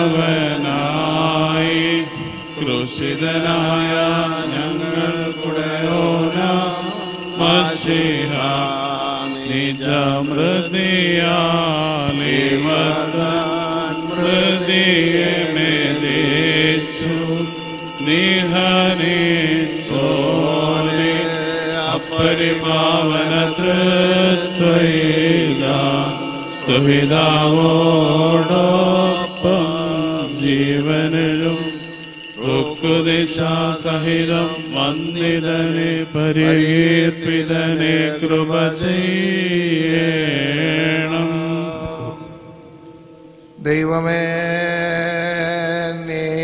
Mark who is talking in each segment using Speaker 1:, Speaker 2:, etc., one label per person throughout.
Speaker 1: ക്രൂശിതനായ ഞങ്ങൾ കുടയോന മഷിഹ നിജമൃതിയാലിവർദ്ധൻ മൃതിയെ മെതിച്ചു നിഹനിച്ചോലെ അപരിപാവന തൃത്വയില സുഹിതാവോടൊപ്പം ജീവനിലും സഹിതം വന്ദിതനെ പരികീർപ്പിതനെ കൃപ ചെയ്യണം
Speaker 2: ദൈവമേ നീ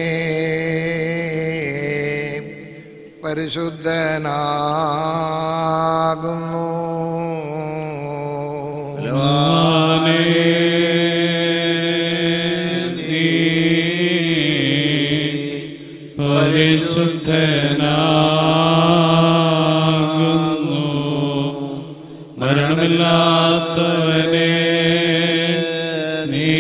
Speaker 2: പരിശുദ്ധനാകുന്നു
Speaker 1: ഭഗവാനേ, നീ പരിശുദ്ധനാകുന്നു മരണമില്ലാത്തവനെ നീ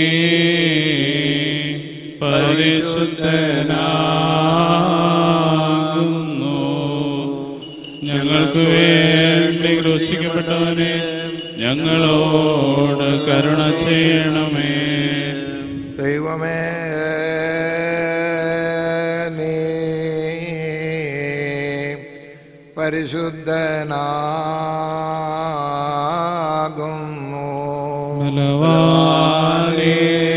Speaker 1: പരിശുദ്ധനാകുന്നു ഞങ്ങൾക്ക് വേണ്ടി ക്രൂശിക്കപ്പെട്ടവനെ ഞങ്ങളോട് കരുണ ചെയ്യണമേ
Speaker 2: ദൈവമേ നീ പരിശുദ്ധനാകുന്നു
Speaker 1: ബലവാനേ,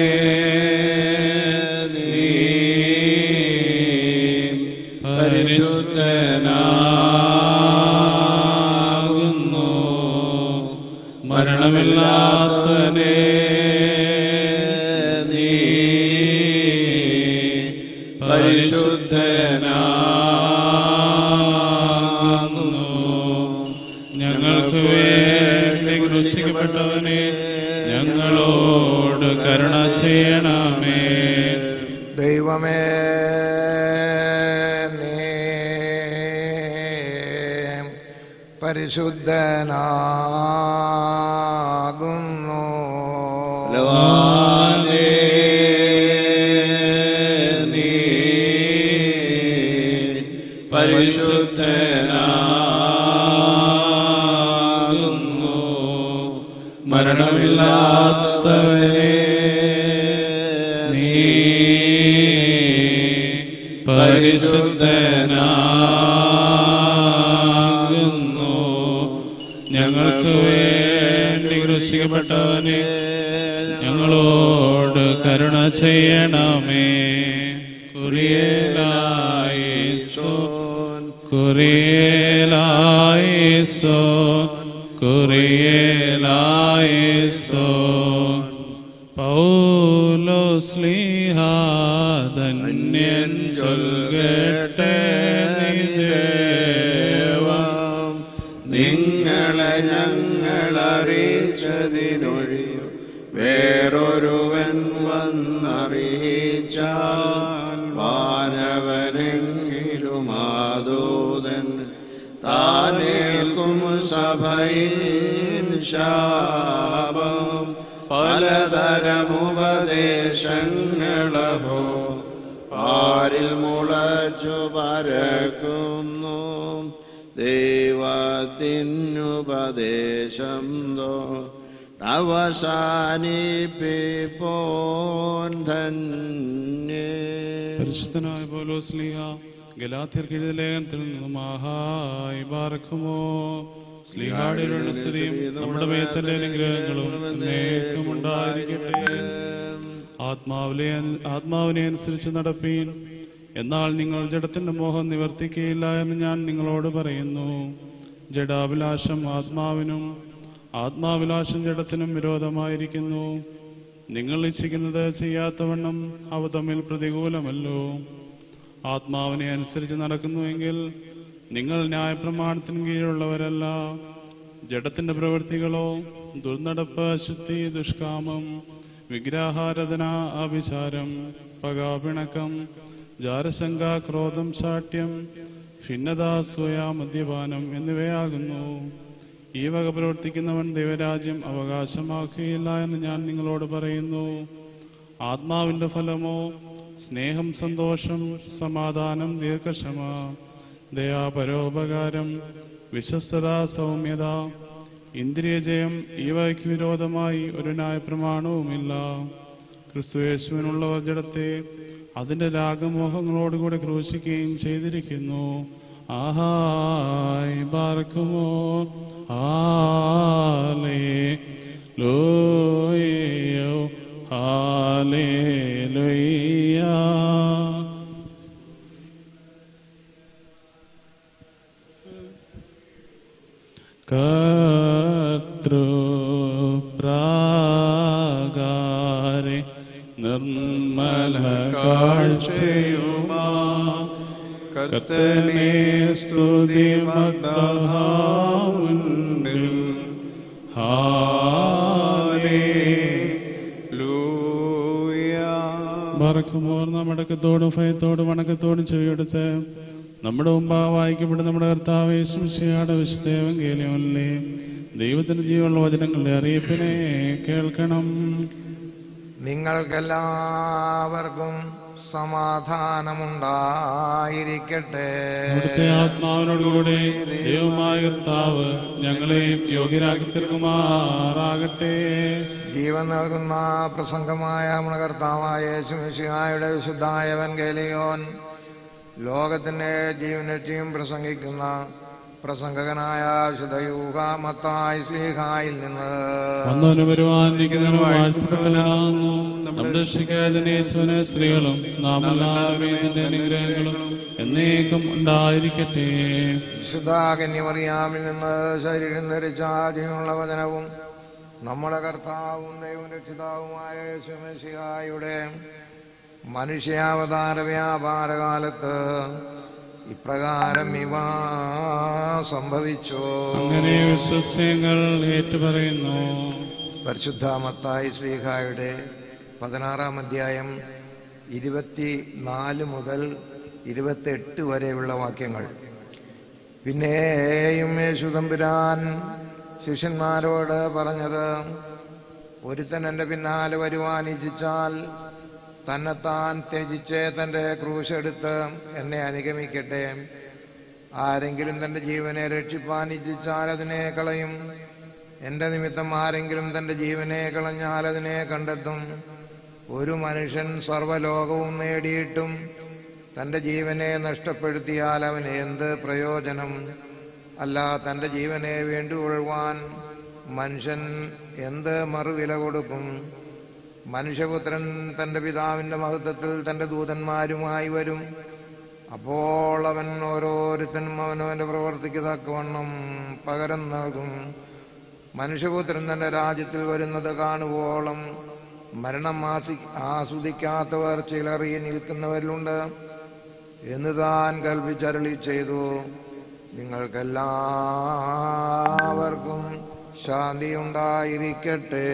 Speaker 1: നീ പരിശുദ്ധനാകുന്നു മരണമില്ലാത്തവനെ നീ പരിശുദ്ധനാകുന്നു ഞങ്ങൾക്ക് വേണ്ടി ക്രൂശിക്കപ്പെട്ടവനെ ഞങ്ങളോട് കരുണ ചെയ്യണമേ
Speaker 2: ദൈവമേ നീ പരിശുദ്ധനാകുന്നു
Speaker 1: ബലവാനേ, നീ പരിശുദ്ധനാകുന്നു മരണമില്ലാത്തവനെ നീ പരിശുദ്ധനാകുന്നു ഞങ്ങൾക്ക് വേണ്ടി കൃഷിക്കപ്പെട്ടവനെ ഞങ്ങളോട് കരുണ ചെയ്യണമേ കുറിയലായിസോ കുറിയലായിസോ കുറിയലായിസോ പൗലോ സ്ലീഹാധന്യൻ ചൊൽകട്ടെ നിദേവം
Speaker 3: നിങ്ങളെ ഞങ്ങൾ അറിയിച്ചതിനൊഴിയും വേറൊരുവൻ വന്നറിയിച്ചാൽ വാനവനെങ്കിലും ആദൂതൻ താനേൽക്കും സഭയിൻ ശാപം പലതരമുപദേശങ്ങളഹോ പാരിൽ മുളച്ചു പരക്കുന്നു ദൈവത്തിനുപദേശം തോ അവസാനിപ്പിപ്പോൻ ധന്യേ
Speaker 1: പരിശുദ്ധനായ പോലോ സ്ലീഹ ഗലാത്യർക്ക് എഴുതിയ ലേഖനത്തിൽ നിന്നും മഹായി ബാറക്കുമോ സ്ലീഹായുടെ സ്തുതിയും നമ്മുടെ മേത്തന്റെ അനുഗ്രഹങ്ങളും എന്നേക്കും ഉണ്ടായിരിക്കട്ടെ ആത്മാവിലെ ആത്മാവിനെ അനുസരിച്ച് നടപ്പീൻ എന്നാൽ നിങ്ങൾ ജഡത്തിന്റെ മോഹം നിവർത്തിക്കുകയില്ല എന്ന് ഞാൻ നിങ്ങളോട് പറയുന്നു ജഡാഭിലാഷം ആത്മാവിനും ആത്മാഭിലാഷം ജഡത്തിനും വിരോധമായിരിക്കുന്നു നിങ്ങൾ ഇച്ഛിക്കുന്നത് ചെയ്യാത്തവണ്ണം അവ തമ്മിൽ പ്രതികൂലമല്ലോ ആത്മാവിനെ അനുസരിച്ച് നടക്കുന്നുവെങ്കിൽ നിങ്ങൾ ന്യായപ്രമാണത്തിന് കീഴിലുള്ളവരല്ല ജഡത്തിന്റെ പ്രവൃത്തികളോ ദുർനടപ്പ് അശുദ്ധി ദുഷ്കാമം വിഗ്രഹാരാധന അഭിചാരം പകാപിണക്കം ജാരശങ്ക ക്രോധം ശാഠ്യം ഭിന്നത സ്വയ മദ്യപാനം എന്നിവയാകുന്നു ഈ വക പ്രവർത്തിക്കുന്നവൻ ദൈവരാജ്യം അവകാശമാക്കുകയില്ല എന്ന് ഞാൻ നിങ്ങളോട് പറയുന്നു ആത്മാവിന്റെ ഫലമോ സ്നേഹം സന്തോഷം സമാധാനം ദീർഘക്ഷമ ദയാ പരോപകാരം വിശ്വസ്തത സൗമ്യത ഇന്ദ്രിയജയം ഇവയ്ക്ക് വിരോധമായി ഒരു ന്യായപ്രമാണവുമില്ല ക്രിസ്തുയേശുവിനുള്ളവർ ജഡത്തെ അതിന്റെ രാഗമോഹങ്ങളോടുകൂടെ ക്രൂശിക്കുകയും ചെയ്തിരിക്കുന്നു ആഹായ് ബാർക്കുമോ ആലേ ലോയോ ഹാലേ കർത്തൃപ്രാകാരെ നിർമ്മല കാഴ്ചയുമാ കർത്തനെ സ്തുതി മദ്ബഹാവുണ്ടിൽ മറക്കുമോർ മടക്കത്തോടും ഭയത്തോടും വണക്കത്തോടും ചെവിയെടുത്ത് നമ്മുടെ മുമ്പാ വായിക്കപ്പെടുന്ന നമ്മുടെ കർത്താവ് യേശുമിശിയുടെ വിശുദ്ധേവം കേലിയല്ലേ ദൈവത്തിന്റെ ജീവനുള്ള വചനങ്ങളുടെ അറിയിപ്പിനെ കേൾക്കണം
Speaker 2: നിങ്ങൾക്കെല്ലാവർക്കും സമാധാനമുണ്ടായിരിക്കട്ടെ
Speaker 1: അവിടുത്തെ ആത്മാവിനോടുകൂടെ ദൈവമായ കർത്താവ് ഞങ്ങളെയും യോഗ്യരാക്കി തീർക്കുമാറാകട്ടെ
Speaker 2: ജീവൻ നൽകുന്ന പ്രസംഗമായ നമ്മുടെ കർത്താവായ യേശുമിശിഹായുടെ വിശുദ്ധായ വൻകേലിയോൻ ലോകത്തിന്റെ ജീവനറ്റിയും പ്രസംഗിക്കുന്ന പ്രസംഗകനായ വിശുദ്ധയൂഹ മത്തായി സ്ലീഹായിൽ നിന്ന്
Speaker 1: വന്നവന് വരുവാൻ നിൽക്കുന്നവനും വാഴ്ത്തപ്പെട്ടവനാകുന്നു നമ്മുടെ രക്ഷിക്കാജനേശ്വന സ്ത്രീകളും നാം എല്ലാവരുടെ അനുഗ്രഹങ്ങളും എന്നേക്കും ഉണ്ടായിരിക്കട്ടെ
Speaker 2: വിശുദ്ധ കന്യമറിയാമിൽ നിന്ന് ശരീരം ധരിച്ച ജീവനുള്ള വചനവും നമ്മുടെ കർത്താവും ദൈവം രക്ഷിതാവുമായ യേശുമിശിഹായുടെ മനുഷ്യാവതാര വ്യാപാരകാലത്ത് ഇപ്രകാരം ഇവ സംഭവിച്ചു
Speaker 1: അങ്ങനെ വിശ്വസ്യങ്ങൾ ഏറ്റുപറയുന്നു
Speaker 2: പരിശുദ്ധ മത്തായി ശ്രീഹായുടെ പതിനാറാം അധ്യായം ഇരുപത്തി നാല് മുതൽ ഇരുപത്തെട്ട് വരെയുള്ള വാക്യങ്ങൾ പിന്നെയും യേശു തമ്പുരാൻ ശിഷ്യന്മാരോട് പറഞ്ഞത് ഒരുത്തൻ എൻ്റെ പിന്നാലെ വരുവാൻ ഇച്ഛിച്ചാൽ തന്നെത്താൻ ത്യജിച്ച് തൻ്റെ ക്രൂശെടുത്ത് എന്നെ അനുഗമിക്കട്ടെ ആരെങ്കിലും തന്റെ ജീവനെ രക്ഷിപ്പാൻ ഇച്ഛിച്ചാൽ അതിനെ കളയും എന്റെ നിമിത്തം ആരെങ്കിലും തന്റെ ജീവനെ കളഞ്ഞാൽ അതിനെ കണ്ടെത്തും ഒരു മനുഷ്യൻ സർവ്വലോകവും നേടിയിട്ടും തന്റെ ജീവനെ നഷ്ടപ്പെടുത്തിയാൽ അവന് എന്ത് പ്രയോജനം അല്ല തന്റെ ജീവനെ വേണ്ടിക്കൊള്ളുവാൻ മനുഷ്യൻ എന്ത് മറുവില കൊടുക്കും മനുഷ്യപുത്രൻ തന്റെ പിതാവിന്റെ മഹത്വത്തിൽ തന്റെ ദൂതന്മാരുമായി വരും അപ്പോൾ അവൻ ഓരോരുത്തനും അവനവന്റെ പ്രവർത്തിക്ക് തക്കവണ്ണം പകരം നൽകും മനുഷ്യപുത്രൻ തന്റെ രാജ്യത്തിൽ വരുന്നത് കാണുവോളം മരണം ആസി ആസ്വദിക്കാത്തവർ ചിലറിയി നിൽക്കുന്നവരിലുണ്ട് എന്ന് താൻ കൽപ്പിച്ചരളി ചെയ്തു നിങ്ങൾക്കെല്ലാവർക്കും ശാന്തി ഉണ്ടായിരിക്കട്ടെ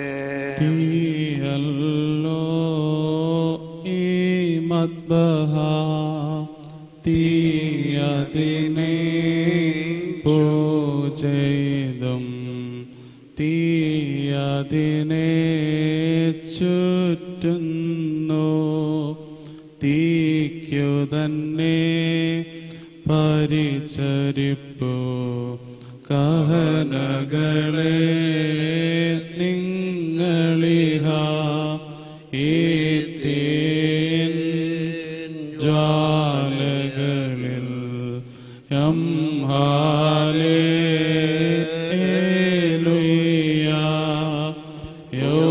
Speaker 1: തീയല്ലോ ഈ മദ്ബഹ തീയതിനെ പൂജയിതും തീയതിനെ ചുറ്റുന്നു തീക്കു തന്നെ പരിചരിപ്പു കഹനകളെ നിങ്ങളിഹ ഈത്തീൻ ജ്വാലകളിൽ യം ഹാലേലുയ യോ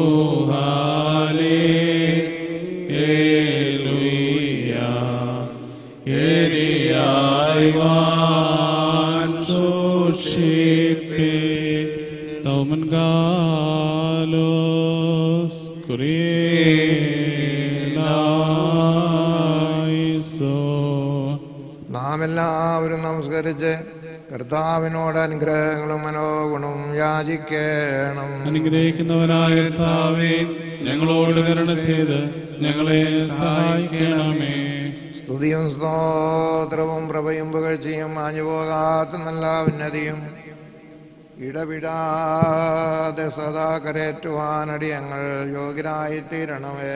Speaker 1: ഹാലേലുയ എരിയായി വാൻ സൂക്ഷിപ്പേ സ്തോമൻ ഗാലോസ് കുറിയേലായിസോ
Speaker 2: നാം എല്ലാവരും നമസ്കരിച്ച് കർത്താവിനോട് അനുഗ്രഹങ്ങളും മനോഗുണവും യാചിക്കണം
Speaker 1: അനുഗ്രഹിക്കുന്നവനായ കർത്താവേ ഞങ്ങളോട് കരുണ ചെയ്ത് ഞങ്ങളെ സഹായിക്കണമേ
Speaker 2: സ്തുതിയും സ്തോത്രവും പ്രഭയും പുകഴ്ചയും മാഞ്ഞുപോകാത്ത നല്ല ഉന്നതിയും ഇടവിടാതെ സദാ കരേറ്റുവാനടിയങ്ങൾ യോഗ്യരായി തീരണമേ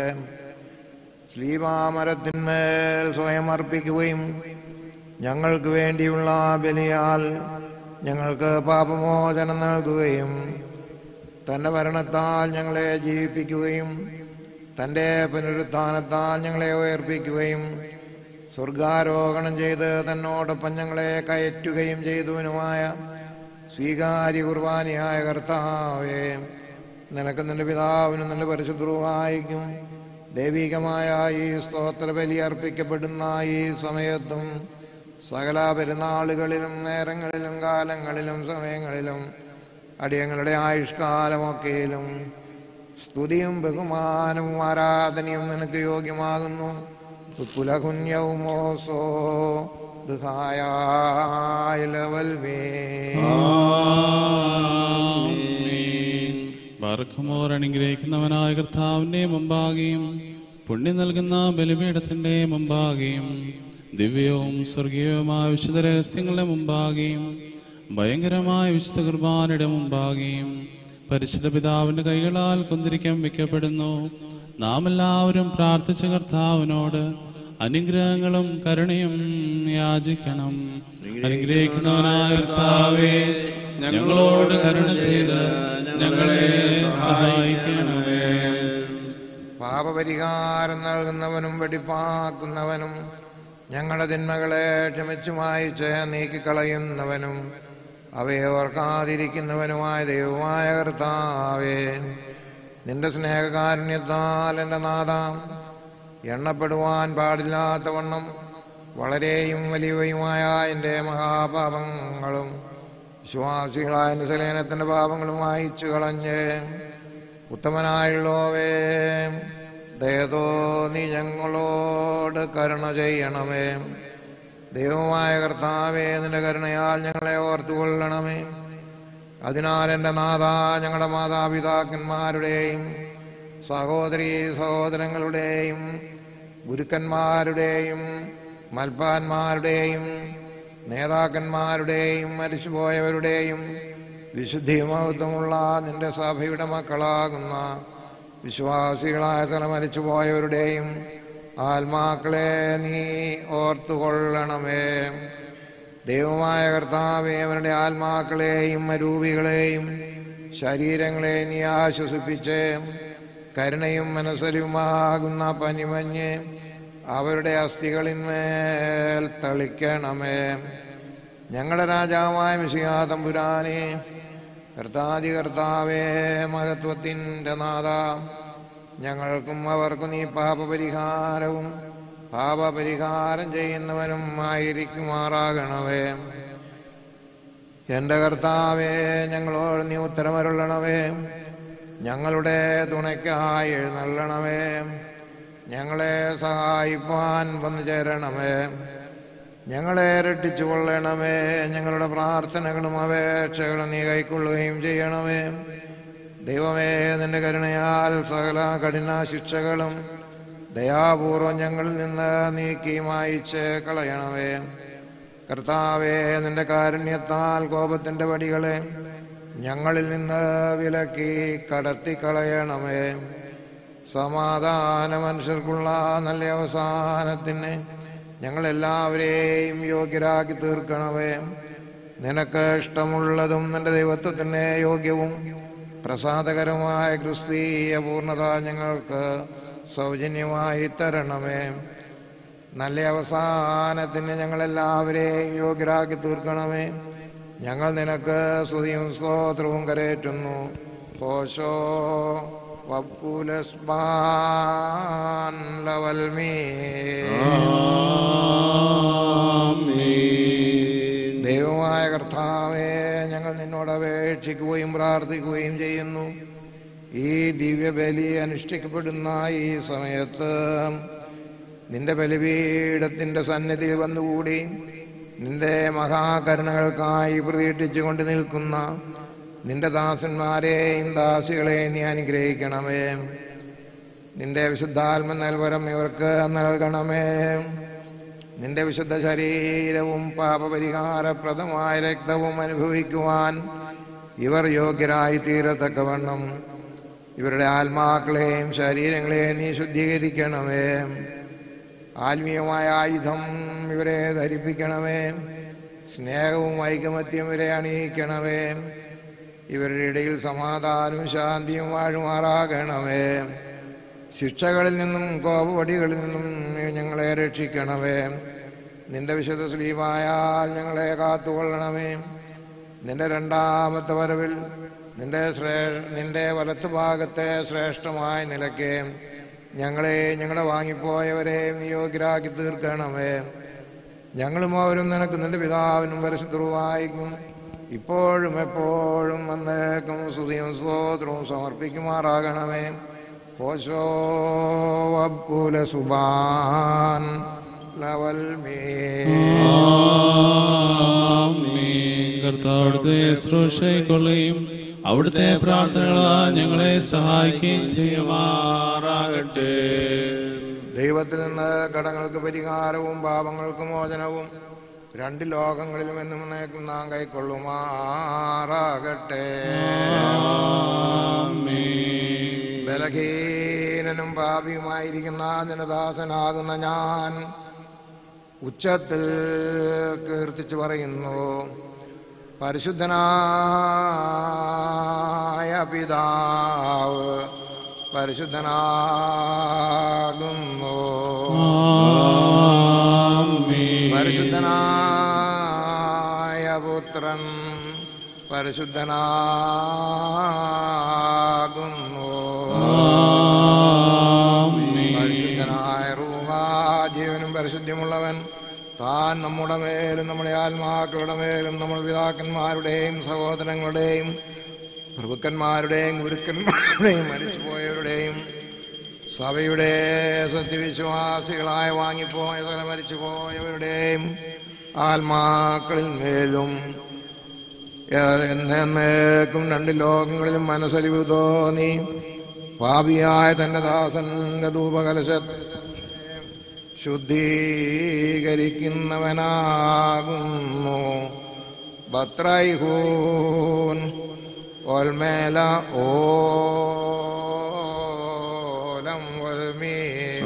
Speaker 2: ശ്ലീമാമരത്തിന്മേൽ സ്വയം അർപ്പിക്കുകയും ഞങ്ങൾക്ക് വേണ്ടിയുള്ള ബലിയാൽ ഞങ്ങൾക്ക് പാപമോചനം നൽകുകയും തന്റെ മരണത്താൽ ഞങ്ങളെ ജീവിപ്പിക്കുകയും തന്റെ പുനരുത്ഥാനത്താൽ ഞങ്ങളെ ഉയർപ്പിക്കുകയും സ്വർഗാരോഹണം ചെയ്ത് തന്നോടൊപ്പം ഞങ്ങളെ കയറ്റുകയും ചെയ്തവനുമായ സ്വീകാര്യ കുർബാനയായ കർത്താവേ നിനക്ക് നിന്റെ പിതാവിനും നിന്റെ പരിശുദ്ധവായിക്കും ദൈവികമായ ഈ സ്തോത്ര ബലി അർപ്പിക്കപ്പെടുന്ന ഈ സമയത്തും സകല പെരുന്നാളുകളിലും നേരങ്ങളിലും കാലങ്ങളിലും സമയങ്ങളിലും അടിയങ്ങളുടെ ആയുഷ്കാലമൊക്കെയിലും സ്തുതിയും ബഹുമാനവും ആരാധനയും നിനക്ക് യോഗ്യമാകുന്നു പുലകുഞ്ഞവുമോസോ
Speaker 1: ബർഖമോർ അനുഗ്രഹിക്കുന്നവനായ കർത്താവിന്റെ മുമ്പാകെയും പുണ്യം നൽകുന്ന ബലിപീഠത്തിന്റെ മുമ്പാകെയും ദിവ്യവും സ്വർഗീയവുമായ വിശുദ്ധ രഹസ്യങ്ങളുടെ മുമ്പാകെയും ഭയങ്കരമായ വിശുദ്ധ കുർബാനയുടെ മുമ്പാകെയും പരിശുദ്ധ പിതാവിന്റെ കൈകളാൽ കുന്തിരിക്കം വെക്കപ്പെടുന്നു നാം എല്ലാവരും പ്രാർത്ഥിച്ച കർത്താവിനോട് അനുഗ്രഹങ്ങളും കരുണയും യാചിക്കണം അനുഗ്രഹിക്കുന്നവനായ കർത്താവേ ഞങ്ങളോട് കരുണ ചെയ്ത് ഞങ്ങളെ സഹായിക്കണമേ
Speaker 2: പാപപരിഹാരം നൽകുന്നവനും വെടിപ്പാക്കുന്നവനും ഞങ്ങളുടെ തിന്മകളെ ക്ഷമിച്ചു മായിച്ച് നീക്കിക്കളയുന്നവനും അവയെ ഓർക്കാതിരിക്കുന്നവനുമായ ദൈവമായ കർത്താവേ നിന്റെ സ്നേഹകാരുണ്യത്താൽ എൻ്റെ നാഥ എണ്ണപ്പെടുവാൻ പാടില്ലാത്തവണ്ണം വളരെയും വലിയവയുമായ എൻ്റെ മഹാപാപങ്ങളും വിശ്വാസികളായ എൻ്റെ സലേനത്തിൻ്റെ പാപങ്ങളും വായിച്ചു കളഞ്ഞ് ഉത്തമനായുള്ളോവേ ദയതോ നീ ഞങ്ങളോട് കരുണ ചെയ്യണമേ ദൈവമായ കർത്താവേ നിന്റെ കരുണയാൽ ഞങ്ങളെ ഓർത്തുകൊള്ളണമേ അതിനാൽ എൻ്റെ നാഥ ഞങ്ങളുടെ മാതാപിതാക്കന്മാരുടെയും സഹോദരി സഹോദരങ്ങളുടെയും ഗുരുക്കന്മാരുടെയും മൽപ്പാന്മാരുടെയും നേതാക്കന്മാരുടെയും മരിച്ചുപോയവരുടെയും വിശുദ്ധി മഹത്വമുള്ള നിന്റെ സഭയുടെ മക്കളാകുന്ന വിശ്വാസികളായ തല മരിച്ചുപോയവരുടെയും ആത്മാക്കളെ നീ ഓർത്തുകൊള്ളണമേ ദൈവമായ കർത്താവേ അവരുടെ ആത്മാക്കളെയും അരൂപികളെയും ശരീരങ്ങളെ നീ ആശ്വസിപ്പിച്ച് കരുണയും മനസ്സലുമാകുന്ന പനിമഞ്ഞ് അവരുടെ അസ്ഥികളിന്മേൽ തളിക്കണമേ ഞങ്ങളുടെ രാജാവായ മിശിയാതമ്പുരാനെ കർത്താതി കർത്താവേ മഹത്വത്തിൻ്റെ നാഥ ഞങ്ങൾക്കും അവർക്കും നീ പാപപരിഹാരവും പാപപരിഹാരം ചെയ്യുന്നവനും ആയിരിക്കുമാറാകണമേ എൻ്റെ കർത്താവേ ഞങ്ങളോട് നീ ഉത്തരമരുള്ളണമേ ഞങ്ങളുടെ തുണയ്ക്കായി എഴുന്നള്ളണമേ ഞങ്ങളെ സഹായിപ്പാൻ വന്നു ചേരണമേ ഞങ്ങളെ രക്ഷിച്ചു കൊള്ളണമേ ഞങ്ങളുടെ പ്രാർത്ഥനകളും അപേക്ഷകളും നീ കൈക്കൊള്ളുകയും ചെയ്യണമേ ദൈവമേ നിന്റെ കരുണയാൽ സകല കഠിന ശിക്ഷകളും ദയാപൂർവം ഞങ്ങളിൽ നിന്ന് നീക്കി മായിച്ച് കളയണമേ കർത്താവേ നിന്റെ കാരുണ്യത്താൽ കോപത്തിന്റെ വടികളെ ഞങ്ങളിൽ നിന്ന് വിലക്കി കടത്തിക്കളയണമേ സമാധാന മനുഷ്യർക്കുള്ള നല്ല അവസാനത്തിന് ഞങ്ങളെല്ലാവരെയും യോഗ്യരാക്കി തീർക്കണമേ നിനക്ക് ഇഷ്ടമുള്ളതും നിന്റെ ദൈവത്വത്തിന് യോഗ്യവും പ്രസാദകരമായ ക്രിസ്തീയ പൂർണ്ണത ഞങ്ങൾക്ക് സൗജന്യമായി തരണമേ നല്ല അവസാനത്തിന് ഞങ്ങളെല്ലാവരെയും യോഗ്യരാക്കി തീർക്കണമേ ഞങ്ങൾ നിനക്ക് സ്തുതിയും സ്തോത്രവും കരേറ്റുന്നു കോശോ വപ്പുലസ്മാൻ ലവൽമീ ദൈവമായ കർത്താവേ ഞങ്ങൾ നിന്നോട് അപേക്ഷിക്കുകയും പ്രാർത്ഥിക്കുകയും ചെയ്യുന്നു ഈ ദിവ്യബലി അനുഷ്ഠിക്കപ്പെടുന്ന ഈ സമയത്ത് നിന്റെ ബലിപീഠത്തിന്റെ സന്നിധിയിൽ വന്നുകൂടി നിന്റെ മഹാകരുണകൾക്കായി പ്രതീക്ഷിച്ചുകൊണ്ട് നിൽക്കുന്ന നിന്റെ ദാസന്മാരെയും ദാസികളെയും നീ അനുഗ്രഹിക്കണമേ നിന്റെ വിശുദ്ധാത്മ നൽവരം ഇവർക്ക് നൽകണമേ നിന്റെ വിശുദ്ധ ശരീരവും പാപപരിഹാരപ്രദമായ രക്തവും അനുഭവിക്കുവാൻ ഇവർ യോഗ്യരായി തീരത്തക്കവണ്ണം ഇവരുടെ ആത്മാക്കളെയും ശരീരങ്ങളെയും നീ ശുദ്ധീകരിക്കണമേ ആത്മീയമായ ആയുധം ഇവരെ ധരിപ്പിക്കണമേ സ്നേഹവും ഐകമത്യം ഇവരെ അണിയിക്കണമേ ഇവരുടെ ഇടയിൽ സമാധാനവും ശാന്തിയും വാഴുമാറാകണമേ ശിക്ഷകളിൽ നിന്നും കോപവടികളിൽ നിന്നും നീ ഞങ്ങളെ രക്ഷിക്കണമേ നിന്റെ വിശുദ്ധ സ്ലീമായാൽ ഞങ്ങളെ കാത്തുകൊള്ളണമേ നിന്റെ രണ്ടാമത്തെ വരവിൽ നിന്റെ ശ്രേ നിന്റെ വലത്ത് ഭാഗത്തെ ശ്രേഷ്ഠമായ നിലയ്ക്ക് ഞങ്ങളെ ഞങ്ങളെ വാങ്ങിപ്പോയവരെയും നീ യോഗ്യരാക്കി തീർക്കണമേ ഞങ്ങളും അവരും നിനക്ക് നിന്റെ പിതാവിനും പരിശുദ്ധവുമായിരിക്കും ഇപ്പോഴും എപ്പോഴും വന്നേക്കും സ്തുതിയും സ്തോത്രവും സമർപ്പിക്കുമാറാകണമേ ഓശോ അബ്കുല സുബാൻ ലവൽ മേ
Speaker 1: ആമേൻ. കർത്താവിടുത്തെ ശുശ്രൂഷയ്ക്കൊള്ളുകയും അവിടുത്തെ പ്രാർത്ഥനകളാൽ ഞങ്ങളെ സഹായിക്കുകയും ചെയ്യുമാറാകട്ടെ
Speaker 2: ദൈവത്തിൽ നിന്ന് കടങ്ങൾക്ക് പരിഹാരവും പാപങ്ങൾക്ക് മോചനവും രണ്ട് ലോകങ്ങളിലും എന്നും എന്നേക്കും നാം കൈക്കൊള്ളുമാറാകട്ടെ ബലഹീനനും പാപിയുമായിരിക്കുന്ന ജനദാസനാകുന്ന ഞാൻ ഉച്ചത്തിൽ കീർത്തിച്ചു പറയുന്നു പരിശുദ്ധനായ പിതാവ് പരിശുദ്ധനാകുന്നു
Speaker 1: ആമേൻ.
Speaker 2: പരിശുദ്ധനായ പുത്രൻ പരിശുദ്ധനാകുന്നു
Speaker 1: ആമേൻ.
Speaker 2: പരിശുദ്ധനായ റൂഹ ജീവനും പരിശുദ്ധിയുമുള്ളവൻ താൻ നമ്മുടെ മേലും നമ്മുടെ ആത്മാക്കളുടെ മേലും നമ്മുടെ പിതാക്കന്മാരുടെയും സഹോദരങ്ങളുടെയും പ്രഭുക്കന്മാരുടെയും ഗുരുക്കന്മാരുടെയും മരിച്ചുപോയവരുടെയും സഭയുടെ സത്യവിശ്വാസികളായ വാങ്ങിപ്പോയ തല മരിച്ചുപോയവരുടെയും ആത്മാക്കളിൽ മേലും എന്നേക്കും രണ്ട് ലോകങ്ങളിലും മനസ്സലിവ് തോന്നി പാപിയായ തന്റെ ദാസന്റെ ധൂപകലശത്തെ ശുദ്ധീകരിക്കുന്നവനാകുന്നു ബത്രൈഹൂൻ ഓൽമേല ഓലം വൽമീ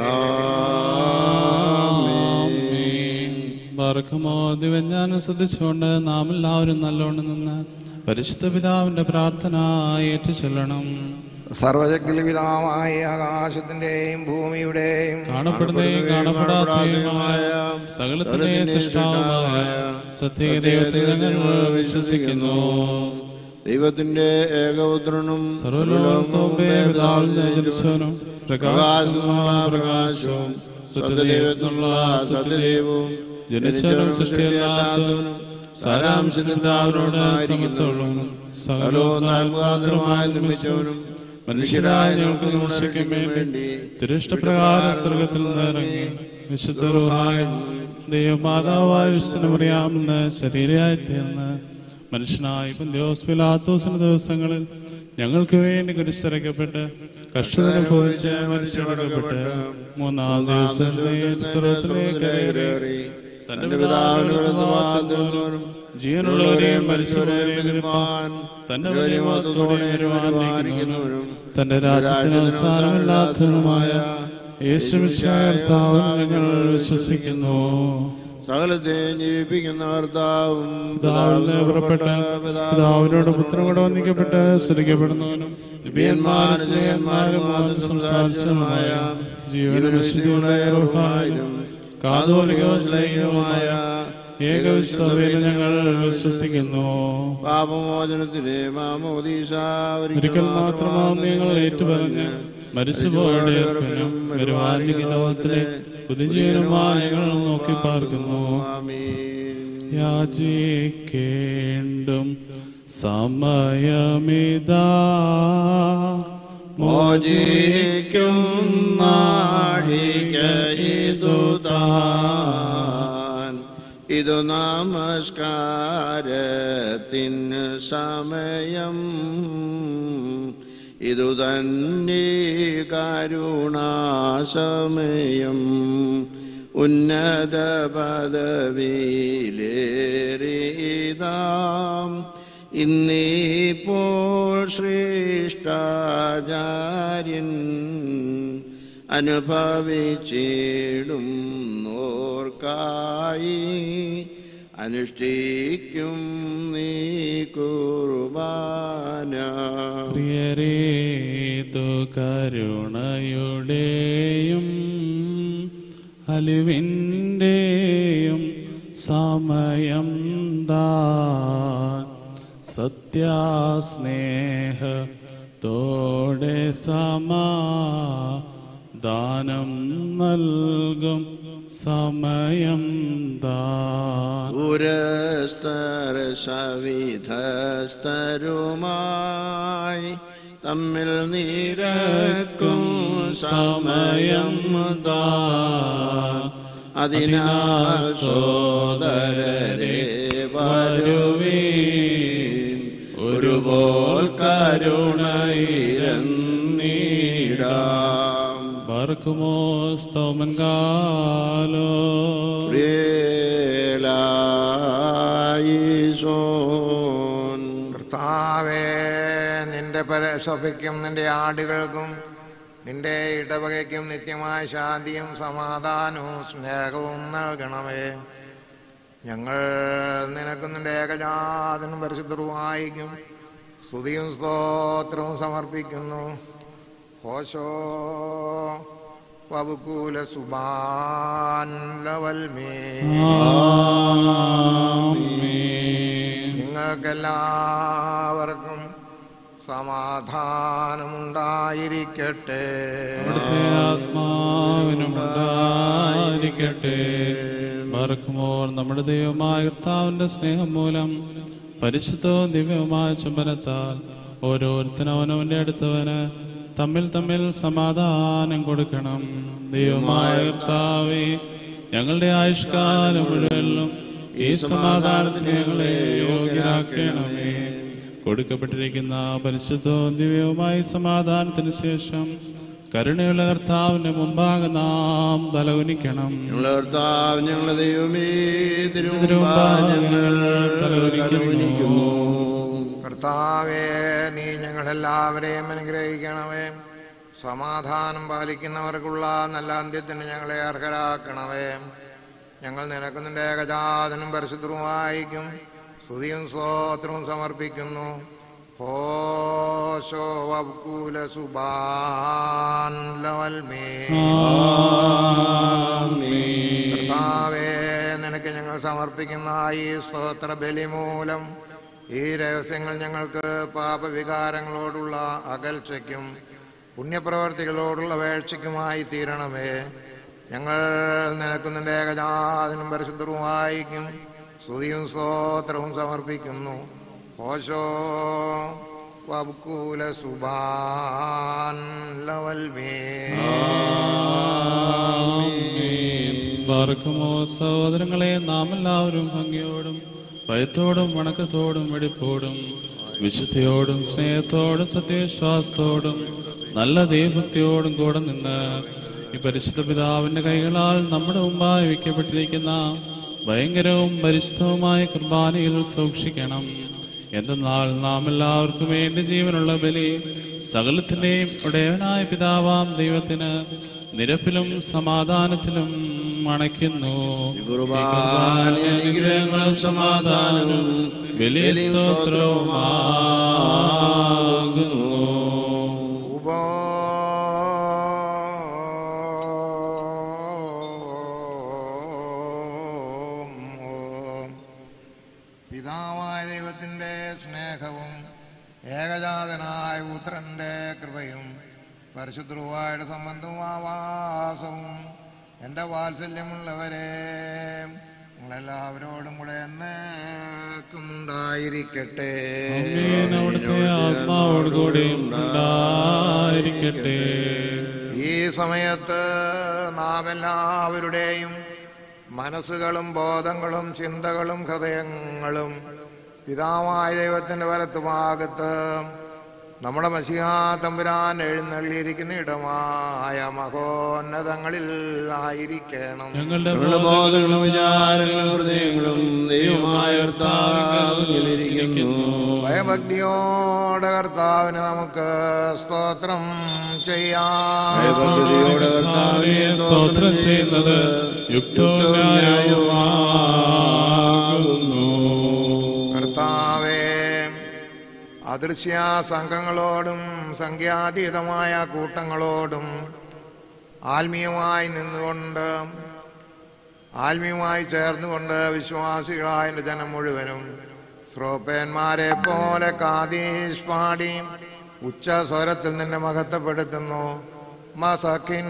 Speaker 1: ആമേൻ. ബാറക്കുമോ ദിവ്യജ്ഞാനം ശ്രദ്ധിച്ചുകൊണ്ട് നാം എല്ലാവരും നല്ലോണം നിന്ന് പരിശുദ്ധ പിതാവിന്റെ പ്രാർത്ഥന ഏറ്റു ചൊല്ലണം
Speaker 2: സർവശക്തിപിതാവായ ആകാശത്തിന്റെയും ഭൂമിയുടെയും
Speaker 1: കാണപ്പെടുന്നതും കാണപ്പെടാത്തതുമായ സകലത്തിന്റെയും സൃഷ്ടാവുമായ സത്യദൈവത്തിൽ ഞങ്ങൾ വിശ്വസിക്കുന്നു
Speaker 3: ദൈവത്തിന്റെ ഏകപുത്രനും
Speaker 1: സർവലോകർക്കും മുമ്പേ പിതാവിൽ നിന്ന് ജനിച്ചവനും പ്രകാശമുള്ള പ്രകാശവും സത്യദൈവത്തിനുള്ള സത്യദൈവവും ജനിച്ചവനും സൃഷ്ടിയല്ലാത്തവനും സാരാംശത്തിന്താവിനോട് സമത്വമുള്ളതും സകലവും നാൽമുഖാന്തരമായി നിർമ്മിച്ചവനും മനുഷ്യരായ ഞങ്ങൾക്ക് വിമർശിക്കാൻ വേണ്ടി തിരുഷ്ടപ്രകാരം സ്വർഗത്തിൽ നിന്ന് ഇറങ്ങി വിശുദ്ധ റുഹായ ദൈവമാതാവായ വിഷ്ണുമറിയാമെന്ന് ശരീരമായി തീർന്ന് മനുഷ്യനായി പന്തിയോസ് പിലാത്തോസിന്റെ ദിവസങ്ങളിൽ ഞങ്ങൾക്ക് വേണ്ടി കുരിശിറക്കപ്പെട്ട് കഷ്ടതനുഭവിച്ച് മനുഷ്യടക്കപ്പെട്ട് മൂന്നാം ദിവസം സ്വർഗത്തിലേക്ക് കയറി തന്റെ പിതാവിന് വൃദ്ധവാദവും ജീവനുള്ളവരെയും മരിച്ചവരെയും എതിർപ്പാൻ തന്റെ വലിയമത്തോടെ വരുവാനിരിക്കുന്നവരും തന്റെ രാജ്യത്തിന് അവസാനമില്ലാത്തതുമായ യേശുമിശാർത്താവും ഞങ്ങൾ വിശ്വസിക്കുന്നു
Speaker 3: സകലത്തെയും ജീവിപ്പിക്കുന്ന ഭർത്താവും
Speaker 1: പിതാവിൽ നിന്ന് പുറപ്പെട്ട പിതാവിനോട് പുത്രനോട് വന്ദിക്കപ്പെട്ട് സ്തുതിക്കപ്പെടുന്നവനും ദിവ്യന്മാരും സ്നേഹന്മാരും മാത്രം സംസാരിച്ചതുമായ ജീവനും വിശുദ്ധിയുള്ള യഹോവയായും കാതോലികവും സ്നേഹിതവുമായ ഏകവിശ്വയിൽ ഞങ്ങൾ വിശ്വസിക്കുന്നു
Speaker 3: പാപമോചനത്തിലെ മാമോദീസ
Speaker 1: ഒരിക്കൽ മാത്രമാവും നിങ്ങൾ ഏറ്റുപറഞ്ഞ് മരിച്ചുപോയവരും വരുവാനിരിക്കുന്ന ലോകത്തിലെ പുതുജീവനുമായി ഞങ്ങൾ നോക്കി പാർക്കുന്നു യാചിക്കേണ്ടും സമയമിതാ
Speaker 3: മോചിക്കും നാഴിക ഇതു താൻ ഇതു നമസ്കാരത്തിന് സമയം ഇതു തന്നെ കരുണാസമയം ഉന്നത പദവിയിലേറിയതാം ഇന്നീപ്പോൾ ശ്രേഷ്ഠാചാര്യൻ അനുഭവിച്ചിടും നോർക്കായി അനുഷ്ഠിക്കും നീ കുർബാന
Speaker 1: പ്രിയരേതു കരുണയുടെയും അലിവിൻ്റെയും സമയം താൻ സത്യാസ്നേഹത്തോടെ സമാദാനം നൽകും സമയം താൻ
Speaker 3: പുരസ്തര സവിധസ്തരുമായി തമ്മിൽ നിരക്കും സമയം താൻ അതിനാൽ സോദരരെ വരുവീൻ ഒരുപോൽ കരുണയിരന്നീടാം
Speaker 1: ബാർക്കുമോ സ്തോമൻ കാലോ
Speaker 3: പ്രിയലായിസോൻ
Speaker 2: കർത്താവേ നിന്റെ പരസഭയ്ക്കും നിന്റെ ആടുകൾക്കും നിന്റെ ഇടവകയ്ക്കും നിത്യമായ ശാന്തിയും സമാധാനവും സ്നേഹവും നൽകണമേ ഞങ്ങൾ നിനക്ക് നിന്റെ ഏകജാതനും പരിശുദ്ധവുമായിരിക്കും സ്തുതിയും സ്തോത്രവും സമർപ്പിക്കുന്നു ഹോശോ വബുക്കൂല സുബാൻ ലവൽമേ നിങ്ങൾക്കെല്ലാവർക്കും സമാധാനമുണ്ടായിരിക്കട്ടെ
Speaker 1: അവിടുത്തെ ആത്മാവിനും ഉണ്ടായിരിക്കട്ടെ മറക്കുമോർ നമ്മുടെ ദൈവമായ കർത്താവിന്റെ സ്നേഹം മൂലം പരിശുദ്ധവും ദിവ്യവുമായ ചുംബനത്താൽ ഓരോരുത്തരും അവനവന്റെ അടുത്തവന് തമ്മിൽ തമ്മിൽ സമാധാനം കൊടുക്കണം ദൈവമായ കർത്താവെ ഞങ്ങളുടെ ആയുഷ്കാലം മുഴുവനും ഈ സമാധാനത്തിന് ഞങ്ങളെ യോഗ്യരാക്കണമേ കൊടുക്കപ്പെട്ടിരിക്കുന്ന പരിശുദ്ധവും ദിവ്യവുമായ സമാധാനത്തിന് ശേഷം കരുണയുള്ള കർത്താവിന്റെ മുമ്പാകെ നാം തലകുനിക്കണം
Speaker 3: ഞങ്ങളുടെ കർത്താവ് ഞങ്ങളുടെ ദൈവമേ തിരുമുമ്പാ
Speaker 1: തിരുമുമ്പാകെ
Speaker 3: ഞങ്ങൾ
Speaker 1: തലകുനിക്കുന്നു.
Speaker 3: തലകുനിക്കുന്നു
Speaker 2: കർത്താവേ നീ ഞങ്ങളെല്ലാവരെയും അനുഗ്രഹിക്കണമേ സമാധാനം പാലിക്കുന്നവർക്കുള്ള നല്ല അന്ത്യത്തിന് ഞങ്ങളെ അർഹരാക്കണമേ ഞങ്ങൾ നിനക്ക് നിന്റെ ഏകജാതനും പരിശുദ്ധവുമായിരിക്കും സ്തുതിയും സ്തോത്രവും സമർപ്പിക്കുന്നു ഹോശോ വബ്കൂല സുബാൻ ലവൽമേ കർത്താവേ നിനക്ക് ഞങ്ങൾ സമർപ്പിക്കുന്ന ഈ സ്തോത്ര ബലി മൂലം ഈ രഹസ്യങ്ങൾ ഞങ്ങൾക്ക് പാപവികാരങ്ങളോടുള്ള അകൽച്ചയ്ക്കും പുണ്യപ്രവർത്തികളോടുള്ള വേഴ്ചയ്ക്കുമായി തീരണമേ ഞങ്ങൾ നിനക്ക് നിന്റെ ഏകജാതനും പരിശുദ്ധവുമായിരിക്കും സ്തുതിയും സ്തോത്രവും സമർപ്പിക്കുന്നു ഓശോ വബ്കൂല സുബാൻ ലവൽമേ
Speaker 1: പാർക്കുമോ സഹോദരങ്ങളെ നാം എല്ലാവരും ഭംഗിയോടും ഭയത്തോടും വണക്കത്തോടും വെടിപ്പോടും വിശുദ്ധിയോടും സ്നേഹത്തോടും സത്യവിശ്വാസത്തോടും നല്ല ദൈവഭക്തിയോടും കൂടെ നിന്ന് ഈ പരിശുദ്ധ പിതാവിന്റെ കൈകളാൽ നമ്മുടെ മുമ്പായി വയ്ക്കപ്പെട്ടിരിക്കുന്ന ഭയങ്കരവും പരിശുദ്ധവുമായ കുർബാനയിൽ സൂക്ഷിക്കണം എന്തെന്നാൽ നാം എല്ലാവർക്കും വേണ്ടി ജീവനുള്ള ബലി സകലത്തിന്റെയും ഉടയവനായ പിതാവാം ദൈവത്തിന് നിരപ്പിലും സമാധാനത്തിലും അണയ്ക്കുന്നു ഈ കുർബാന അനുഗ്രഹങ്ങളും സമാധാനവും വലിയ സ്തോത്രവുമാകുന്നു
Speaker 2: ഉപം ഓം. പിതാവായ ദൈവത്തിൻ്റെ സ്നേഹവും ഏകജാതനായ പുത്രന്റെ കൃപയും പരിശുദ്ധവുമായുടെ സംബന്ധവും ആവാസവും എൻ്റെ വാത്സല്യമുള്ളവരെ നിങ്ങളെല്ലാവരോടും കൂടെ എന്നേക്കും ഉണ്ടായിരിക്കട്ടെ
Speaker 1: ആമേൻ. അവിടുത്തെ ആത്മാവോട് കൂടി ഉണ്ടായിരിക്കട്ടെ
Speaker 2: ഈ സമയത്ത് നാം എല്ലാവരുടെയും മനസ്സുകളും ബോധങ്ങളും ചിന്തകളും ഹൃദയങ്ങളും പിതാവായ ദൈവത്തിന്റെ വലത്തുഭാഗത്ത് നമ്മുടെ മസിഹാ തമ്പുരാൻ എഴുന്നള്ളിയിരിക്കുന്ന ഇടമായ മഹോന്നതങ്ങളിൽ ആയിരിക്കണം
Speaker 1: ഞങ്ങളുടെ
Speaker 3: ഞങ്ങളുടെ ബോധങ്ങളും വിചാരങ്ങളും ഹൃദയങ്ങളും ദൈവമായ കർത്താവിലിരിക്കുന്നു
Speaker 2: ഭയഭക്തിയോടെ കർത്താവിന് നമുക്ക് സ്തോത്രം ചെയ്യാം
Speaker 3: ഭയഭക്തിയോടെ
Speaker 1: കർത്താവിനെ സ്തോത്രം ചെയ്യുന്നത് യുക്തവും ന്യായവുമാകുന്നു
Speaker 2: കർത്താവേ അദൃശ്യ സംഘങ്ങളോടും സംഖ്യാതീതമായ കൂട്ടങ്ങളോടും ആത്മീയമായി നിന്നുകൊണ്ട് ആത്മീയമായി ചേർന്നുകൊണ്ട് വിശ്വാസികളായ എൻ്റെ ജനം മുഴുവനും ശ്രോപ്പന്മാരെ പോലെ കാതീഷ് പാടി ഉച്ച സ്വരത്തിൽ നിന്നെ മഹത്വപ്പെടുത്തുന്നു മസക്കിൻ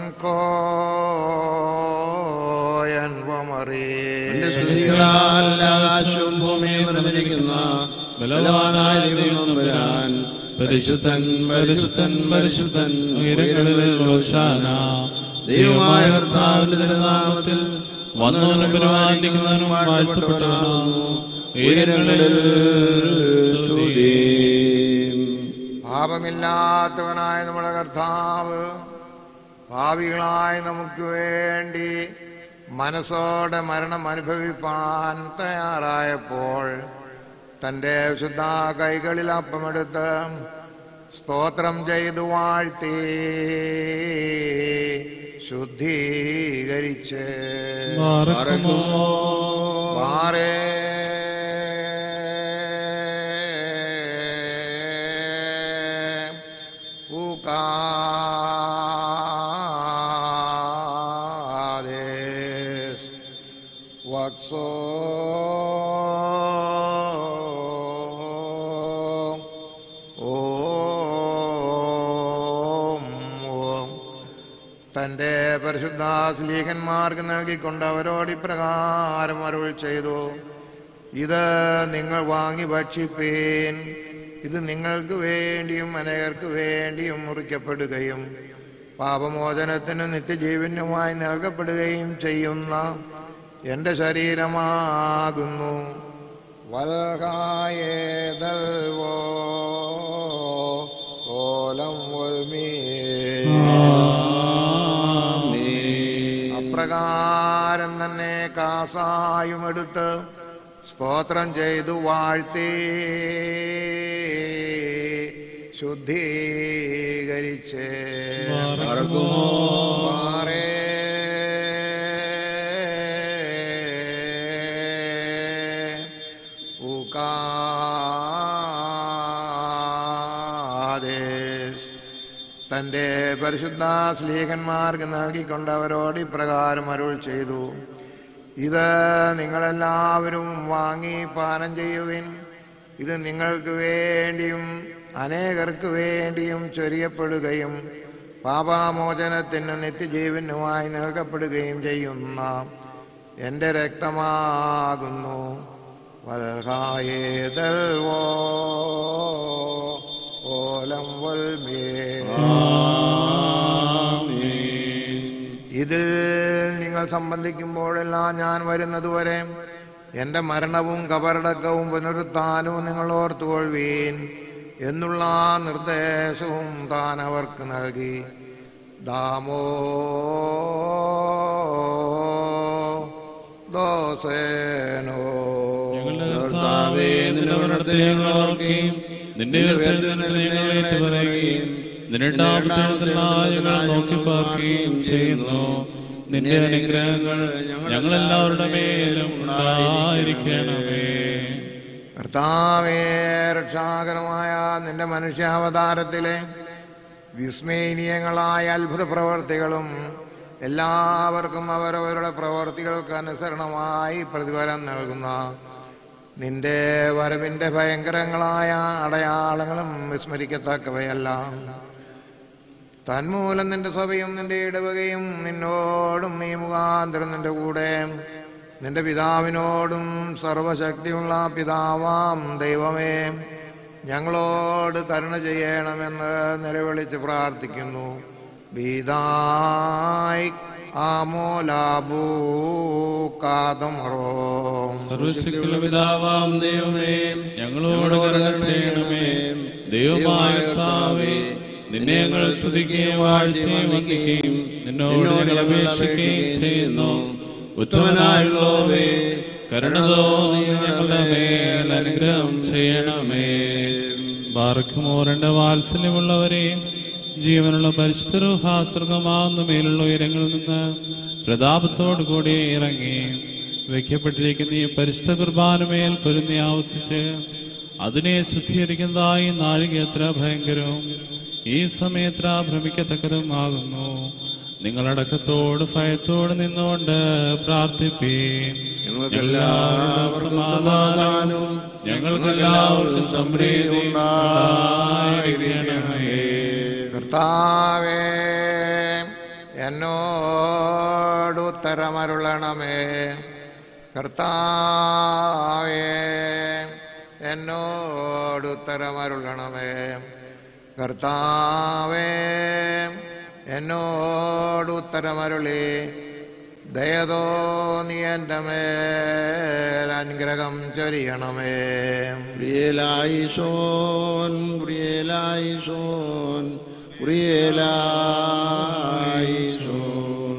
Speaker 2: കോയൻ
Speaker 3: എന്റെ സ്തുതികളാൽ ആകാശവും ഭൂമിയും നിറഞ്ഞിരിക്കുന്ന ബലവാനായ ദൈവം വരാൻ
Speaker 1: പരിശുദ്ധൻ പരിശുദ്ധൻ പരിശുദ്ധൻ ഉയരങ്ങളിൽ ഓശാന
Speaker 3: ദൈവമായ കർത്താവിന്റെ തിരുനാമത്തിൽ
Speaker 1: വന്നവനും പരിപാലിക്കുന്നവനും വാഴ്ത്തപ്പെട്ടവനാകുന്നു ഉയരങ്ങളിൽ സ്തുതി
Speaker 2: പാപമില്ലാത്തവനായ നമ്മുടെ കർത്താവ് ഭാവികളായ നമുക്ക് വേണ്ടി മനസ്സോടെ മരണം അനുഭവിപ്പാൻ തയ്യാറായപ്പോൾ തൻ്റെ വിശുദ്ധ കൈകളിൽ അപ്പമെടുത്ത് സ്തോത്രം ചെയ്തു വാഴ്ത്തി ശുദ്ധീകരിച്ച്
Speaker 1: പാർക്കുമോ
Speaker 2: പാറേ ൂക്കാദേശ് വക്സോ ഓം ഓം തന്റെ പരിശുദ്ധ സ്ലീഹന്മാർക്ക് നൽകിക്കൊണ്ട് അവരോട് ഇപ്രകാരം അരുൾ ചെയ്തു ഇത് നിങ്ങൾ വാങ്ങി ഭക്ഷിപ്പീൻ ഇത് നിങ്ങൾക്ക് വേണ്ടിയും അനേകർക്ക് വേണ്ടിയും മുറിക്കപ്പെടുകയും പാപമോചനത്തിന് നിത്യജീവനുമായി നൽകപ്പെടുകയും ചെയ്യുന്ന എൻ്റെ ശരീരമാകുന്നു വൽകായേതൽവോ ഓലം വൽമീ അപ്രകാരം തന്നെ കാസായുമെടുത്ത് സ്തോത്രം ചെയ്തു വാഴ്ത്തി ശുദ്ധീകരിച്ച്
Speaker 1: പാർക്കുമോ
Speaker 2: പാറേ ഊക്കാദേശ് തന്റെ പരിശുദ്ധ സ്ലീഹന്മാർക്ക് നൽകിക്കൊണ്ട് അവരോട് ഇപ്രകാരം അരുൾ ചെയ്തു ഇത് നിങ്ങളെല്ലാവരും വാങ്ങി പാനം ചെയ്യുവിൻ ഇത് നിങ്ങൾക്ക് വേണ്ടിയും അനേകർക്ക് വേണ്ടിയും ചൊരിയപ്പെടുകയും പാപാമോചനത്തിന് നിത്യജീവനുമായി നൽകപ്പെടുകയും ചെയ്യുന്ന എൻ്റെ രക്തമാകുന്നു വൽഹായേതൽവോ ഓലം വൽമേ ഇതിൽ നിങ്ങൾ സംബന്ധിക്കുമ്പോഴെല്ലാം ഞാൻ വരുന്നതുവരെ എൻ്റെ മരണവും കബറടക്കവും പുനരുത്ഥാനവും നിങ്ങൾ ഓർത്തുകൊള്ളുവീൻ എന്നുള്ള ആ നിർദ്ദേശവും താൻ അവർക്ക് നൽകി ദാമോ ദോസേനോ
Speaker 1: ഞങ്ങളുടെ കർത്താവേ നിന്റെ മരണത്തെ ഞങ്ങൾ ഓർക്കുകയും നിന്റെ ഉയർത്തുന്നതിനെ ഞങ്ങൾ ഏറ്റുപറയുകയും നിന്റെ ഡാപത്തെഴുന്നള്ളാൽ ഞങ്ങൾ നോക്കി പാർക്കുകയും ചെയ്യുന്നു നിന്റെ അനുഗ്രഹങ്ങൾ ഞങ്ങളെല്ലാവരുടെ മേലും ഉണ്ടായിരിക്കണമേ
Speaker 2: കർത്താവേ രക്ഷാകരമായ നിന്റെ മനുഷ്യാവതാരത്തിലെ വിസ്മയനീയങ്ങളായ അത്ഭുത പ്രവർത്തികളും എല്ലാവർക്കും അവരവരുടെ പ്രവർത്തികൾക്ക് അനുസരണമായി പ്രതിഫലം നൽകുന്ന നിന്റെ വരവിന്റെ ഭയങ്കരങ്ങളായ അടയാളങ്ങളും വിസ്മരിക്കത്തക്കവയല്ല തന്മൂലം നിന്റെ സഭയും നിന്റെ ഇടവകയും നിന്നോടും നീ മുഖാന്തരം നിന്റെ കൂടെ നിന്റെ പിതാവിനോടും സർവശക്തിയുള്ള പിതാവാം ദൈവമേ ഞങ്ങളോട് കരുണ ചെയ്യണമെന്ന് നിലവിളിച്ച് പ്രാർത്ഥിക്കുന്നു ബീതായ് ആമോലാബൂ കാതമറോ
Speaker 1: സർവശക്തിയുള്ള പിതാവാം ദൈവമേ ഞങ്ങളോട് കരുണ ചെയ്യണമേ ദൈവമായ കർത്താവേ നിന്നെ ഞങ്ങൾ സ്തുതിക്കുകയും വാഴ്ത്തുകയും വന്ദിക്കുകയും നിന്നോട് ഞങ്ങൾ അപേക്ഷിക്കുകയും ചെയ്യുന്നു ഉത്തമനായുള്ളവേ കരുണ തോന്നി ഞങ്ങളുടെ മേൽ അനുഗ്രഹം ചെയ്യണമേ ബാർക്കുമോരന്റെ വാത്സല്യമുള്ളവരെ ജീവനുള്ള പരിശുദ്ധരൂഹാസൃഗമാകുന്ന മേലുള്ള ഉയരങ്ങളിൽ നിന്ന് പ്രതാപത്തോടു കൂടി ഇറങ്ങി വയ്ക്കപ്പെട്ടിരിക്കുന്ന ഈ പരിശുദ്ധ കുർബാനമേൽ പൊരുന്നി ആവസിച്ച് അതിനെ ശുദ്ധീകരിക്കുന്നതായി നാഴിക എത്ര ഭയങ്കരവും ഈ സമയത്ര ഭ്രമിക്കത്തക്കതും ആകുന്നു നിങ്ങളടക്കത്തോട് ഭയത്തോട് നിന്നുകൊണ്ട് പ്രാർത്ഥിപ്പീൻ
Speaker 3: ഞങ്ങൾക്കെല്ലാവർക്കും സമാധാനവും
Speaker 1: ഞങ്ങൾക്കെല്ലാവർക്കും സമൃദ്ധി ഉണ്ടായിരിക്കണമേ
Speaker 2: കർത്താവേ എന്നോട് ഉത്തരമരുളണമേ കർത്താവേ എന്നോട് ഉത്തരമരുളണമേ കർത്താവേ എന്നോട് ഉത്തരമരുളി ദയതോ നീ എൻ്റെ മേൽ അനുഗ്രഹം ചൊരിയണമേ
Speaker 3: പ്രിയലായിഷോൻ പ്രിയലായിഷോൻ പ്രിയലായിഷോൻ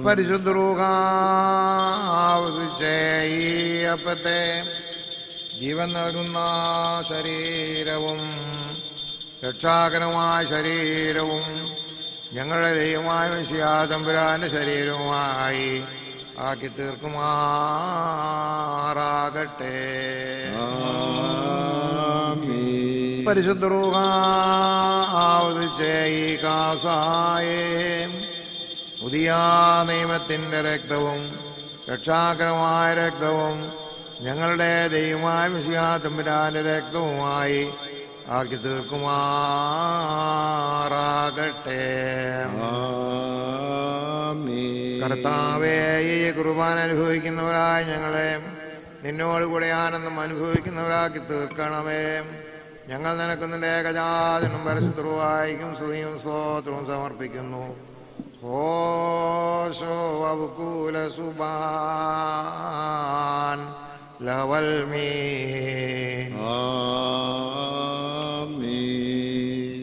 Speaker 2: പരിശുദ്ധ ഈ അപ്പത്തെ ജീവൻ നൽകുന്ന ശരീരവും രക്ഷാകരമായ ശരീരവും ഞങ്ങളുടെ ദൈവമായ വിശ്യാതമ്പുരാന്റെ ശരീരവുമായി ആക്കി തീർക്കുമാറാകട്ടെ
Speaker 3: ആമീൻ.
Speaker 2: പരിശുദ്ധ ഈ കാസായേ പുതിയ നിയമത്തിന്റെ രക്തവും രക്ഷാകരമായ രക്തവും ഞങ്ങളുടെ ദൈവമായ വിശ്വാസമ്പുരാന്റെ രക്തവുമായി ആക്കി തീർക്കുമാറാകട്ടെ
Speaker 3: ആമീൻ.
Speaker 2: കർത്താവേ ഈ കുർബാന അനുഭവിക്കുന്നവരായ ഞങ്ങളെ നിന്നോട് കൂടെ ആനന്ദം അനുഭവിക്കുന്നവരാക്കി തീർക്കണമേ ഞങ്ങൾ നിനക്കുന്നിന്റെ ഏകജാതനും പരശുദ്രുവായിക്കും സ്തുതിയും സ്തോത്രവും സമർപ്പിക്കുന്നു ഓശോ അവകൂല സുബാൻ ലവൽ മീ
Speaker 3: ആമീൻ.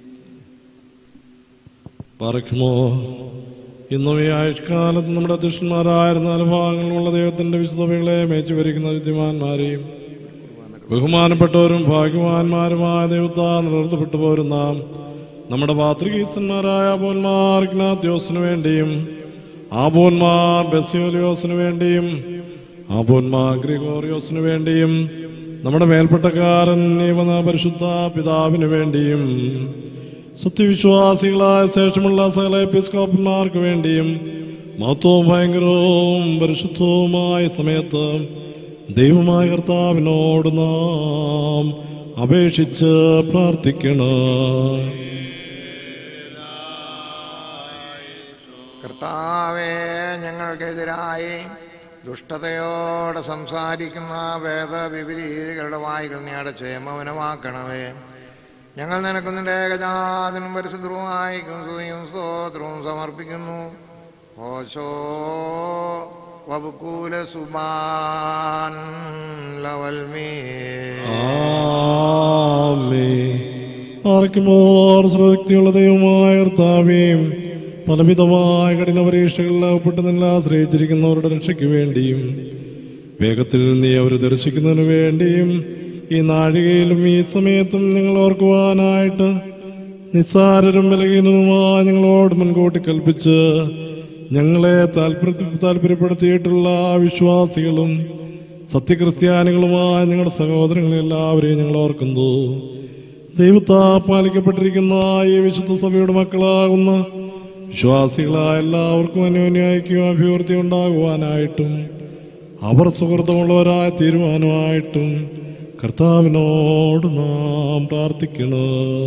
Speaker 4: പറക്കുമോ ഇന്നും ഈ ആയുഷ്കാലത്ത് നമ്മുടെ അധ്യക്ഷന്മാരായിരുന്ന നാല് ഭാഗങ്ങളിലുള്ള ദൈവത്തിന്റെ വിശുദ്ധതകളെ മേച്ചു ഭരിക്കുന്ന വിദ്യമാന്മാരെയും ബഹുമാനപ്പെട്ടവരും ഭാഗ്യവാന്മാരുമായ ദൈവത്താൽ നിലനിർത്തപ്പെട്ടു പോരുന്ന നമ്മുടെ പാത്രികീസന്മാരായ പോന്മാർ ഇഗ്നാത്യോസിനു വേണ്ടിയും ആബോന്മാർ ബെസിയോലിയോസിനു വേണ്ടിയും ആബോന്മാർ ഗ്രിഗോറിയോസിനു വേണ്ടിയും നമ്മുടെ മേൽപ്പെട്ടക്കാരൻ നിയമന പരിശുദ്ധ പിതാവിനു വേണ്ടിയും സത്യവിശ്വാസികളായ ശേഷമുള്ള സകല എപ്പിസ്കോപ്പന്മാർക്ക് വേണ്ടിയും മഹത്വവും ഭയങ്കരവും പരിശുദ്ധവുമായ സമയത്ത് ദൈവമായ കർത്താവിനോട് നാം അപേക്ഷിച്ച് പ്രാർത്ഥിക്കണം
Speaker 2: കർത്താവെ ഞങ്ങൾക്കെതിരായി ദുഷ്ടതയോടെ സംസാരിക്കുന്ന വേദവിപരീതികളുടെ വായികൾ നീ അടച്ച് മൗനമാക്കണമേ ഞങ്ങൾ നിനക്കുന്നിന്റെ ഏകജാതനും പരിശുദ്ധവുമായിക്കും സ്തുതിയും സ്തോത്രവും സമർപ്പിക്കുന്നു ഓശോ വബുക്കൂല സുബാൻ ലവൽമീ
Speaker 4: ആർക്കുമോർ ശ്രക്തിയുള്ള ദൈവമായ കർത്താവേയും പലവിധമായ കഠിന പരീക്ഷകളിൽ അകപ്പെട്ട് നിന്നെ ആശ്രയിച്ചിരിക്കുന്നവരുടെ രക്ഷയ്ക്ക് വേണ്ടിയും വേഗത്തിൽ നീ അവരെ ദർശിക്കുന്നതിന് വേണ്ടിയും ഈ നാഴികയിലും ഈ സമയത്തും നിങ്ങൾ ഓർക്കുവാനായിട്ട് നിസ്സാരരും ബലഹീനതുമായ ഞങ്ങളോട് മുൻകൂട്ടി കൽപ്പിച്ച് ഞങ്ങളെ താല്പര്യ താല്പര്യപ്പെടുത്തിയിട്ടുള്ള വിശ്വാസികളും സത്യക്രിസ്ത്യാനികളുമായ ഞങ്ങളുടെ സഹോദരങ്ങളെ എല്ലാവരെയും ഞങ്ങൾ ഓർക്കുന്നു ദൈവത്താ പാലിക്കപ്പെട്ടിരിക്കുന്ന ഈ വിശുദ്ധ സഭയുടെ മക്കളാകുന്ന വിശ്വാസികളായ എല്ലാവർക്കും അന്യോന്യായിക്കും അഭിവൃദ്ധി ഉണ്ടാകുവാനായിട്ടും അവർ സുഹൃത്തുമുള്ളവരായ തീരുമാനമായിട്ടും കർത്താവിനോട് നാം പ്രാർത്ഥിക്കണം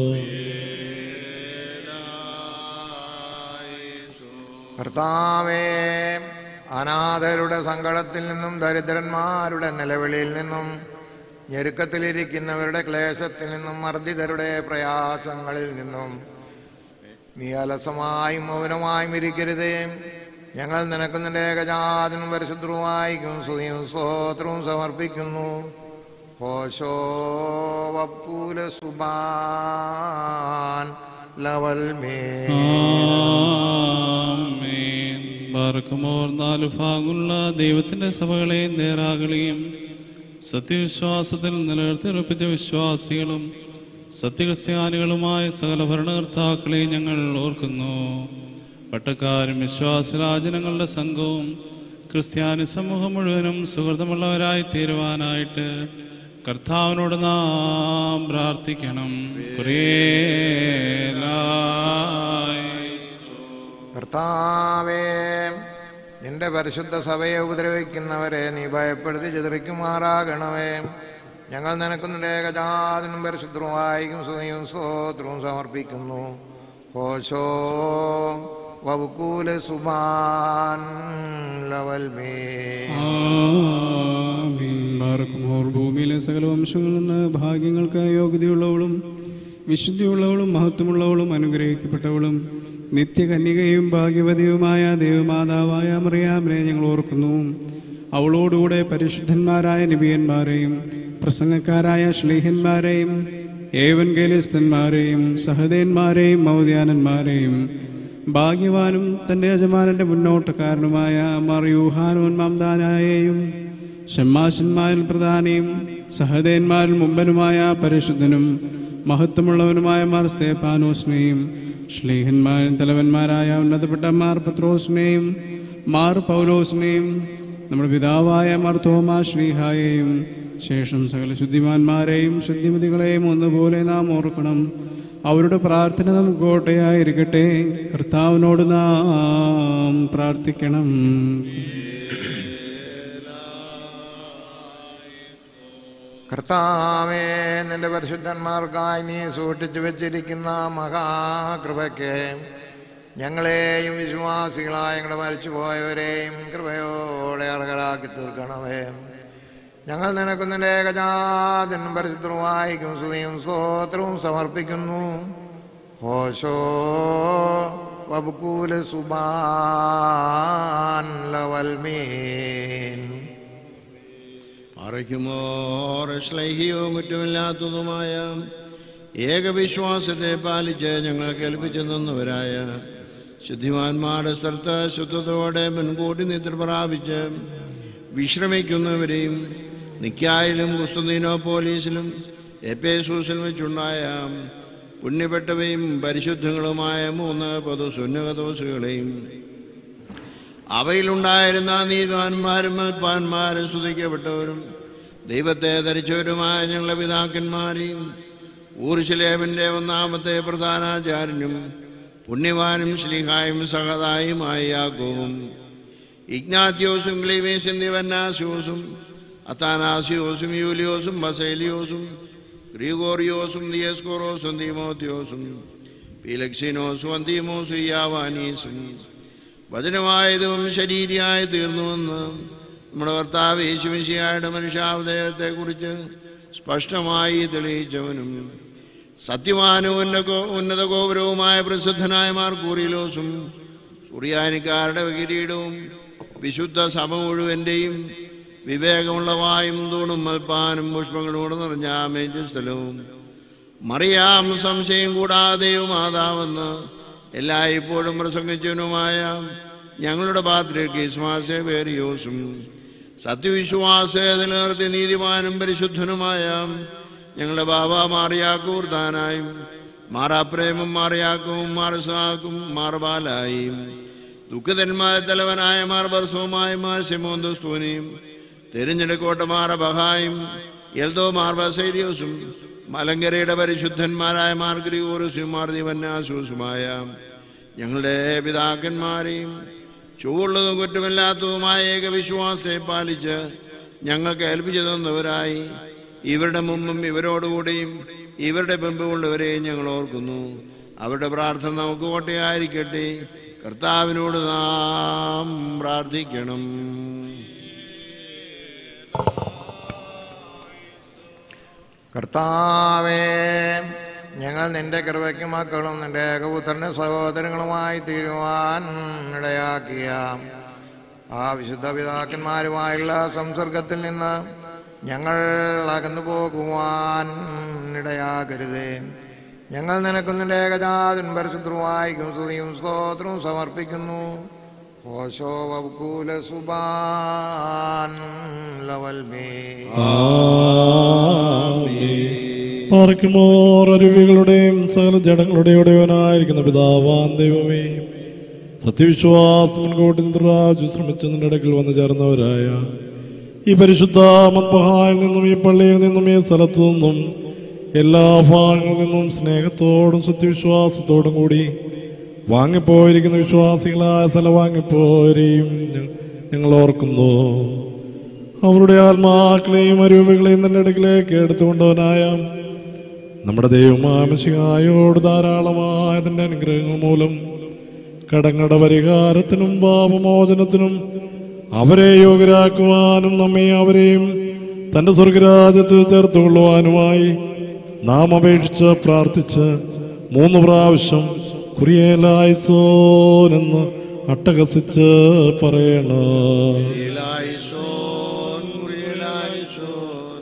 Speaker 2: കർത്താവേ അനാഥരുടെ സങ്കടത്തിൽ നിന്നും ദരിദ്രന്മാരുടെ നിലവിളിയിൽ നിന്നും ഞെരുക്കത്തിലിരിക്കുന്നവരുടെ ക്ലേശത്തിൽ നിന്നും മർദ്ദിതരുടെ പ്രയാസങ്ങളിൽ നിന്നും നീ അലസമായും മൗനമായും ഇരിക്കരുതേ ഞങ്ങൾ നിനക്ക് നിന്റെ ഏകജാതനും പരിശുദ്ധവുമായിക്കും സ്തുതിയും സ്തോത്രവും സമർപ്പിക്കുന്നു ഹോശോ വപ്പൂല സുബാൻ ലവൽ മേ
Speaker 1: ആമേൻ ബാറക്കുമോർ നാലു ഭാഗമുള്ള ദൈവത്തിന്റെ സഭകളെ നേരാകളെയും സത്യവിശ്വാസത്തിൽ നിലനിർത്തിയുറപ്പിച്ച വിശ്വാസികളും സത്യക്രിസ്ത്യാനികളുമായ സകല ഭരണകർത്താക്കളെ ഞങ്ങൾ ഓർക്കുന്നു പട്ടക്കാരും വിശ്വാസരാജനങ്ങളുടെ സംഘവും ക്രിസ്ത്യാനി സമൂഹം മുഴുവനും സുഹൃതമുള്ളവരായി തീരുവാനായിട്ട് കർത്താവിനോട് നാം പ്രാർത്ഥിക്കണം
Speaker 2: കർത്താവേ നിന്റെ പരിശുദ്ധ സഭയെ ഉപദ്രവിക്കുന്നവരെ നീ ഭയപ്പെടുത്തി ചിതറിക്കുമാറാകണമേ ഞങ്ങൾ നിനക്ക് നിന്റെ ഏകജാതനും പരിശുദ്ധവുമായിരിക്കും സ്തുതിയും സ്തോത്രവും സമർപ്പിക്കുന്നു ഹോശോ വബുക്കൂല സുബാൻ ലവൽമേ
Speaker 5: ബാർക്കുമോർ ഭൂമിയിലെ സകല വംശങ്ങളിൽ നിന്ന് ഭാഗ്യങ്ങൾക്ക് യോഗ്യതയുള്ളവളും വിശുദ്ധിയുള്ളവളും മഹത്വമുള്ളവളും അനുഗ്രഹിക്കപ്പെട്ടവളും നിത്യകന്യകയും ഭാഗ്യവതിയുമായ ദൈവമാതാവായ മറിയാമനെ ഞങ്ങൾ ഓർക്കുന്നു അവളോടുകൂടെ പരിശുദ്ധന്മാരായ നിബിയന്മാരെയും പ്രസംഗക്കാരായ ശ്ലീഹന്മാരെയും ഏവൻഗേലിസ്തന്മാരെയും സഹദേന്മാരെയും മൗദ്യാനന്മാരെയും ഭാഗ്യവാനും തന്റെ യജമാനന്റെ മുന്നോട്ടക്കാരനുമായ മറിയൂഹാനോൻ മംദാനായെയും ഷമ്മാശന്മാരിൽ പ്രധാനിയും സഹദേന്മാരിൽ മുമ്പനുമായ പരിശുദ്ധനും മഹത്വമുള്ളവനുമായ മാർ സ്തേപ്പാനോസിനെയും ശ്ലീഹന്മാരിൽ തലവന്മാരായ ഉന്നതപ്പെട്ട മാർ പത്രോസിനെയും മാർ പൗലോസിനെയും നമ്മുടെ പിതാവായ മാർ തോമാ ശ്ലീഹായെയും ശേഷം സകല ശുദ്ധിമാന്മാരെയും ശുദ്ധിമതികളെയും ഒന്നുപോലെ നാം ഓർക്കണം അവരുടെ പ്രാർത്ഥന നമുക്ക് കോട്ടയായിരിക്കട്ടെ കർത്താവിനോട് നാം പ്രാർത്ഥിക്കണം
Speaker 2: കർത്താവേ നിന്റെ പരിശുദ്ധന്മാർക്കായി നീ സൂക്ഷിച്ചു വെച്ചിരിക്കുന്ന മഹാകൃപയ്ക്ക് ഞങ്ങളെയും വിശ്വാസികളായ ഞങ്ങളുടെ മരിച്ചുപോയവരെയും കൃപയോടെ അർഹരാക്കി തീർക്കണമേ ഞങ്ങൾ നിനക്ക് നിന്റെ ഏകജാതനും പരിശുദ്ധവായിക്കും സ്തുതിയും സ്തോത്രവും സമർപ്പിക്കുന്നു ഹോശോ വബുക്കൂല സുബാൻ ലവൽമീൻ
Speaker 3: പാറയ്ക്കുമോർ ശ്ലൈഹികവും കുറ്റമില്ലാത്തതുമായ ഏകവിശ്വാസത്തെ പാലിച്ച് ഞങ്ങൾ കേൾപ്പിച്ചു തന്നവരായ ശുദ്ധിമാന്മാരുടെ സ്ഥലത്ത് ശുദ്ധതയോടെ മുൻകൂട്ടി നിദ്ര പ്രാപിച്ച് വിശ്രമിക്കുന്നവരെയും നിക്കായിലും കുസ്തുദീനോ പോലീസിലും എപ്പേസൂസിലും വെച്ചുണ്ടായ പുണ്യപ്പെട്ടവയും പരിശുദ്ധങ്ങളുമായ മൂന്ന് പൊതു സുന്നകദോസുകളെയും അവയിലുണ്ടായിരുന്ന നീതിമാന്മാരും മൽപ്പാന്മാരും സ്തുതിക്കപ്പെട്ടവരും ദൈവത്തെ ധരിച്ചവരുമായ ഞങ്ങളുടെ പിതാക്കന്മാരെയും ഊർശിലേവന്റെ ഒന്നാമത്തെ പ്രധാനാചാര്യനും പുണ്യവാനും ശ്ലീഹായും സഹതായുമായ യാക്കോവും ഇഗ്നാത്യോസും ക്ലീവേസും ദിവന്നാസ്യോസും അത്താനാസിയോസും യൂലിയോസും ബസേലിയോസും ഗ്രീഗോറിയോസും ദിയസ്കോറോസും തീമോത്യോസും പീലക്സിനോസും അന്തീമോസും യാവാനീസും വചനമായതും ശരീരിയായി തീർന്നുവെന്ന് നമ്മുടെ ഭർത്താവ് യേശുമിശിയായുടെ മനുഷ്യാവതയത്തെ കുറിച്ച് സ്പഷ്ടമായി തെളിയിച്ചവനും സത്യവാനും ഉന്നത- ഉന്നത ഗോപുരവുമായ പ്രസിദ്ധനായ മാർക്കൂറിയിലോസും സുറിയാനിക്കാരുടെ കിരീടവും വിശുദ്ധ സഭ മുഴുവന്റെയും വിവേകമുള്ള വായും തൂണും മൽപ്പാനും പുഷ്പങ്ങളോട് നിറഞ്ഞ മേജ സ്ഥലവും മറിയാം സംശയം കൂടാതെയും മാതാവെന്ന് എല്ലായ്പ്പോഴും പ്രസംഗിച്ചവനുമായ ഞങ്ങളുടെ പാത്രിക്ക് ഇസ്മാസെ വേറിയോസും സത്യവിശ്വാസ നിലനിർത്തി നീതിമാനും പരിശുദ്ധനുമായ ഞങ്ങളുടെ ബാബ മാറിയാക്കൂർത്താനായും മാറാപ്രേമം മാറിയാക്കും മാറസാക്കും മാർബാലായും ദുഃഖിതന്മാർ തലവനായ മാർ ബർസവുമായ മാർ ശമോന്തോസ്തൂനിയും തിരഞ്ഞെടുക്കോട്ട മാറ ബഹായും എൽദോ മാർ ബസേരിയോസും മലങ്കരയുടെ പരിശുദ്ധന്മാരായ മാർ ഗ്രിഗോറുസും മാർ ദിവന്നാസൂസുമായ ഞങ്ങളുടെ പിതാക്കന്മാരെയും ചുവള്ളതും കുറ്റമില്ലാത്തതുമായ ഏകവിശ്വാസത്തെ പാലിച്ച് ഞങ്ങൾക്ക് ഏൽപ്പിച്ചു തന്നവരായി ഇവരുടെ മുമ്പും ഇവരോടുകൂടിയും ഇവരുടെ പിമ്പുള്ളവരെയും ഞങ്ങൾ ഓർക്കുന്നു അവരുടെ പ്രാർത്ഥന നമുക്ക് കോട്ടയായിരിക്കട്ടെ കർത്താവിനോട് നാം പ്രാർത്ഥിക്കണം
Speaker 2: കർത്താവേ ഞങ്ങൾ നിന്റെ കൃപയ്ക്ക് മക്കളും നിന്റെ ഏകപുത്രന്റെ സഹോദരങ്ങളുമായി തീരുവാൻ ഇടയാക്കിയ ആ വിശുദ്ധ പിതാക്കന്മാരുമായുള്ള സംസർഗത്തിൽ നിന്ന് ഞങ്ങൾ അകന്നു പോകുവാൻ ഇടയാകരുതേ ഞങ്ങൾ നിനക്ക് നിന്റെ ഏകജാതൻ പരിശുദ്ധവായിക്കും സ്തുതിയും സ്തോത്രവും സമർപ്പിക്കുന്നു ഓശോ വക്കൂല സുബാൻ ലവൽ മേ
Speaker 4: പാർക്കുമോർ അരുവികളുടെയും സകല ജഡങ്ങളുടെയും ഉടയവനായിരിക്കുന്ന പിതാവാൻ ദൈവമേ സത്യവിശ്വാസം മുൻകൂട്ടി നിർവാജു ശ്രമിച്ച് നിന്റെ ഇടയ്ക്കിൽ വന്നു ചേർന്നവരായ ഈ പരിശുദ്ധ മത്പഹായിൽ നിന്നും ഈ പള്ളിയിൽ നിന്നും ഈ സ്ഥലത്തു നിന്നും എല്ലാ ഭാഗങ്ങളിൽ നിന്നും സ്നേഹത്തോടും സത്യവിശ്വാസത്തോടും കൂടി വാങ്ങിപ്പോയിരിക്കുന്ന വിശ്വാസികളായ സ്ഥലം വാങ്ങിപ്പോരെയും ഞ- ഞങ്ങൾ ഓർക്കുന്നു അവരുടെ ആത്മാക്കളെയും അരൂപികളെയും തന്റെ അടുക്കിലേക്ക് എടുത്തുകൊണ്ടവനായ നമ്മുടെ ദൈവമാമശികായോട് ധാരാളമായ തന്റെ അനുഗ്രഹങ്ങൾ മൂലം കടങ്ങളുടെ പരിഹാരത്തിനും പാപമോചനത്തിനും അവരെ യോഗ്യരാക്കുവാനും നമ്മെ അവരെയും തന്റെ സ്വർഗരാജ്യത്തിൽ ചേർത്തുകൊള്ളുവാനുമായി നാം അപേക്ഷിച്ച് പ്രാർത്ഥിച്ച് മൂന്ന് പ്രാവശ്യം കുറിയേലായിസോനെന്ന് അട്ടഹസിച്ച് പറയണം
Speaker 3: കുരിയലായിസോൻ, കുരിയലായിസോൻ,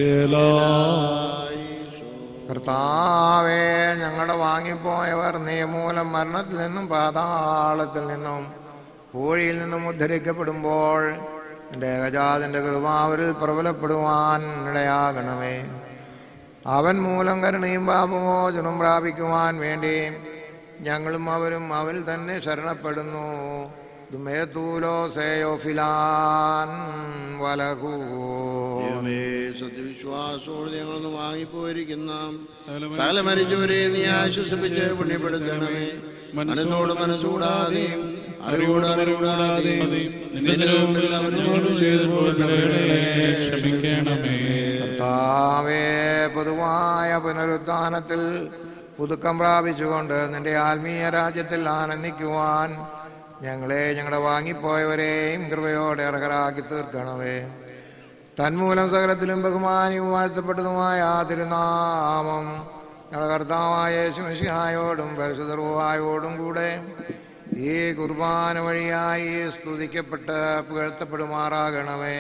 Speaker 2: കർത്താവേ ഞങ്ങളുടെ വാങ്ങിപ്പോയവർ നീ മൂലം മരണത്തിൽ നിന്നും പാതാളത്തിൽ നിന്നും പൂഴിയിൽ നിന്നും ഉദ്ധരിക്കപ്പെടുമ്പോൾ എൻ്റെ ഏകജാതിൻ്റെ കൃപ അവരിൽ പ്രബലപ്പെടുവാൻ ഇടയാകണമേ അവൻ മൂലം കരുണയും പാപമോചനം പ്രാപിക്കുവാൻ വേണ്ടി ഞങ്ങളും അവരും അവനിൽ തന്നെ ശരണപ്പെടുന്നു ദുമേത്തൂലോ സേയോ ഫിലാൻ വലഹൂ
Speaker 3: ദൈവമേ, സത്യവിശ്വാസത്തോടെ ഞങ്ങളൊന്ന് വാങ്ങിപ്പോയിരിക്കുന്ന സകല മരിച്ചവരെ നീ ആശ്വസിപ്പിച്ച് പുണ്യപ്പെടുത്തണമേ മനസ്സോട് മനസ്സൂടാതെയും അറിവോട് അറിവൂടാതെയും നിന്റെ മുമ്പിൽ അവരോട് ചെയ്തപ്പോൾ പിഴകളെ
Speaker 1: ക്ഷമിക്കണമേ
Speaker 2: കർത്താവേ പൊതുവായ പുനരുത്ഥാനത്തിൽ പുതുക്കം പ്രാപിച്ചുകൊണ്ട് നിന്റെ ആത്മീയ രാജ്യത്തിൽ ആനന്ദിക്കുവാൻ ഞങ്ങളെ ഞങ്ങളുടെ വാങ്ങിപ്പോയവരെയും കൃപയോടെ അർഹരാക്കി തീർക്കണമേ തന്മൂലം സകലത്തിലും ബഹുമാനിയും വാഴ്ത്തപ്പെട്ടതുമായ ആ തിരുനാമം ഞങ്ങളുടെ കർത്താവായ ശിവശിഹായോടും പരിശുദ്ധർവായോടും കൂടെ ഈ കുർബാന വഴിയായി സ്തുതിക്കപ്പെട്ട് പുകഴ്ത്തപ്പെടുമാറാകണമേ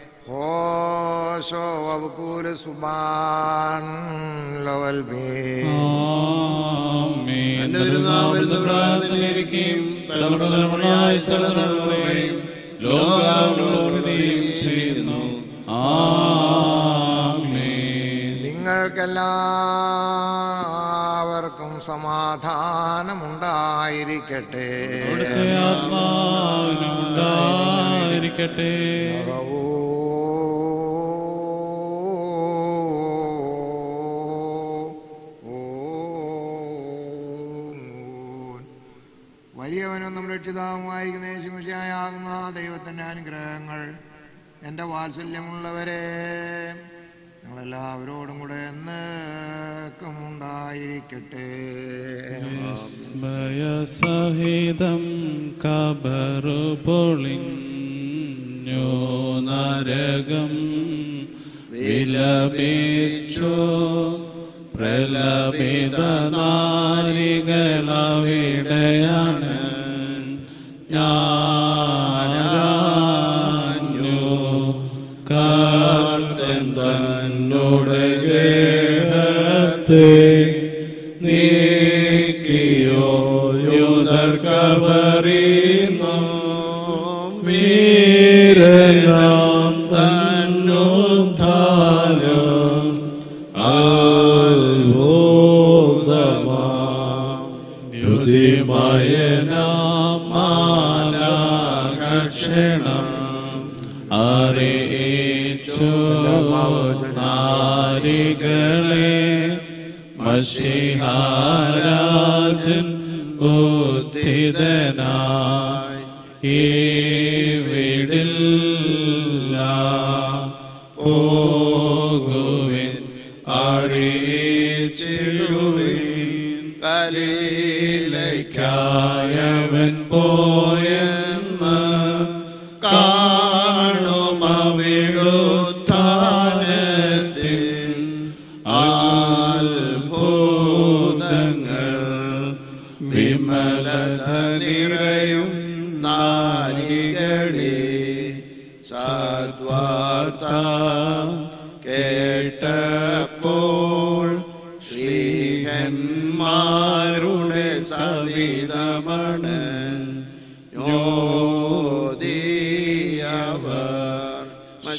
Speaker 2: ഓശോ വബുക്കൂല് സുബാൻ ലവൽ ബേ
Speaker 1: ആമേൻ.
Speaker 3: എന്റെ തിരുനാമത്തിൽ പ്രാർത്ഥനയിരിക്കുകയും തലമുറ തലമുറയായി സ്ഥലതലമുറയും
Speaker 1: ലോകാവസ്ഥയും ചെയ്യുന്നു ആമേൻ.
Speaker 2: നിങ്ങൾക്കെല്ലാവർക്കും സമാധാനമുണ്ടായിരിക്കട്ടെ
Speaker 1: അവിടുത്തെ ആത്മാവിനും ഉണ്ടായിരിക്കട്ടെ
Speaker 2: വലിയവനും നമ്മുടെ രക്ഷിതാവുമായിരിക്കുന്ന യേശുമിശിഹായാകുന്ന ദൈവത്തിൻ്റെ അനുഗ്രഹങ്ങൾ എൻ്റെ വാത്സല്യമുള്ളവരെ ഞങ്ങളെല്ലാവരോടും കൂടെ എന്നേക്കും ഉണ്ടായിരിക്കട്ടെ
Speaker 1: വിസ്മയസഹിതം കബറു പൊളിഞ്ഞു നരകം വിലപിച്ചു പ്രലപിത നാരികളവിടെയാണ് ഞാനു കാർത്തൻ തന്നോട് ഗേഹത്തെ നീക്കിയോ യുതർക്കവറിയുന്നു വീരനാം തന്നുദ്ധാനം അത്ഭുതമാ ക്ഷണം അറിയിച്ചു നാരികളെ മഷിഹാരാജൻ ഉദ്ധിതനായി ഈ വീടില്ല പോകുവിൻ അറിയിച്ചിടുവിൻ കലയിലേക്കായവൻ പോയെന്ന് കാണുമവിടുത്താനത്തിൽ അത്ഭുതങ്ങൾ വിമലത നിറയും നാരികളെ സദ്വാർത്ത കേട്ടപ്പോൾ ശ്രീഹന്മാരുടെ സവിതമണ് യോ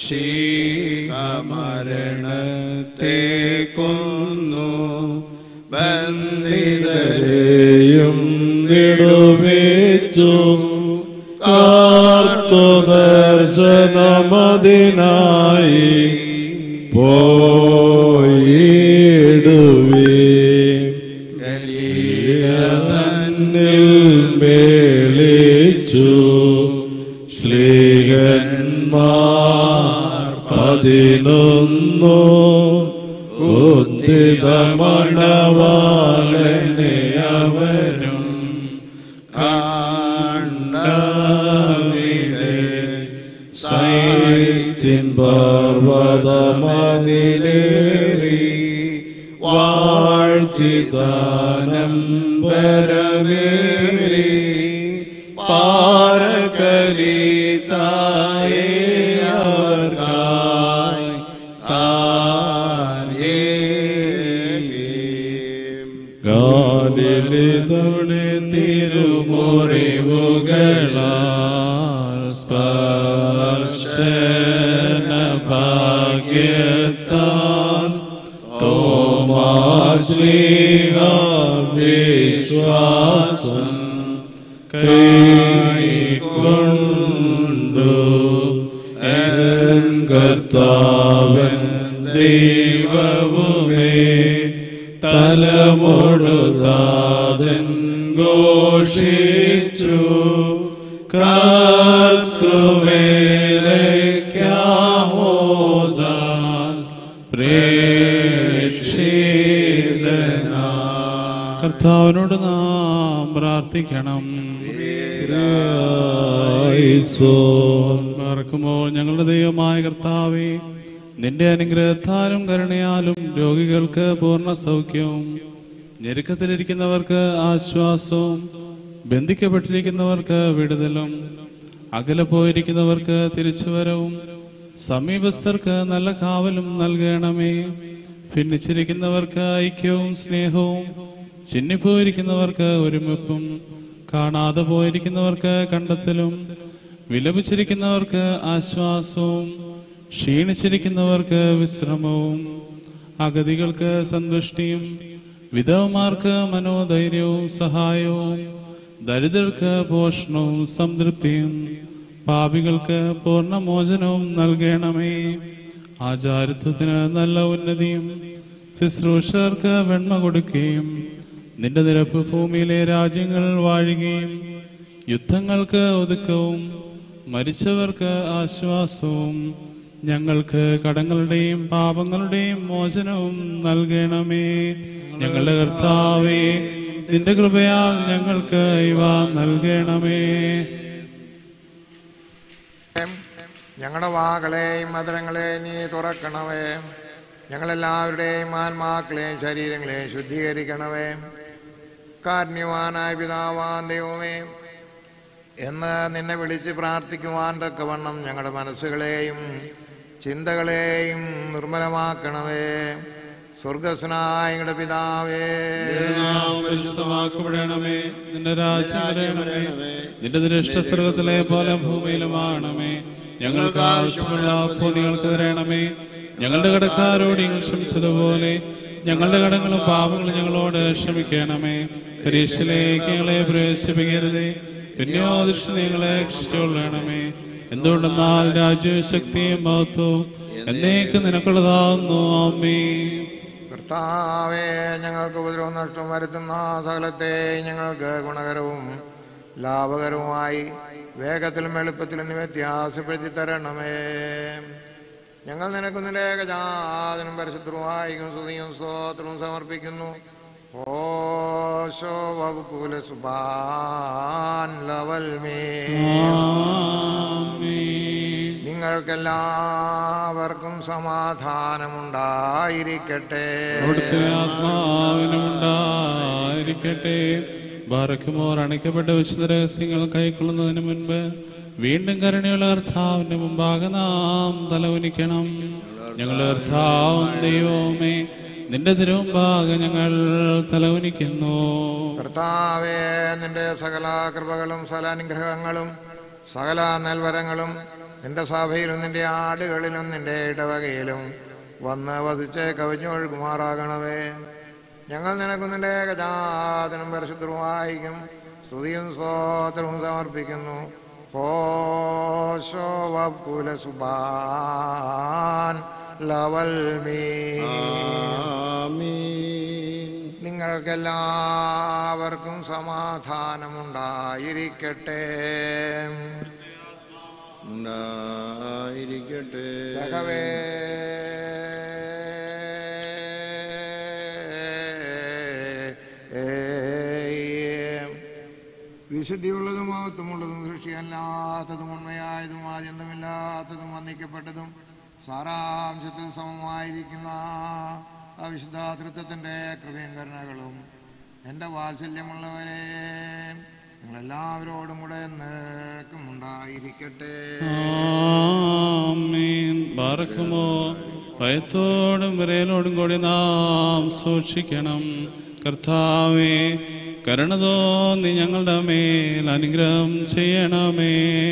Speaker 1: മരണത്തെ കൊന്നു ബന്ധിതരെ
Speaker 4: രെയും വിടുവിച്ചു കാർത്തുദർശനമതിനായി പോയിടുവേ തന്നിൽ മേളിച്ചു ശ്ലീകന്മാർ പതിനൊന്നു ഉദ്ദിതമണവാളനെ അവരും കണ്ടവിടെ സൈത്തിൻ പർവതമതിലേറി വാഴ്ത്തി ദാനം പരമേറി പാരകലിതായേ അവർക്കായി ഗാലിലിതവണ തിരുമുറിവുകളാൽ സ്പർശന ഭാഗ്യത്താൽ തോമാശ്ലീഹ വിശ്വാസം കൈക്കൊണ്ടു എൻ കർത്താവൻ ദൈവവുമേ തലമുഴുതാതൻ ഘോഷിച്ചു കർത്തൃവേലയ്ക്കാമോദാൻ പ്രേക്ഷിതനാ
Speaker 5: കർത്താവിനോട് നാം പ്രാർത്ഥിക്കണം മറക്കുമ്പോൾ ഞങ്ങളുടെ ദൈവമായ കർത്താവേ നിന്റെ അനുഗ്രഹത്താലും കരുണയാലും രോഗികൾക്ക് പൂർണ്ണ സൗഖ്യവും ഞെരുക്കത്തിലിരിക്കുന്നവർക്ക് ആശ്വാസവും ബന്ധിക്കപ്പെട്ടിരിക്കുന്നവർക്ക് വിടുതലും അകലെ പോയിരിക്കുന്നവർക്ക് തിരിച്ചുവരവും സമീപസ്ഥർക്ക് നല്ല കാവലും നൽകണമേ ഭിന്നിച്ചിരിക്കുന്നവർക്ക് ഐക്യവും സ്നേഹവും ചിന്നിപ്പോയിരിക്കുന്നവർക്ക് ഒരുമിപ്പും കാണാതെ പോയിരിക്കുന്നവർക്ക് കണ്ടെത്തലും വിലപിച്ചിരിക്കുന്നവർക്ക് ആശ്വാസവും ക്ഷീണിച്ചിരിക്കുന്നവർക്ക് വിശ്രമവും അഗതികൾക്ക് സന്തുഷ്ടിയും വിധവമാർക്ക് മനോധൈര്യവും സഹായവും ദരിദ്രർക്ക് പോഷണവും സംതൃപ്തിയും പാപികൾക്ക് പൂർണ്ണമോചനവും നൽകണമേ ആചാരത്വത്തിന് നല്ല ഉന്നതിയും ശുശ്രൂഷകർക്ക് വെണ്മ കൊടുക്കുകയും നിന്റെ നിരപ്പ് ഭൂമിയിലെ രാജ്യങ്ങൾ വാഴുകയും യുദ്ധങ്ങൾക്ക് ഒതുക്കവും മരിച്ചവർക്ക് ആശ്വാസവും ഞങ്ങൾക്ക് കടങ്ങളുടെയും പാപങ്ങളുടെയും മോചനവും നൽകണമേ ഞങ്ങളുടെ കർത്താവേ നിന്റെ കൃപയാൽ ഞങ്ങൾക്ക് ഇവ നൽകണമേ
Speaker 2: ഞങ്ങളുടെ വാകളെയും മധുരങ്ങളെയും നീ തുറക്കണമേ ഞങ്ങളെല്ലാവരുടെയും ആത്മാക്കളെയും ശരീരങ്ങളെയും ശുദ്ധീകരിക്കണമേ കാരുണ്യവാനായ പിതാവാൻ ദൈവമേ എന്ന് നിന്നെ വിളിച്ച് പ്രാർത്ഥിക്കുവാൻ തക്കവണ്ണം ഞങ്ങളുടെ മനസ്സുകളെയും ചിന്തകളെയും നിർമ്മലമാക്കണമേ സ്വർഗസ്നായ ഞങ്ങളുടെ പിതാവേ
Speaker 5: പരിശുദ്ധമാക്കപ്പെടണമേ നിന്റെ രാജ്യം വരണമേ നിന്റെ ദൃഷ്ട സ്വർഗത്തിലെ പോലെ ഭൂമിയിലുമാണമേ ഞങ്ങൾക്ക് ആവശ്യമുള്ള ഭൂമികൾക്ക് തരണമേ ഞങ്ങളുടെ കടക്കാരോട് നിങ്ങൾ ക്ഷമിച്ചതുപോലെ ഞങ്ങളുടെ കടങ്ങളും പാപങ്ങളും ഞങ്ങളോട് ക്ഷമിക്കണമേ പരീക്ഷയിലേക്ക് ഞങ്ങളെ പ്രവേശിപ്പിക്കരുതേ പിന്നെയോ ദൃഷ്ടി നിങ്ങളെ രക്ഷിച്ചുകൊള്ളണമേ എന്തുകൊണ്ടെന്നാൽ രാജ്യവും ശക്തിയും മഹത്വവും എന്നേക്ക് നിനക്കുള്ളതാവുന്നു അമ്മേ
Speaker 2: കർത്താവേ ഞങ്ങൾക്ക് ഉപദ്രവം നഷ്ടം വരുത്തുന്ന സകലത്തെ ഞങ്ങൾക്ക് ഗുണകരവും ലാഭകരവുമായി വേഗത്തിലും എളുപ്പത്തിലും നീ വ്യത്യാസപ്പെടുത്തി തരണമേ ഞങ്ങൾ നിനക്ക് നിലേഖജാതനും പരിശുദ്ധവായിക്കും സ്തുതിയും സ്തോത്രവും സമർപ്പിക്കുന്നു ഓശോ വകുല സുബാൻ ലവൽമേ
Speaker 5: ആമേൻ
Speaker 2: നിങ്ങൾക്കെല്ലാവർക്കും സമാധാനമുണ്ടായിരിക്കട്ടെ
Speaker 5: അവിടുത്തെ ആത്മാവിനുമുണ്ടായിരിക്കട്ടെ ബാറക്കുമോർ അണയ്ക്കപ്പെട്ട വിശുദ്ധ രഹസ്യങ്ങൾ കൈക്കൊള്ളുന്നതിന് മുൻപ് വീണ്ടും കരുണയുള്ള കർത്താവിന്റെ മുമ്പാകെ നാം തലവനിക്കണം ഞങ്ങളുടെ കർത്താവും ദൈവവുമേ നിന്റെ തിരുമുമ്പാകെ ഞങ്ങൾ തലവനിക്കുന്നു
Speaker 2: കർത്താവേ നിന്റെ സകല കൃപകളും സകല അനുഗ്രഹങ്ങളും സകല നൽവരങ്ങളും നിന്റെ സഭയിലും നിന്റെ ആടുകളിലും നിന്റെ ഇടവകയിലും വന്ന് വസിച്ച് കവിഞ്ഞൊഴുകുമാറാകണമേ ഞങ്ങൾ നിനക്കും നിന്റെ ഗജാതനും പരിശുദ്ധമായിരിക്കും സ്തുതിയും സ്തോത്രവും സമർപ്പിക്കുന്നു ഹോശോവകുലസുബാൻ ലവൽ മീ
Speaker 3: ആമീൻ
Speaker 2: നിങ്ങൾക്കെല്ലാവർക്കും സമാധാനമുണ്ടായിരിക്കട്ടെ
Speaker 3: ഉണ്ടായിരിക്കട്ടെ
Speaker 2: തകവേ വിശുദ്ധിയുള്ളതും മഹത്വമുള്ളതും സൃഷ്ടിയല്ലാത്തതും ഉണ്മയായതും ആദ്യന്തമില്ലാത്തതും വന്ദിക്കപ്പെട്ടതും സാരാംശത്തിൽ സമമായിരിക്കുന്ന ആ വിശുദ്ധാതൃത്വത്തിൻ്റെ കൃപയും കരുണകളും എൻ്റെ വാത്സല്യമുള്ളവരെ നിങ്ങളെല്ലാവരോടും കൂടെ എന്നേക്കും ഉണ്ടായിരിക്കട്ടെ
Speaker 5: ആമേൻ ബാറക്കുമോ ഭയത്തോടും വിറയലോടും കൂടി നാം സൂക്ഷിക്കണം കർത്താവേ കരുണ തോന്നി ഞങ്ങളുടെ മേൽ അനുഗ്രഹം ചെയ്യണമേ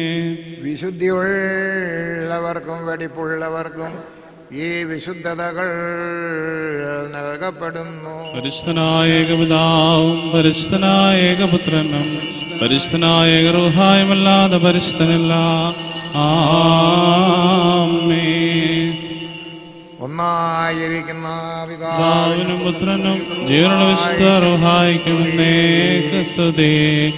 Speaker 2: വിശുദ്ധിയുള്ളവർക്കും വെടിപ്പുള്ളവർക്കും ഈ വിശുദ്ധതകൾ നൽകപ്പെടുന്നു
Speaker 5: പരിശുദ്ധനായ ഏകപിതാവും പരിശുദ്ധനായ ഏകപുത്രനും പരിശുദ്ധനായ ഏകറുഹായുമല്ലാതെ പരിശുദ്ധനില്ല ആമേൻ
Speaker 2: ഒന്നായിരിക്കുന്ന പിതാവിനും
Speaker 5: പിതാവിനും പുത്രനും ജീവനുള്ള വിശുദ്ധ സ്തുതി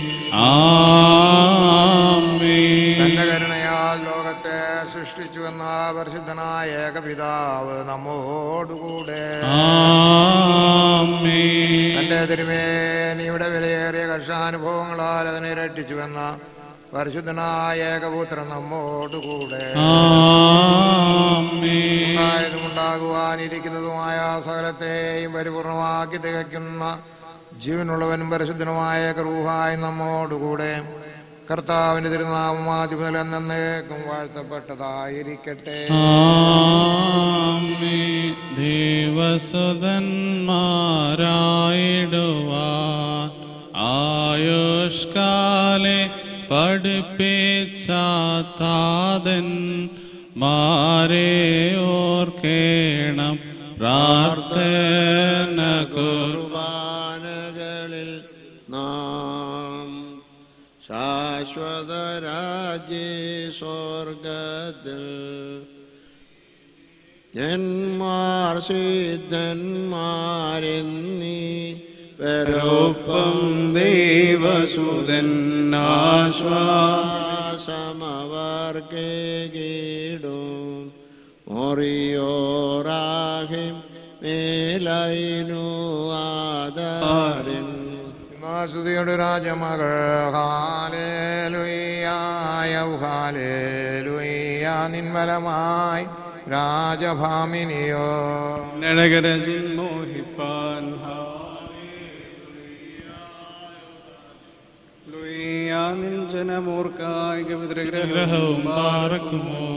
Speaker 5: ആമേൻ
Speaker 2: തന്റെ കരുണയാൽ ലോകത്തെ സൃഷ്ടിച്ചു എന്ന പരിശുദ്ധനായ ഏകപിതാവ് നമ്മോടുകൂടെ
Speaker 5: ആമേൻ
Speaker 2: തന്റെ തിരുമേനിയുടെ വിലയേറിയ കർഷാനുഭവങ്ങളാൽ അതിനെ രക്ഷിച്ചു എന്ന പരിശുദ്ധനായ ഏകപുത്രൻ നമ്മോടുകൂടെ
Speaker 5: ആമേൻ
Speaker 2: ഉണ്ടായതും ഉണ്ടാകുവാനിരിക്കുന്നതുമായ സകലത്തെയും പരിപൂർണമാക്കി തികയ്ക്കുന്ന ജീവനുള്ളവനും പരിശുദ്ധനുമായ ക്രൂഹായി നമ്മോടുകൂടെ കർത്താവിന്റെ തിരുനാമം ആദ്യം മുതൽ എന്നേക്കും വാഴ്ത്തപ്പെട്ടതായിരിക്കട്ടെ
Speaker 5: ആമേൻ. ദേവസുതന്മാരായിടുവാൻ ആയുഷ്കാലെ പഠിപ്പിച്ചാത്താതൻ മാരെ ഓർക്കേണം പ്രാർത്ഥന കുർ
Speaker 3: കുർബാനകളിൽ നാം ശാശ്വത രാജ്യ സ്വർഗത്തിൽ ജന്മാർ സിദ്ധന്മാരെന്നീ
Speaker 1: ഒപ്പം ദൈവസുതൻ
Speaker 3: സമവർക്കെ കീടും മൊറിയോറാഹിം മേലൈനു ആദാരൻ
Speaker 2: സ്തുതിയുടെ രാജമകൾ ഹാലേലുയ്യായ ഹാലേലുയ്യ നിൻമലമായി രാജഭാമിനിയോ
Speaker 1: നരകരസിൻ മോഹിപ്പാൻ ജനമൂർക്കായിക
Speaker 5: ഗ്രഹവും പാറക്കുമോ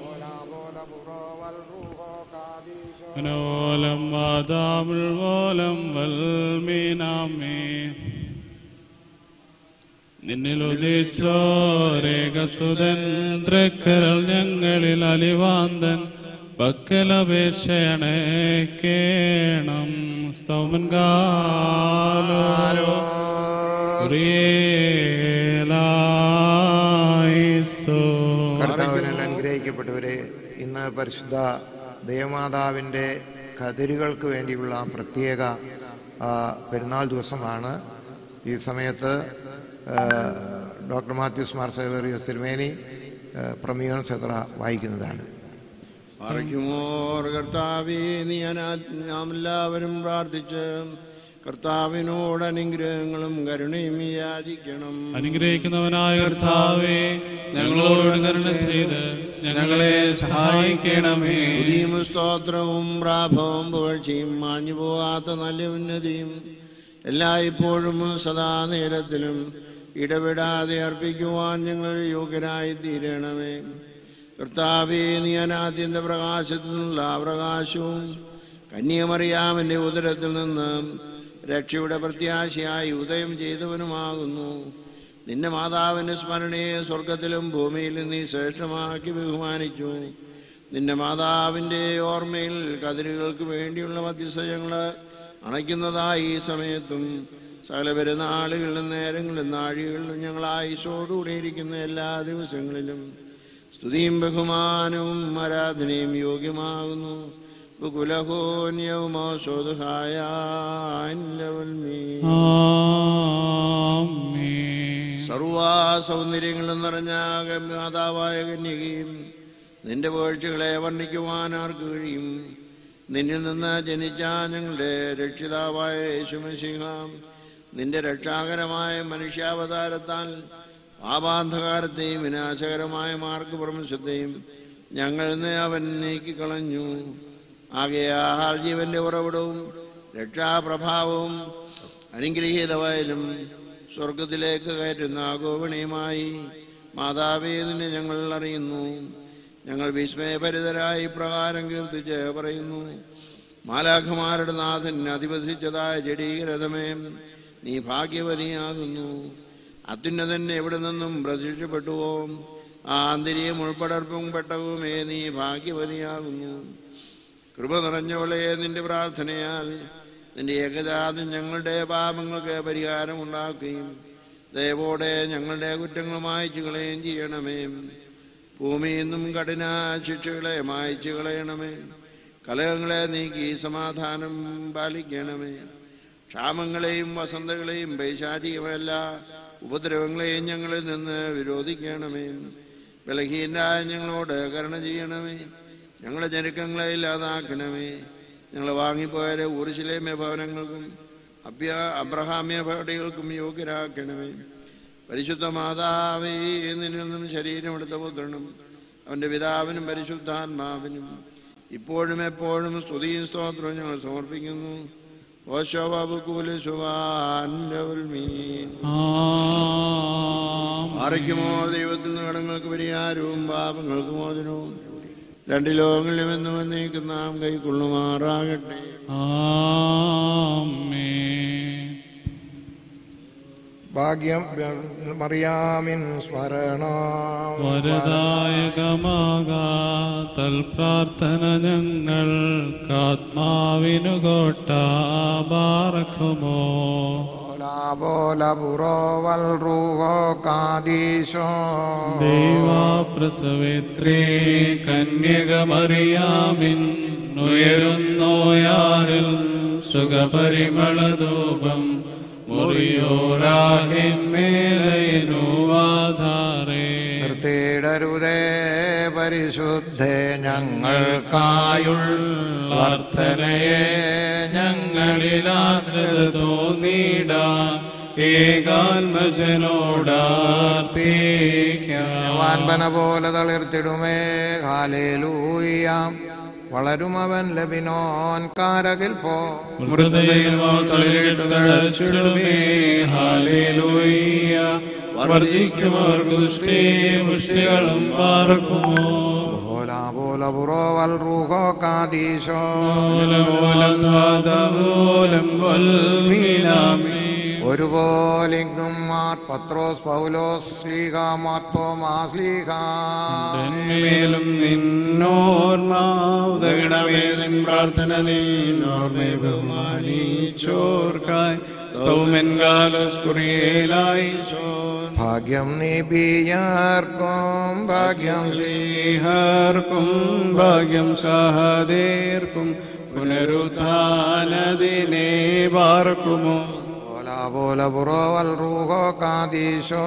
Speaker 5: മനോലം വാദാമുൾ വോലം വൽമീനാമേ നിന്നിലുദിച്ചോരേകസുതൻ തൃക്കരൾ ഞങ്ങളിൽ അലിവാന്തൻ പക്കലപേക്ഷയണേക്കേണം സ്തൗമൻ കാലോ പ്രിയേലായിസോ
Speaker 2: കർത്താവിനാൽ അനുഗ്രഹിക്കപ്പെട്ടവരെ ഇന്ന് പരിശുദ്ധ ദേവമാതാവിൻ്റെ കതിരുകൾക്ക് വേണ്ടിയുള്ള പ്രത്യേക ആ, പെരുന്നാൾ ദിവസമാണ് ഈ സമയത്ത് ആ, ഡോക്ടർ മാത്യൂസ് മാർ സേവറിയസ് തിരുമേനി ആ, പ്രമിയോൻ സെത്ര വായിക്കുന്നതാണ്
Speaker 3: അറിക്കുമോർ കർത്താവേ നീ അനാ നാം എല്ലാവരും പ്രാർത്ഥിച്ച് കർത്താവിനോട് അനുഗ്രഹങ്ങളും കരുണയും യാചിക്കണം
Speaker 5: അനുഗ്രഹിക്കുന്നവനായ കർത്താവേ ഞങ്ങളോട് കരുണ ചെയ്ത് ഞങ്ങളെ സഹായിക്കണമേ
Speaker 3: സ്തുതിയും സ്തോത്രവും പ്രാഭവും പുകഴ്ചയും മാഞ്ഞു പോകാത്ത നല്ല ഉന്നതിയും എല്ലായ്പ്പോഴും സദാ നേരത്തിലും ഇടപെടാതെ അർപ്പിക്കുവാൻ ഞങ്ങൾ യോഗ്യരായി തീരണമേ കർത്താവേ നീ അനാദ്യന്റെ പ്രകാശത്തിൽ നിന്നുള്ള ആ പ്രകാശവും കന്യമറിയാമന്റെ ഉദരത്തിൽ നിന്ന് രക്ഷയുടെ പ്രത്യാശയായി ഉദയം ചെയ്തവനുമാകുന്നു നിന്റെ മാതാവിന്റെ സ്മരണയെ സ്വർഗത്തിലും ഭൂമിയിലും നീ ശ്രേഷ്ഠമാക്കി ബഹുമാനിച്ചു നിന്റെ മാതാവിന്റെ ഓർമ്മയിൽ കതിരുകൾക്ക് വേണ്ടിയുള്ള മധ്യസ്ഥയങ്ങള് അണയ്ക്കുന്നതായി ഈ സമയത്തും സകല പെരുന്നാളുകളിലും നേരങ്ങളിലും നാഴികളിലും ഞങ്ങൾ ആയുസോടുകൂടെ ഇരിക്കുന്ന എല്ലാ ദിവസങ്ങളിലും സ്തുതിയും ബഹുമാനവും ആരാധനയും യോഗ്യമാകുന്നു ബുകുലഹോന്യവുമോ ശോധഹായ
Speaker 5: ആമേൻ
Speaker 3: സർവാ സൗന്ദര്യങ്ങളും നിറഞ്ഞ മാതാവായ കന്യകയും നിന്റെ വീഴ്ചകളെ വർണ്ണിക്കുവാൻ ആർക്ക് കഴിയും നിന്നിൽ നിന്ന് ജനിച്ച ഞങ്ങളുടെ രക്ഷിതാവായ യേശുമശിഹാം നിന്റെ രക്ഷാകരമായ മനുഷ്യാവതാരത്താൽ പാപാന്ധകാരത്തെയും വിനാശകരമായ മാർഗപ്രമശത്തെയും ഞങ്ങളിൽ നിന്ന് അവൻ നീക്കിക്കളഞ്ഞു ആകയാൽ ജീവന്റെ ഉറവിടവും രക്ഷാപ്രഭാവവും അനുഗ്രഹീതവയലും സ്വർഗത്തിലേക്ക് കയറ്റുന്ന ഗോപണീയമായി മാതാവേ നിന്നെ ഞങ്ങൾ അറിയുന്നു ഞങ്ങൾ വിസ്മയഭരിതരായി പ്രകാരം കീർത്തിച്ച് പറയുന്നു മാലാഖമാരുടെ നാഥൻ അധിവസിച്ചതായ ജഡീകരഥമേ നീ ഭാഗ്യവതിയാകുന്നു അത്യുന്നതൻ എവിടെ നിന്നും പ്രത്യക്ഷപ്പെട്ടുവോ ആ ആന്തരികം ഉൾപ്പടർപ്പും പെട്ടവുമേ നീ ഭാഗ്യവതിയാകുന്നു കൃപ നിറഞ്ഞവളെ നിന്റെ പ്രാർത്ഥനയാൽ നിന്റെ ഏകജാതം ഞങ്ങളുടെ പാപങ്ങൾക്ക് പരിഹാരമുണ്ടാക്കുകയും ദയവോടെ ഞങ്ങളുടെ കുറ്റങ്ങൾ മായ്ച്ചു കളയുകയും ചെയ്യണമേ ഭൂമിയിൽ നിന്നും കഠിന ശിക്ഷകളെ മായ്ച്ചു കളയണമേ കലഹങ്ങളെ നീക്കി സമാധാനം പാലിക്കണമേ ക്ഷാമങ്ങളെയും വസന്തകളെയും പൈശാചികമല്ല ഉപദ്രവങ്ങളെയും ഞങ്ങളിൽ നിന്ന് വിരോധിക്കണമേ ബലഹീനായ ഞങ്ങളോട് കരുണ ചെയ്യണമേ ഞങ്ങളുടെ ഞെരുക്കങ്ങളെ ഇല്ലാതാക്കണമേ ഞങ്ങൾ വാങ്ങിപ്പോയ ഊർശിലേമ്യ ഭവനങ്ങൾക്കും അഭ്യ അബ്രഹാമ്യ പടികൾക്കും യോഗ്യരാക്കണമേ പരിശുദ്ധ മാതാവേ നിന്നിൽ നിന്നും ശരീരമെടുത്ത പുത്രനും അവന്റെ പിതാവിനും പരിശുദ്ധാത്മാവിനും ഇപ്പോഴും എപ്പോഴും സ്തുതിയും സ്തോത്രവും ഞങ്ങൾ സമർപ്പിക്കുന്നു ഓശോബുക്കൂല ശുഭാൻമീൻ
Speaker 5: ആമേൻ
Speaker 3: ആരയ്ക്കുമോ ദൈവത്തിൽ നിന്ന് കടങ്ങൾക്ക് പരിഹാരവും പാപങ്ങൾക്ക് മോചനവും രണ്ട് ലോകങ്ങളിലും എന്നും എന്നേക്കും നാം കൈക്കൊള്ളുമാറാകട്ടെ
Speaker 5: ആമേൻ
Speaker 2: ഭാഗ്യം മറിയാമിൻ സ്മരണ
Speaker 5: വരദായകമാകാ തൽപ്രാർത്ഥന ഞങ്ങൾ കാത്മാവിനു കോട്ട ബാറക്കുമോ
Speaker 2: ബോല പുറോവൽ റൂഹോ കാദീശോ
Speaker 5: ദൈവാപ്രസവേത്രേ കന്യകമറിയാമിൻ ഉയരുന്നോയാരിൽ സുഖപരിമളധൂപം മുറിയോരാഹിമേലൈനുവാധാരേ
Speaker 2: നിർത്തിയിടരുതേ പരിശുദ്ധേ ഞങ്ങൾക്കായുൾ വർത്തനയെ ഞങ്ങളിലാ
Speaker 5: തോന്നിടാൻ ഏകാത്മജനോടാർത്തേക്കാം
Speaker 2: വാൻപന പോലെ തളിർത്തിടുമേ ഹാലേലൂയാം വളരുമവൻ ലബിനോൻ കാരകിൽ പോ
Speaker 5: മൃതയിലോ തളിരിട്ടു തഴച്ചിടുമേ ഹാലേലൂയ്യ വർദ്ധിക്കുമോർ ദുഷ്ടേ പുഷ്ടികളും പാർക്കുമോ
Speaker 2: ബോല ബോല പുറോവൽ റൂഹോ കാദീശോ
Speaker 5: മൂലം മൂലം വൽമീനാമേ
Speaker 2: ഒരുപോലിങ്ങും മാർ പത്രോസ് പൗലോസ് ശ്ലീഹ മാർത്തോമാ ശ്ലീഹ
Speaker 5: മേലും നിന്നോർമ്മ ഉദകണമേ നിൻ പ്രാർത്ഥന നീന്നോർമ്മ ബഹുമാനിച്ചോർക്കായി സ്തൗമൻ കാലോസ് കുറിയേലായി
Speaker 2: ഭാഗ്യം നിബിയാർക്കും ഭാഗ്യം
Speaker 5: ശ്രീഹർക്കും ഭാഗ്യം സഹദേർക്കും പുനരുത്ഥാനദിനെ പാർക്കുമോ
Speaker 2: ബോല ബോല പുറോവൽ റൂഹോ കാദീശോ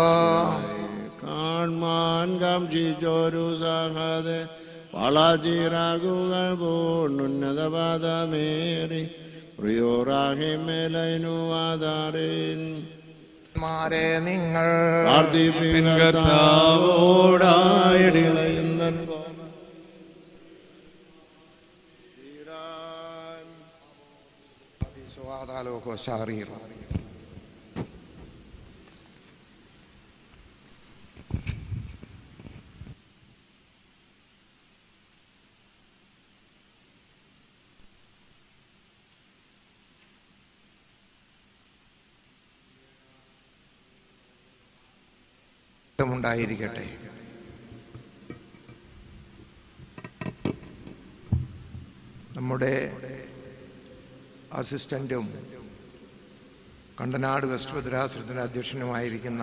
Speaker 3: കാൺമാൻ കാംക്ഷിച്ചോരു സഹതെ വളചിറാകുകൾ പൂണ്ടുന്നത പാദമേറി പ്രിയോറാഹിമേലൈനുവാദാരേൻ
Speaker 2: മാരെ നിങ്ങൾ
Speaker 3: പ്രാർത്ഥിപ്പിൻ
Speaker 5: കർത്താവോടായിടിളയുന്ന
Speaker 2: സ്വാദാലോകോ ശാരീർ അനുഗ്രഹമുണ്ടായിരിക്കട്ടെ നമ്മുടെ അസിസ്റ്റൻറ്റും കണ്ടനാട് വെസ്റ്റ് ഭദ്രാസനത്തിൻ്റെ അധ്യക്ഷനുമായിരിക്കുന്ന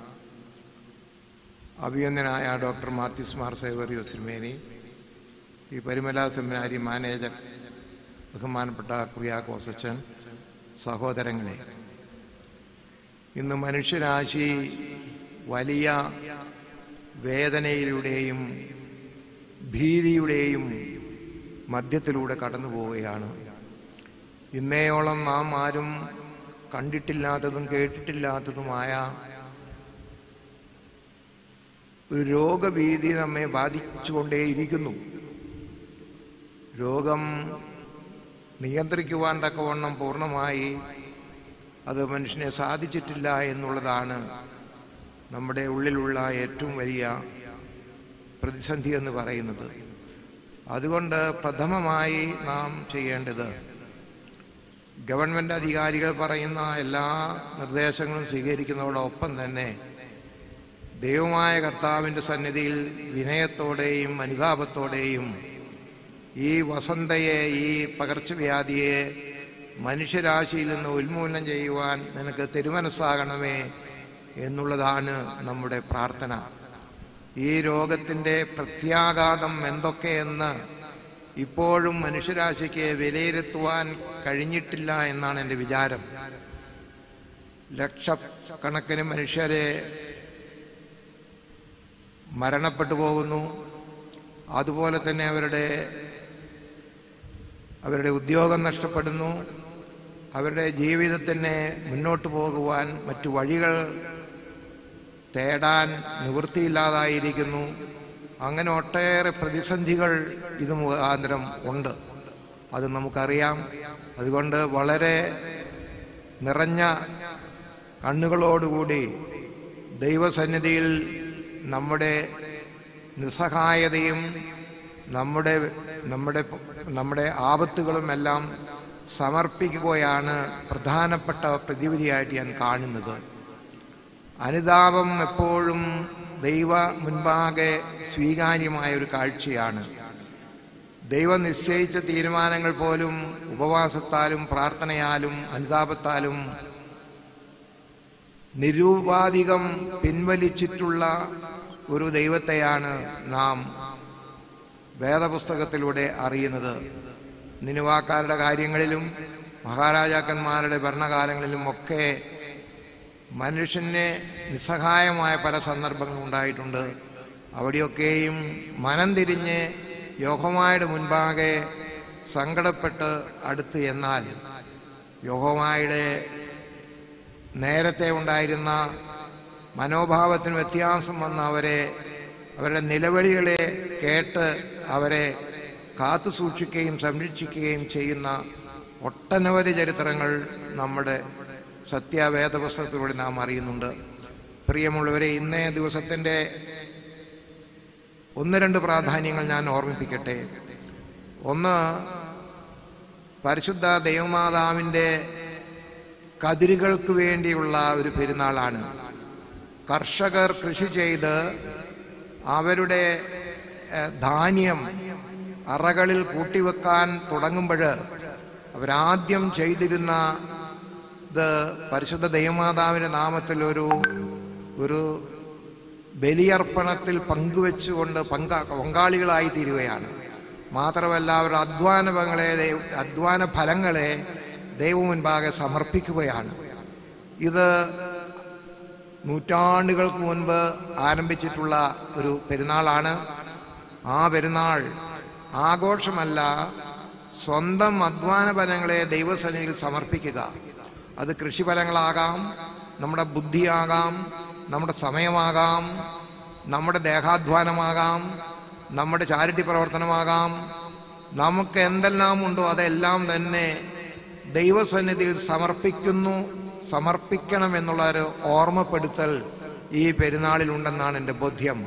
Speaker 2: അഭിയന്തനായ ഡോക്ടർ മാത്യുസ് മാർ സൈവറിയോ സിൽമേനി ഈ പരിമല സെമിനാരി മാനേജർ ബഹുമാനപ്പെട്ട കുര്യാക്കോസച്ചൻ സഹോദരങ്ങളെ ഇന്ന് മനുഷ്യരാശി വലിയ വേദനയിലൂടെയും ഭീതിയുടെയും മധ്യത്തിലൂടെ കടന്നു പോവുകയാണ് ഇന്നേയോളം നാം ആരും കണ്ടിട്ടില്ലാത്തതും കേട്ടിട്ടില്ലാത്തതുമായ ഒരു രോഗഭീതി നമ്മെ ബാധിച്ചുകൊണ്ടേയിരിക്കുന്നു രോഗം നിയന്ത്രിക്കുവാൻ തക്കവണ്ണം പൂർണ്ണമായി അത് മനുഷ്യനെ സാധിച്ചിട്ടില്ല എന്നുള്ളതാണ് നമ്മുടെ ഉള്ളിലുള്ള ഏറ്റവും വലിയ പ്രതിസന്ധി എന്ന് പറയുന്നത് അതുകൊണ്ട് പ്രഥമമായി നാം ചെയ്യേണ്ടത് ഗവൺമെൻറ് അധികാരികൾ പറയുന്ന എല്ലാ നിർദ്ദേശങ്ങളും സ്വീകരിക്കുന്നതോടൊപ്പം തന്നെ ദൈവമായ കർത്താവിൻ്റെ സന്നിധിയിൽ വിനയത്തോടെയും അനുതാപത്തോടെയും ഈ വസന്തയെ ഈ പകർച്ചവ്യാധിയെ മനുഷ്യരാശിയിൽ നിന്ന് ഉന്മൂലനം ചെയ്യുവാൻ നിനക്ക് തിരുമനസ്സാകണമേ എന്നുള്ളതാണ് നമ്മുടെ പ്രാർത്ഥന ഈ രോഗത്തിൻ്റെ പ്രത്യാഘാതം എന്തൊക്കെയെന്ന് ഇപ്പോഴും മനുഷ്യരാശിക്ക് വിലയിരുത്തുവാൻ കഴിഞ്ഞിട്ടില്ല എന്നാണ് എൻ്റെ വിചാരം ലക്ഷക്കണക്കിന് മനുഷ്യരെ മരണപ്പെട്ടു പോകുന്നു അതുപോലെ തന്നെ അവരുടെ അവരുടെ ഉദ്യോഗം നഷ്ടപ്പെടുന്നു അവരുടെ ജീവിതത്തിന് മുന്നോട്ട് പോകുവാൻ മറ്റു വഴികൾ തേടാൻ നിവൃത്തിയില്ലാതായിരിക്കുന്നു അങ്ങനെ ഒട്ടേറെ പ്രതിസന്ധികൾ ഇത് മുഖാന്തരം ഉണ്ട് അത് നമുക്കറിയാം അതുകൊണ്ട് വളരെ നിറഞ്ഞ കണ്ണുകളോടുകൂടി ദൈവസന്നിധിയിൽ നമ്മുടെ നിസ്സഹായതയും നമ്മുടെ നമ്മുടെ നമ്മുടെ ആപത്തുകളും എല്ലാം സമർപ്പിക്കുകയാണ് പ്രധാനപ്പെട്ട പ്രതിവിധിയായിട്ട് ഞാൻ കാണുന്നത് അനുതാപം എപ്പോഴും ദൈവ മുൻപാകെ സ്വീകാര്യമായ ഒരു കാഴ്ചയാണ് ദൈവം നിശ്ചയിച്ച തീരുമാനങ്ങൾ പോലും ഉപവാസത്താലും പ്രാർത്ഥനയാലും അനുതാപത്താലും നിരൂപാധികം പിൻവലിച്ചിട്ടുള്ള ഒരു ദൈവത്തെയാണ് നാം വേദപുസ്തകത്തിലൂടെ അറിയുന്നത് നിനുവാക്കാരുടെ കാര്യങ്ങളിലും മഹാരാജാക്കന്മാരുടെ ഭരണകാലങ്ങളിലും ഒക്കെ മനുഷ്യന് നിസ്സഹായമായ പല സന്ദർഭങ്ങളും ഉണ്ടായിട്ടുണ്ട് അവിടെയൊക്കെയും മനം തിരിഞ്ഞ് യോഹമായുടെ മുൻപാകെ സങ്കടപ്പെട്ട് അടുത്ത് എന്നാൽ യോഹമായുടെ നേരത്തെ ഉണ്ടായിരുന്ന മനോഭാവത്തിന് വ്യത്യാസം വന്ന അവരെ അവരുടെ നിലവിളികളെ കേട്ട് അവരെ കാത്തു സൂക്ഷിക്കുകയും സംരക്ഷിക്കുകയും ചെയ്യുന്ന ഒട്ടനവധി ചരിത്രങ്ങൾ നമ്മുടെ സത്യവേദ പുസ്തകത്തിലൂടെ നാം അറിയുന്നുണ്ട് പ്രിയമുള്ളവരെ ഇന്നേ ദിവസത്തിൻ്റെ ഒന്ന് രണ്ട് പ്രാധാന്യങ്ങൾ ഞാൻ ഓർമ്മിപ്പിക്കട്ടെ ഒന്ന് പരിശുദ്ധ ദൈവമാതാവിൻ്റെ കതിരുകൾക്ക് വേണ്ടിയുള്ള ഒരു പെരുന്നാളാണ് കർഷകർ കൃഷി ചെയ്ത് അവരുടെ ഏഹ്, ധാന്യം അറകളിൽ കൂട്ടിവെക്കാൻ തുടങ്ങുമ്പോൾ അവരാദ്യം ചെയ്തിരുന്ന ഇത് പരിശുദ്ധ ദൈവമാതാവിൻ്റെ നാമത്തിൽ ഒരു ഒരു ബലിയർപ്പണത്തിൽ പങ്കുവെച്ചുകൊണ്ട് പങ്കാ പങ്കാളികളായി തീരുകയാണ് മാത്രമല്ല അവരുടെ അധ്വാന ഫലങ്ങളെ ദൈവ- അധ്വാന ഫലങ്ങളെ ദൈവം മുൻപാകെ സമർപ്പിക്കുകയാണ് ഇത് നൂറ്റാണ്ടുകൾക്ക് മുൻപ് ആരംഭിച്ചിട്ടുള്ള ഒരു പെരുന്നാളാണ് ആ പെരുന്നാൾ ആഘോഷമല്ല സ്വന്തം അധ്വാന ഫലങ്ങളെ ദൈവസന്നിധിയിൽ സമർപ്പിക്കുക അത് കൃഷിഫലങ്ങളാകാം നമ്മുടെ ബുദ്ധിയാകാം നമ്മുടെ സമയമാകാം നമ്മുടെ ദേഹാധ്വാനമാകാം നമ്മുടെ ചാരിറ്റി പ്രവർത്തനമാകാം നമുക്ക് എന്തെല്ലാം ഉണ്ടോ അതെല്ലാം തന്നെ ദൈവസന്നിധിയിൽ സമർപ്പിക്കുന്നു സമർപ്പിക്കണം എന്നുള്ള ഒരു ഓർമ്മപ്പെടുത്തൽ ഈ പെരുന്നാളിലുണ്ടെന്നാണ് എൻ്റെ ബോധ്യം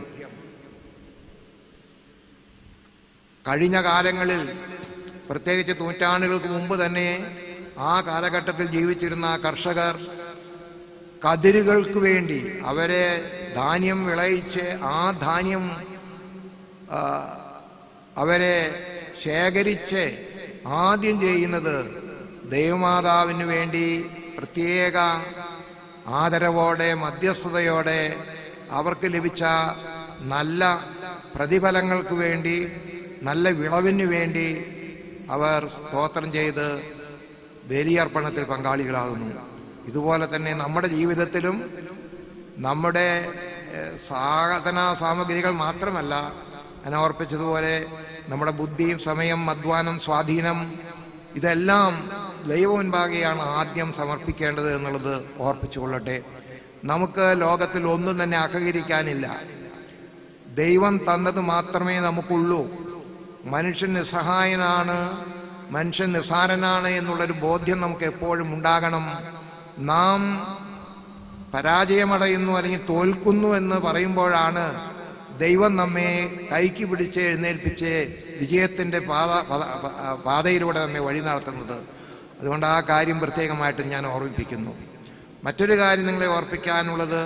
Speaker 2: കഴിഞ്ഞ കാലങ്ങളിൽ പ്രത്യേകിച്ച് നൂറ്റാണ്ടുകൾക്ക് മുമ്പ് തന്നെ ആ കാലഘട്ടത്തിൽ ജീവിച്ചിരുന്ന കർഷകർ കതിരുകൾക്ക് വേണ്ടി അവരെ ധാന്യം വിളയിച്ച് ആ ധാന്യം ആ, അവരെ ശേഖരിച്ച് ആദ്യം ചെയ്യുന്നത് ദൈവമാതാവിന് വേണ്ടി പ്രത്യേക ആദരവോടെ മധ്യസ്ഥതയോടെ അവർക്ക് ലഭിച്ച നല്ല പ്രതിഫലങ്ങൾക്ക് വേണ്ടി നല്ല വിളവിന് വേണ്ടി അവർ സ്തോത്രം ചെയ്ത് ബലിയർപ്പണത്തിൽ പങ്കാളികളാകുന്നു ഇതുപോലെ തന്നെ നമ്മുടെ ജീവിതത്തിലും നമ്മുടെ ഏഹ്, സാധന സാമഗ്രികൾ മാത്രമല്ല ഞാൻ ഓർപ്പിച്ചതുപോലെ നമ്മുടെ ബുദ്ധിയും സമയം അധ്വാനം സ്വാധീനം ഇതെല്ലാം ദൈവ മുൻപാകെയാണ് ആദ്യം സമർപ്പിക്കേണ്ടത് എന്നുള്ളത് ഓർപ്പിച്ചുകൊള്ളട്ടെ നമുക്ക് ലോകത്തിൽ ഒന്നും തന്നെ അഹകരിക്കാനില്ല ദൈവം തന്നത് മാത്രമേ നമുക്കുള്ളൂ മനുഷ്യൻ നിസ്സഹായനാണ് മനുഷ്യൻ നിസ്സാരനാണ് എന്നുള്ളൊരു ബോധ്യം നമുക്ക് എപ്പോഴും ഉണ്ടാകണം നാം പരാജയമടയുന്നു അല്ലെങ്കിൽ തോൽക്കുന്നു എന്ന് പറയുമ്പോഴാണ് ദൈവം നമ്മെ കൈക്ക് പിടിച്ച് എഴുന്നേൽപ്പിച്ച് വിജയത്തിൻ്റെ പാത പത- പ- പാതയിലൂടെ നമ്മെ വഴി നടത്തുന്നത് അതുകൊണ്ട് ആ കാര്യം പ്രത്യേകമായിട്ട് ഞാൻ ഓർമ്മിപ്പിക്കുന്നു മറ്റൊരു കാര്യം നിങ്ങളെ ഓർപ്പിക്കാനുള്ളത്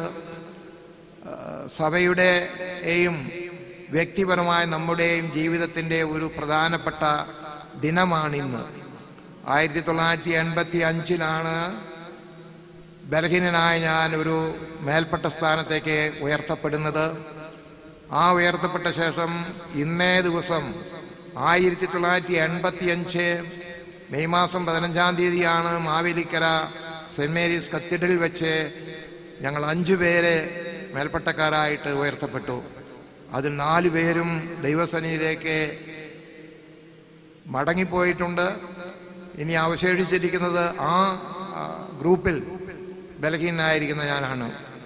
Speaker 2: സഭയുടെയും വ്യക്തിപരമായ നമ്മുടെയും ജീവിതത്തിൻ്റെ ഒരു പ്രധാനപ്പെട്ട ദിനമാണിന്ന് ആയിരത്തി തൊള്ളായിരത്തി എൺപത്തി അഞ്ചിലാണ് ബലഹീനനായ ഞാൻ ഒരു മേൽപ്പെട്ട സ്ഥാനത്തേക്ക് ഉയർത്തപ്പെടുന്നത് ആ ഉയർത്തപ്പെട്ട ശേഷം ഇന്നേ ദിവസം ആയിരത്തി തൊള്ളായിരത്തി എൺപത്തി അഞ്ച് മെയ് മാസം പതിനഞ്ചാം തീയതിയാണ് മാവേലിക്കര സെന്റ് മേരീസ് കത്തീഡ്രൽ വെച്ച് ഞങ്ങൾ അഞ്ചു പേര് മേൽപ്പട്ടക്കാരായിട്ട് ഉയർത്തപ്പെട്ടു അതിൽ നാല് പേരും ദൈവസനിയിലേക്ക് മടങ്ങിപ്പോയിട്ടുണ്ട് ഇനി അവശേഷിച്ചിരിക്കുന്നത് ആ ആ, ഗ്രൂപ്പിൽ ബലഹീനായിരിക്കുന്ന ഞാനാണ്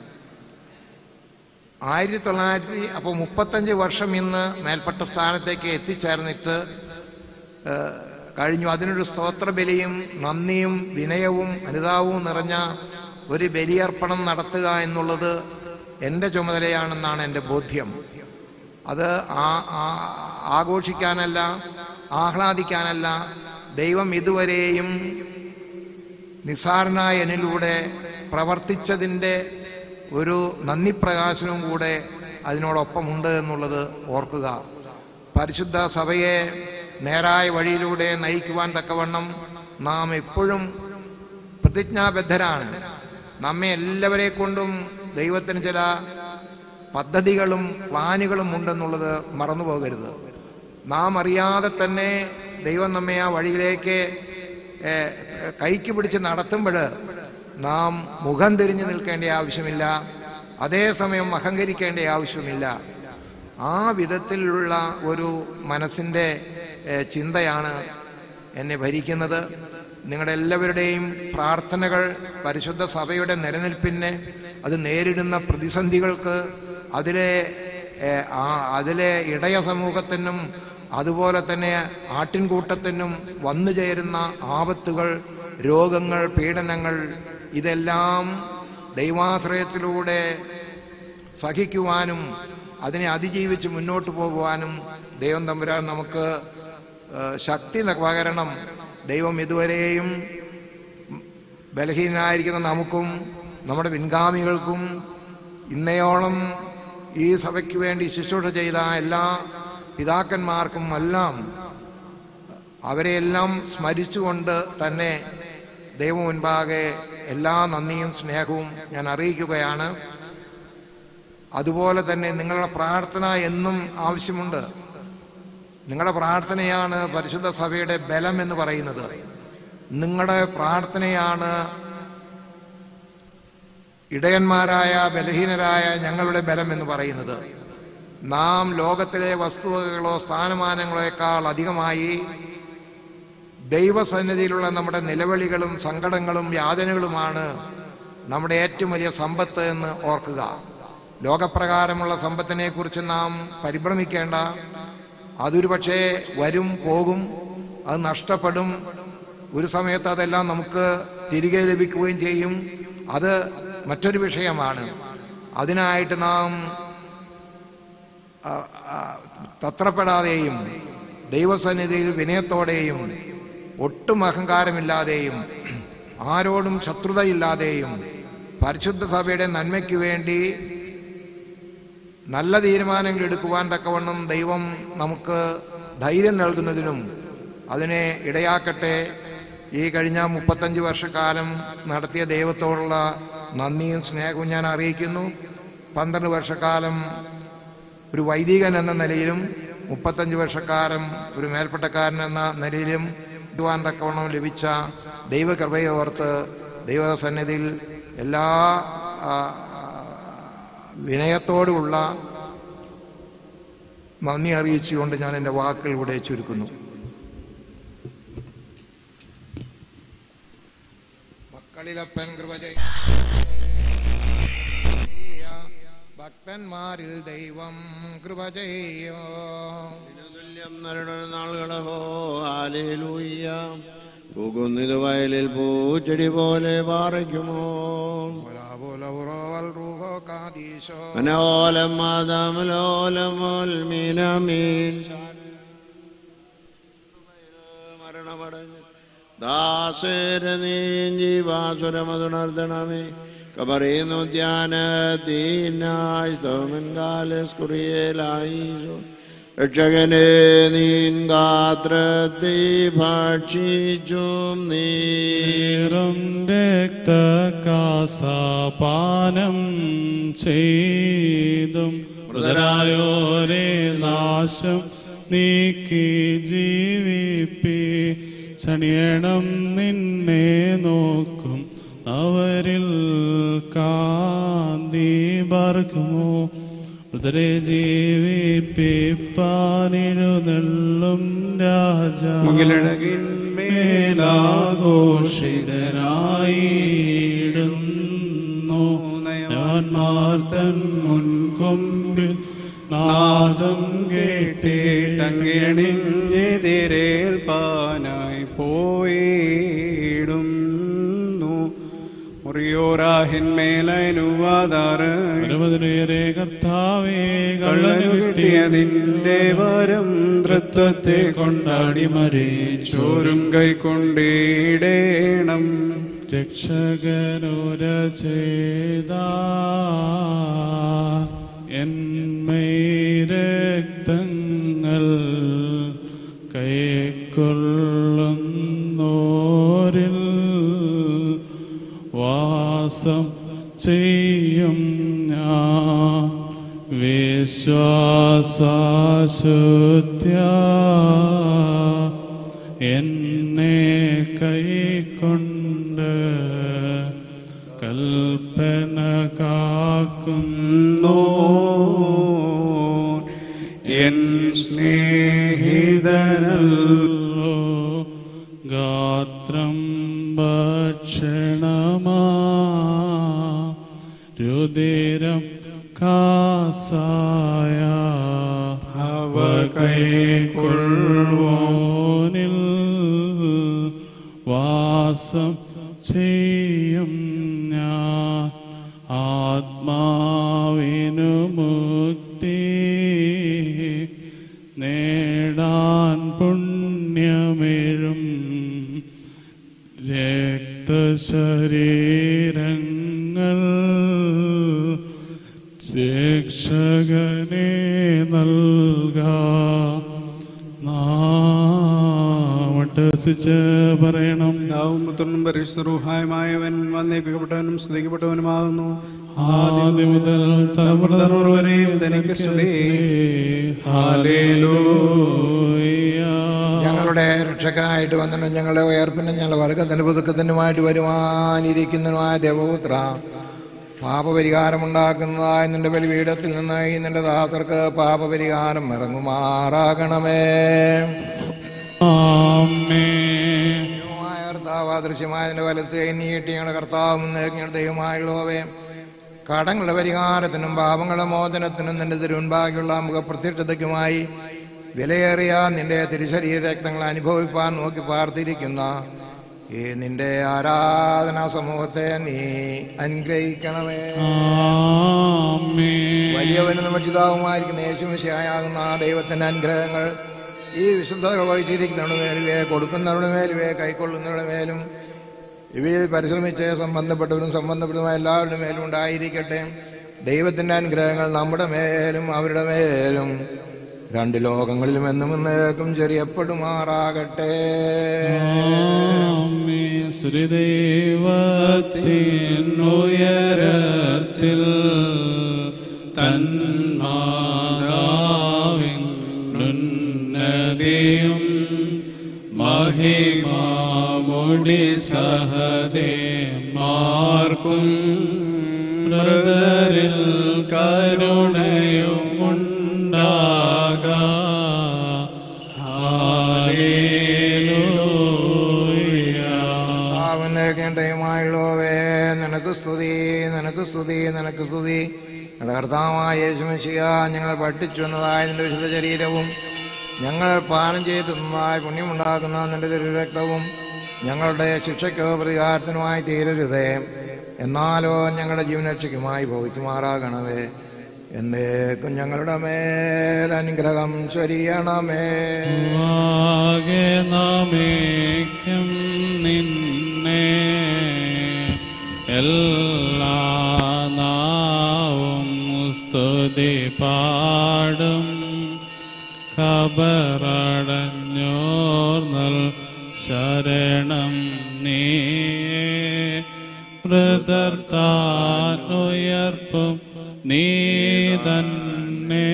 Speaker 2: ആയിരത്തി തൊള്ളായിരത്തി അപ്പോൾ മുപ്പത്തഞ്ച് വർഷം ഇന്ന് മേൽപ്പെട്ട സ്ഥാനത്തേക്ക് എത്തിച്ചേർന്നിട്ട് ഏഹ്, കഴിഞ്ഞു അതിനൊരു സ്തോത്ര ബലിയും നന്ദിയും വിനയവും അനുതാപവും നിറഞ്ഞ ഒരു ബലിയർപ്പണം നടത്തുക എന്നുള്ളത് എൻ്റെ ചുമതലയാണെന്നാണ് എൻ്റെ ബോധ്യം അത് ആ- ആ- ആഘോഷിക്കാനല്ല ആഹ്ലാദിക്കാനല്ല ദൈവം ഇതുവരെയും നിസാരനായ എന്നിലൂടെ പ്രവർത്തിച്ചതിൻ്റെ ഒരു നന്ദി പ്രകാശനവും കൂടെ അതിനോടൊപ്പമുണ്ട് എന്നുള്ളത് ഓർക്കുക പരിശുദ്ധ സഭയെ നേരായ വഴിയിലൂടെ നയിക്കുവാൻ തക്കവണ്ണം നാം എപ്പോഴും പ്രതിജ്ഞാബദ്ധരാണ് നമ്മെ എല്ലാവരെ കൊണ്ടും ദൈവത്തിന് ചില പദ്ധതികളും പ്ലാനുകളും ഉണ്ടെന്നുള്ളത് മറന്നു പോകരുത് നാം അറിയാതെ തന്നെ ദൈവം നമ്മെ ആ വഴിയിലേക്ക് ഏഹ്, കൈക്ക് പിടിച്ച് നടത്തുമ്പോൾ നാം മുഖം തിരിഞ്ഞു നിൽക്കേണ്ട ആവശ്യമില്ല അതേസമയം അഹങ്കരിക്കേണ്ട ആവശ്യമില്ല ആ വിധത്തിലുള്ള ഒരു മനസ്സിൻ്റെ ഏഹ്, ചിന്തയാണ് എന്നെ ഭരിക്കുന്നത് നിങ്ങളുടെ എല്ലാവരുടെയും പ്രാർത്ഥനകൾ പരിശുദ്ധ സഭയുടെ നിലനിൽപ്പിന് അത് നേരിടുന്ന പ്രതിസന്ധികൾക്ക് അതിലെ ഏഹ്, ആ അതിലെ ഇടയ സമൂഹത്തിനും അതുപോലെ തന്നെ ആട്ടിൻകൂട്ടത്തിനും വന്നു ചേരുന്ന ആപത്തുകൾ രോഗങ്ങൾ പീഡനങ്ങൾ ഇതെല്ലാം ദൈവാശ്രയത്തിലൂടെ സഹിക്കുവാനും അതിനെ അതിജീവിച്ച് മുന്നോട്ട് പോകുവാനും ദൈവം തമ്പുരാൻ നമുക്ക് ഏഹ്, ശക്തി പകരണം ദൈവം ഇതുവരെയും ബലഹീനനായിരിക്കുന്ന നമുക്കും നമ്മുടെ പിൻഗാമികൾക്കും ഇന്നയോളം ഈ സഭയ്ക്ക് വേണ്ടി ശുശ്രൂഷ ചെയ്ത എല്ലാ പിതാക്കന്മാർക്കും എല്ലാം അവരെയെല്ലാം സ്മരിച്ചുകൊണ്ട് തന്നെ ദൈവം മുൻപാകെ എല്ലാ നന്ദിയും സ്നേഹവും ഞാൻ അറിയിക്കുകയാണ് അതുപോലെ തന്നെ നിങ്ങളുടെ പ്രാർത്ഥന എന്നും ആവശ്യമുണ്ട് നിങ്ങളുടെ പ്രാർത്ഥനയാണ് പരിശുദ്ധ സഭയുടെ ബലം എന്ന് പറയുന്നത് നിങ്ങളുടെ പ്രാർത്ഥനയാണ് ഇടയന്മാരായ ബലഹീനരായ ഞങ്ങളുടെ ബലം എന്ന് പറയുന്നത് നാം ലോകത്തിലെ വസ്തുവകകളോ സ്ഥാനമാനങ്ങളേക്കാൾ അധികമായി ദൈവസന്നിധിയിലുള്ള നമ്മുടെ നിലവിളികളും സങ്കടങ്ങളും യാതനകളുമാണ് നമ്മുടെ ഏറ്റവും വലിയ സമ്പത്ത് എന്ന് ഓർക്കുക ലോകപ്രകാരമുള്ള സമ്പത്തിനെ കുറിച്ച് നാം പരിഭ്രമിക്കേണ്ട അതൊരു പക്ഷേ വരും പോകും അത് നഷ്ടപ്പെടും ഒരു സമയത്ത് അതെല്ലാം നമുക്ക് തിരികെ ലഭിക്കുകയും ചെയ്യും അത് മറ്റൊരു വിഷയമാണ് അതിനായിട്ട് നാം ആ, ആ, തത്രപ്പെടാതെയും ദൈവസന്നിധിയിൽ വിനയത്തോടെയും ഒട്ടും അഹങ്കാരമില്ലാതെയും ആരോടും ശത്രുതയില്ലാതെയും പരിശുദ്ധ സഭയുടെ നന്മയ്ക്ക് വേണ്ടി നല്ല തീരുമാനങ്ങൾ എടുക്കുവാൻ തക്കവണ്ണം ദൈവം നമുക്ക് ധൈര്യം നൽകുന്നതിനും അതിനെ ഇടയാക്കട്ടെ ഈ കഴിഞ്ഞ മുപ്പത്തഞ്ച് വർഷക്കാലം നടത്തിയ ദൈവത്തോടുള്ള നന്ദിയും സ്നേഹവും ഞാൻ അറിയിക്കുന്നു പന്ത്രണ്ട് വർഷക്കാലം ഒരു വൈദികൻ എന്ന നിലയിലും മുപ്പത്തഞ്ച് വർഷക്കാലം ഒരു മേൽപ്പെട്ടക്കാരൻ എന്ന നിലയിലും ഇടുവാൻ തക്കവണ്ണം ലഭിച്ച ദൈവകൃപയെ ഓർത്ത് ദൈവസന്നിധിയിൽ എല്ലാ ആ, വിനയത്തോടുള്ള നന്ദി അറിയിച്ചുകൊണ്ട് ഞാൻ എൻ്റെ വാക്കുകൾ ഇവിടെ ചുരുക്കുന്നു മക്കളിലപ്പൻ കൃപ ചെയ്യ ഭക്തന്മാരിൽ ദൈവം കൃപ ചെയ്യോ
Speaker 3: തുല്യം നരുടെ നാളുകളഹോ ഹാലേലൂയ്യ പോകുന്നിത് വയലിൽ പൂച്ചെടി പോലെ പാറയ്ക്കുമോ
Speaker 2: ഒലാവുലവുറോവൽ റൂഹോ കാദീശോ
Speaker 3: മനോലം മാതാമലോലമോൽ മീനമീൻ മരണമടഞ്ഞ് ദാസേരനീൻ ജീവാസുരമതുണർത്തണമേ കബറിയുന്നു ധ്യാനത്തിനായി സ്തോമൻ കാലസ്കുറിയേലായിസു രക്ഷകനെ നീൻ ഗാത്രത്തെ ഭക്ഷിച്ചും നീ
Speaker 4: നീറും രക്തകാസാപാനം ചെയ്തും മൃതരായോരെ നാശം നീക്കി ജീവിപ്പി ചണിയണം നിന്നെ നോക്കും അവരിൽ കാന്തി പാർക്കുമോ മൃതരെ ജീവിപ്പിപ്പാനിരുന്നെള്ളും രാജ മേലാഘോഷിതനായിടുന്നു ഞാൻമാർ തൻ മുൻകൊമ്പിൽ നാദം കേട്ടേട്ടങ്ങണി
Speaker 5: ടങ്ങണിഞ്ഞെതിരേൽപ്പാനായി പോയിടുന്നു മുറിയോറാഹിന്മേലനുവാദാറ്
Speaker 4: പരമതിനേറെ കർത്താവേ
Speaker 5: കള്ളനു കിട്ടിയതിന്റെ വരം തൃത്വത്തെ കൊണ്ടാടി മരിച്ചോരും കൈക്കൊണ്ടിടേണം
Speaker 4: രക്ഷകനുര ചെയ്ത എന്മൈരക്തങ്ങൾ കൈക്കൊള്ളുന്നോരിൽ വാസം ചെയ്യും ഞാൻ വിശ്വാസശുദ്ധ്യ എന്നെ കൈക്കൊണ്ട് കൽപ്പന കാക്കുന്നു
Speaker 5: എൻ സ്നേഹിതനല്ലോ
Speaker 4: ഗാത്രം ഭക്ഷണമാ രുതിരം കാസായ അവ കൈക്കൊള്ളുവോനിൽ വാസം ചെയ്യും ഞാൻ ആത്മാവിനു മുക്തി നേടാൻ പുണ്യമെഴും രക്തശരീരങ്ങൾ രക്ഷകനെ നൽക നാമട്ടസിച്ച് പറയണം
Speaker 5: പിതാവും പുത്രനും പരിശുദ്ധറുഹായമായവൻ വന്നേക്കപ്പെട്ടവനും സ്തുതിക്കപ്പെട്ടവനുമാകുന്നു
Speaker 4: ആദ്യം മുതൽ തലമുറ തലമുറ വരെയും തനിക്ക് സ്തുതി ഹാലേലൂയ
Speaker 2: ഞങ്ങളുടെ രക്ഷക്കായിട്ട് വന്നിട്ടും ഞങ്ങളുടെ ഉയർപ്പിനും ഞങ്ങളുടെ വർഗത്തിന്റെ പുതുക്കത്തിനുമായിട്ട് വരുവാനിരിക്കുന്നതുമായ ദേവപുത്ര പാപപരിഹാരമുണ്ടാക്കുന്നതായ നിന്റെ ബലിപീഠത്തിൽ നിന്ന് ഈ നിന്റെ ദാസർക്ക് പാപപരിഹാരം ഇറങ്ങുമാറാകണമേ
Speaker 4: ആമേൻ
Speaker 2: ദൈവമായ കർത്താവ് അദൃശ്യമായ നിന്റെ വലത്ത് കൈ നീട്ടി ഞങ്ങളുടെ കർത്താവ് മുന്നേക്കിയ ദൈവമായുള്ളവേ കടങ്ങളുടെ പരിഹാരത്തിനും പാപങ്ങളുടെ മോചനത്തിനും നിന്റെ തിരുമുൻപാകിയുള്ള മുഖപ്രത്യക്ഷതയ്ക്കുമായി വിലയേറിയ നിന്റെ തിരുശരീര രക്തങ്ങൾ അനുഭവിപ്പാൻ നോക്കി പാർത്തിരിക്കുന്ന ഈ നിന്റെ ആരാധനാ സമൂഹത്തെ നീ അനുഗ്രഹിക്കണമേ
Speaker 4: ആമേൻ
Speaker 2: വലിയവനും മറ്റിതാവുമായിരിക്കുന്ന യേശുമിശയാകുന്ന ആ ദൈവത്തിന്റെ അനുഗ്രഹങ്ങൾ ഈ വിശുദ്ധകൾ വഹിച്ചിരിക്കുന്നവരുടെ മേലുവേ കൊടുക്കുന്നവരുടെ മേലുവേ കൈക്കൊള്ളുന്നവരുടെ മേലും ഇവയിൽ പരിശ്രമിച്ച് സംബന്ധപ്പെട്ടവരും സംബന്ധപ്പെട്ടതുമായ എല്ലാവരുടെ മേലും ഉണ്ടായിരിക്കട്ടെ ദൈവത്തിൻ്റെ അനുഗ്രഹങ്ങൾ നമ്മുടെ മേലും അവരുടെ മേലും രണ്ട് ലോകങ്ങളിലും എന്നും എന്നേക്കും ചെറിയപ്പെടുമാറാകട്ടെ
Speaker 4: ശ്രീദൈവത്തിനുയരത്തിൽ തന്മാതാവിന്നുന്നതിയും മഹിമാമുടി സഹദേ മാർക്കും മൃതരിൽ കരുണയുമുണ്ടാക ഹാലേലൂയ
Speaker 2: ആവുന്നേക്കേണ്ടയുമായുള്ളവേ നിനക്ക് സ്തുതി നിനക്ക് സ്തുതി നിനക്ക് സ്തുതി ഞങ്ങളുടെ കർത്താവായ യേശുമശിയ ഞങ്ങൾ പഠിച്ചു വന്നതായ നിന്റെ വിശുദ്ധ ശരീരവും ഞങ്ങൾ പാനം ചെയ്തുന്നതായ പുണ്യമുണ്ടാക്കുന്ന നിന്റെ തിരുരക്തവും ഞങ്ങളുടെ ശിക്ഷയ്ക്കോ പ്രതികാരത്തിനുമായി തീരരുതേ എന്നാലോ ഞങ്ങളുടെ ജീവനരക്ഷയ്ക്കുമായി ഭവിക്കുമാറാകണമേ എന്നേക്കും ഞങ്ങളുടെ മേൽ അനുഗ്രഹം ചൊരിയണമേ
Speaker 4: ആകെ നമിക്കും നിന്നെ എല്ലാ നാവും സ്തുതി പാടും ഖബറടഞ്ഞോർന്നൽ ശരണം നീ മൃതർത്താനുയർപ്പും നീ തന്നെ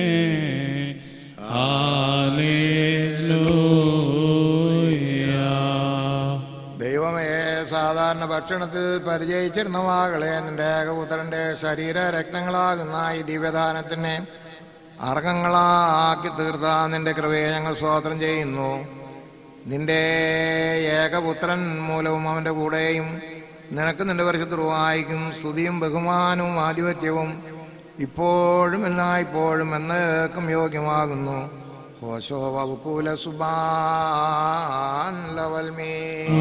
Speaker 4: ഹാലേലൂയ
Speaker 2: ദൈവമേ സാധാരണ ഭക്ഷണത്തിൽ പരിചയിച്ചിരുന്ന മകളെ നിന്റെ ഏകപുത്രന്റെ ശരീര രക്തങ്ങളാകുന്ന ഈ ദിവ്യദാനത്തിനെ അർഹങ്ങളാക്കി തീർത്ത നിന്റെ കൃപയെ ഞങ്ങൾ സ്തോത്രം ചെയ്യുന്നു നിന്റെ ഏകപുത്രൻ മൂലവും അവന്റെ കൂടെയും നിനക്ക് നിന്റെ പരിശുദ്ധവായിക്കും സ്തുതിയും ബഹുമാനവും ആധിപത്യവും ഇപ്പോഴും എല്ലായ്പ്പോഴും എന്നേക്കും യോഗ്യമാകുന്നു ഹോശോ വകുല സുബാൻ ലവൽമീ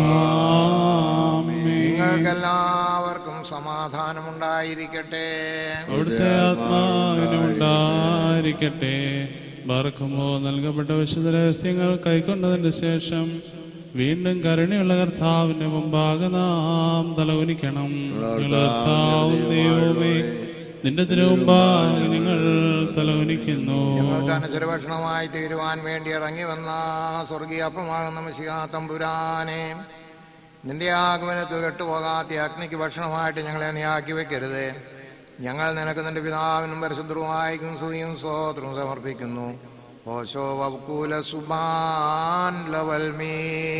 Speaker 2: നിങ്ങൾക്കെല്ലാവർക്കും സമാധാനമുണ്ടായിരിക്കട്ടെ
Speaker 4: അവിടുത്തെ ആത്മാവിനുണ്ടായിരിക്കട്ടെ ബർക്കുമോ നൽകപ്പെട്ട വിശുദ്ധ രഹസ്യങ്ങൾ കൈക്കൊണ്ടതിന് ശേഷം വീണ്ടും കരുണയുള്ള കർത്താവിന്റെ മുമ്പാകെ നാം തലകുനിക്കണം കർത്താവും ദൈവമേ നിന്റെ തിരുമുമ്പാകെ ഞങ്ങൾ തലകുനിക്കുന്നു
Speaker 2: ഞങ്ങൾക്ക് അനശ്വര ഭക്ഷണമായി തീരുവാൻ വേണ്ടി ഇറങ്ങി വന്ന സ്വർഗീയപ്പമാകുന്ന മിശിഹാ തമ്പുരാനെ നിന്റെ ആഗമനത്തിൽ കെട്ടുപോകാത്ത അഗ്നിക്ക് ഭക്ഷണമായിട്ട് ഞങ്ങളെ നീ ആക്കി വെക്കരുത് ഞങ്ങൾ നിനക്ക് നിന്റെ പിതാവിനും പരിശുദ്ധവുമായിക്കും സ്തുതിയും സ്തോത്രവും സമർപ്പിക്കുന്നു ഓശോ വക്കൂല സുബാൻ ലവൽമീ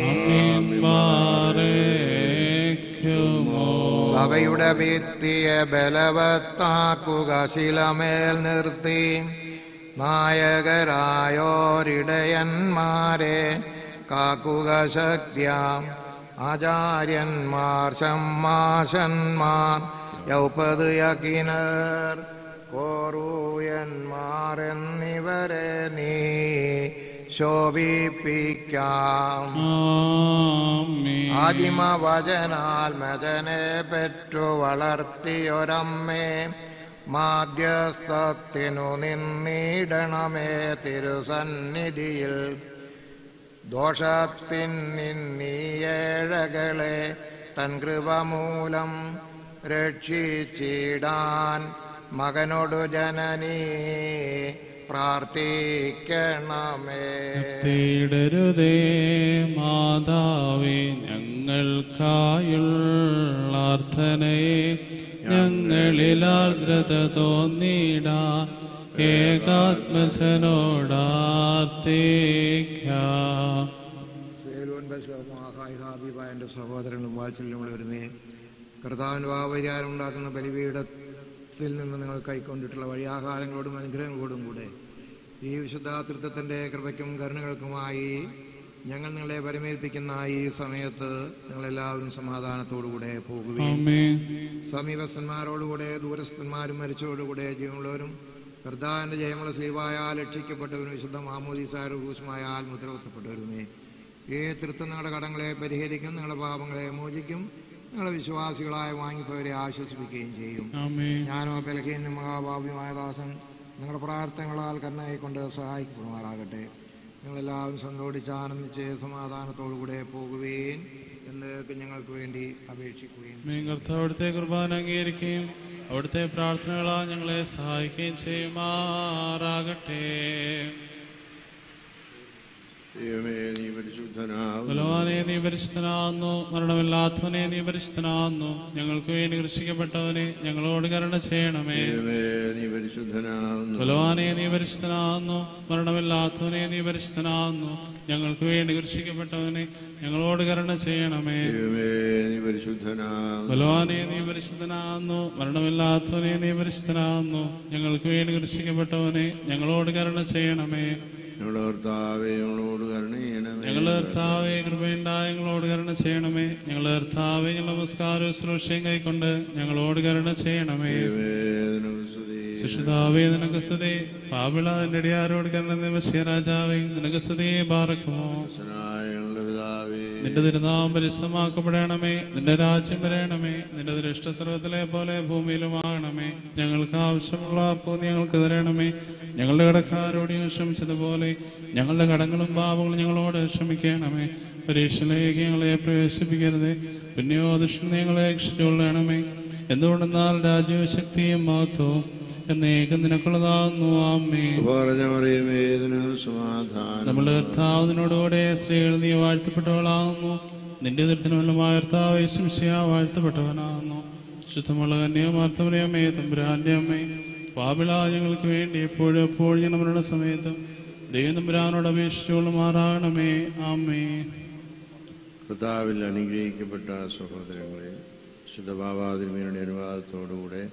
Speaker 4: ബാരേക്കുമോ.
Speaker 2: സഭയുടെ ഭിത്തിയെ ബലവത്താക്കുക ശിലമേൽ നിർത്തി നായകരായോരിടയന്മാരെ കാക്കുക ശക്തിയാം ആചാര്യന്മാർ ഷമ്മാശന്മാർ യൗപത് യകിനർ കോറൂയന്മാർ എന്നിവരെ നീ ശോഭിപ്പിക്കാം
Speaker 4: ആമീൻ.
Speaker 2: ആദിമവചനാൽ മകനെ പെറ്റു വളർത്തിയൊരമ്മേ മാധ്യസ്ഥത്തിനു നിന്നിടണമേ തിരുസന്നിധിയിൽ ദോഷത്തിൻ നിന്നീയേഴകളെ തൻ കൃപമൂലം രക്ഷിച്ചിടാൻ മകനോടു ജനനീ പ്രാർത്ഥിക്കണമേ
Speaker 4: തേടരുതേ മാതാവേ ഞങ്ങൾക്കായുള്ള അർത്ഥനയെ ഞങ്ങളിൽ ആർദ്രത തോന്നിടാൻ ഏകാത്മജനോടാർത്തേക്കാം
Speaker 2: സേലോൻ ബശ്ലോമാഹായ് ഹാബിബ എൻ്റെ സഹോദരനും വാത്സല്യമുള്ളവരുമേ കർത്താവിൻ്റെ ഭാവപരിഹാരം ഉണ്ടാക്കുന്ന ബലിപീഠത്തിൽ നിന്ന് നിങ്ങൾ കൈക്കൊണ്ടിട്ടുള്ള വഴിയാഹാരങ്ങളോടും അനുഗ്രഹങ്ങളോടും കൂടെ ഈ വിശുദ്ധാതൃത്വത്തിൻ്റെ കൃപയ്ക്കും കരുണകൾക്കുമായി ഞങ്ങൾ നിങ്ങളെ പരമേൽപ്പിക്കുന്ന ഈ സമയത്ത് നിങ്ങളെല്ലാവരും സമാധാനത്തോടുകൂടെ പോകുകയും
Speaker 4: ആമേൻ
Speaker 2: സമീപസ്ഥന്മാരോടുകൂടെ ദൂരസ്ഥന്മാരും മരിച്ചവരോടുകൂടെ ജീവനുള്ളവരും കർത്താവിന്റെ ജയമുള്ള ശ്രീവായാൽ രക്ഷിക്കപ്പെട്ടവരും വിശുദ്ധ മാമോദിസായുടെ ഹൂസ്മായാൽ മുദ്രവത്തപ്പെട്ടവരുമേ ഈ തൃത്വം നിങ്ങളുടെ കടങ്ങളെ പരിഹരിക്കും നിങ്ങളുടെ പാപങ്ങളെ മോചിക്കും നിങ്ങളുടെ വിശ്വാസികളായ വാങ്ങിപ്പോയവരെ ആശ്വസിപ്പിക്കുകയും ചെയ്യും
Speaker 4: ആമേൻ
Speaker 2: ഞാനോ ബലഹീനും മഹാഭാവ്യമായ ദാസൻ നിങ്ങളുടെ പ്രാർത്ഥനകളാൽ കരുണയെ കൊണ്ട് സഹായിക്കപ്പെടുമാറാകട്ടെ നിങ്ങളെല്ലാവരും സന്തോഷിച്ച് ആനന്ദിച്ച് സമാധാനത്തോടുകൂടെ പോകുകയും എന്നൊക്കെ ഞങ്ങൾക്ക് വേണ്ടി അപേക്ഷിക്കുകയും
Speaker 4: ആമേൻ കർത്താവ് അവിടുത്തെ കുർബാന അംഗീകരിക്കുകയും അവിടുത്തെ പ്രാർത്ഥനകളാൽ ഞങ്ങളെ സഹായിക്കുകയും ചെയ്യുമാറാകട്ടെ
Speaker 3: ദൈവമേ നീ പരിശുദ്ധനാകുന്നു
Speaker 4: ബലവാനെ നീ പരിശുദ്ധനാകുന്നു മരണമില്ലാത്തവനെ നീ പരിശുദ്ധനാകുന്നു ഞങ്ങൾക്ക് വേണ്ടി കൃഷിക്കപ്പെട്ടവനെ ഞങ്ങളോട് കരുണ ചെയ്യണമേ
Speaker 3: ദൈവമേ നീ പരിശുദ്ധനാകുന്നു
Speaker 4: ബലവാനെ നീ പരിശുദ്ധനാകുന്നു മരണമില്ലാത്തവനെ നീ പരിശുദ്ധനാകുന്നു ഞങ്ങൾക്ക് വേണ്ടി കൃഷിക്കപ്പെട്ടവനെ ഞങ്ങളോട് കരുണ ചെയ്യണമേ
Speaker 3: ദൈവമേ നീ പരിശുദ്ധനാകുന്നു
Speaker 4: ബലവാനെ നീ പരിശുദ്ധനാകുന്നു മരണമില്ലാത്തവനെ നീ പരിശുദ്ധനാകുന്നു ഞങ്ങൾക്ക് വേണ്ടി കൃഷിക്കപ്പെട്ടവനെ ഞങ്ങളോട് കരുണ ചെയ്യണമേ
Speaker 3: ഞങ്ങളുടെ കർത്താവേ ഞങ്ങളോട് കരുണ ചെയ്യണമേ
Speaker 4: ഞങ്ങളുടെ കർത്താവെ കൃപയുണ്ടായ ഞങ്ങളോട് കരുണ ചെയ്യണമേ ഞങ്ങളുടെ കർത്താവെ ഞങ്ങളുടെ നമസ്കാരവും ശുശ്രൂഷയും കൈക്കൊണ്ട് ഞങ്ങളോട് കരുണ ചെയ്യണമേ
Speaker 3: ദൈവമേ നിനക്ക് സ്തുതി
Speaker 4: ശിശുതാവേ നിനക്ക് സ്തുതി പാപിള നിന്റെ അടിയാരോട് കരുണ നിവസ്യ രാജാവേ നിനക്ക് സ്തുതിയെ പാർക്കുമോ
Speaker 3: ദാസനായ ഞങ്ങളുടെ പിതാവേ
Speaker 4: നിന്റെ തിരുനാമം പരിശുദ്ധമാക്കപ്പെടണമേ നിന്റെ രാജ്യം വരണമേ നിന്റെ ദൃഷ്ട സർവത്തിലെ പോലെ ഭൂമിയിലുമാകണമേ ഞങ്ങൾക്ക് ആവശ്യമുള്ള അപ്പോൾ ഞങ്ങൾക്ക് തരണമേ ഞങ്ങളുടെ കടക്കാരോട് ഞങ്ങൾ ക്ഷമിച്ചതുപോലെ ഞങ്ങളുടെ കടങ്ങളും പാപങ്ങളും ഞങ്ങളോട് ക്ഷമിക്കണമേ പരീക്ഷയിലേക്ക് ഞങ്ങളെ പ്രവേശിപ്പിക്കരുത് പിന്നെയോ ദുഷ്ടം ഞങ്ങളെ രക്ഷിച്ചുകൊള്ളണമേ എന്തുകൊണ്ടെന്നാൽ രാജ്യവും ശക്തിയും മഹത്വവും എന്നേക്കും നിനക്കുള്ളതാകുന്നു ആമേ
Speaker 3: പറഞ്ഞ മറിയമേ നിനക്ക് സമാധാനം
Speaker 4: നമ്മുടെ കർത്താവ് നിന്നോടുകൂടെ സ്ത്രീകൾ നീ വാഴ്ത്തപ്പെട്ടവളാകുന്നു നിന്റെ ദൃത്തിനുമല്ലമായ കർത്താവ് യേശുമിശിഹ വാഴ്ത്തപ്പെട്ടവനാകുന്നു ശുദ്ധമുള്ള കന്യകുമാർത്തവരെ അമ്മേ തമ്പുരാന്റെ അമ്മേ പാപിള ഞങ്ങൾക്ക് വേണ്ടി എപ്പോഴും എപ്പോഴും ഞങ്ങൾ നമ്മുടെ സമയത്തും ദൈവം തമ്പുരാനോട് അപേക്ഷിച്ചുകൊള്ളുമാറാകണമേ ആമേ
Speaker 3: കർത്താവിൽ അനുഗ്രഹിക്കപ്പെട്ട സഹോദരങ്ങളെ ശുദ്ധഭാവാതിരുമയുടെ അനുവാദത്തോടുകൂടെ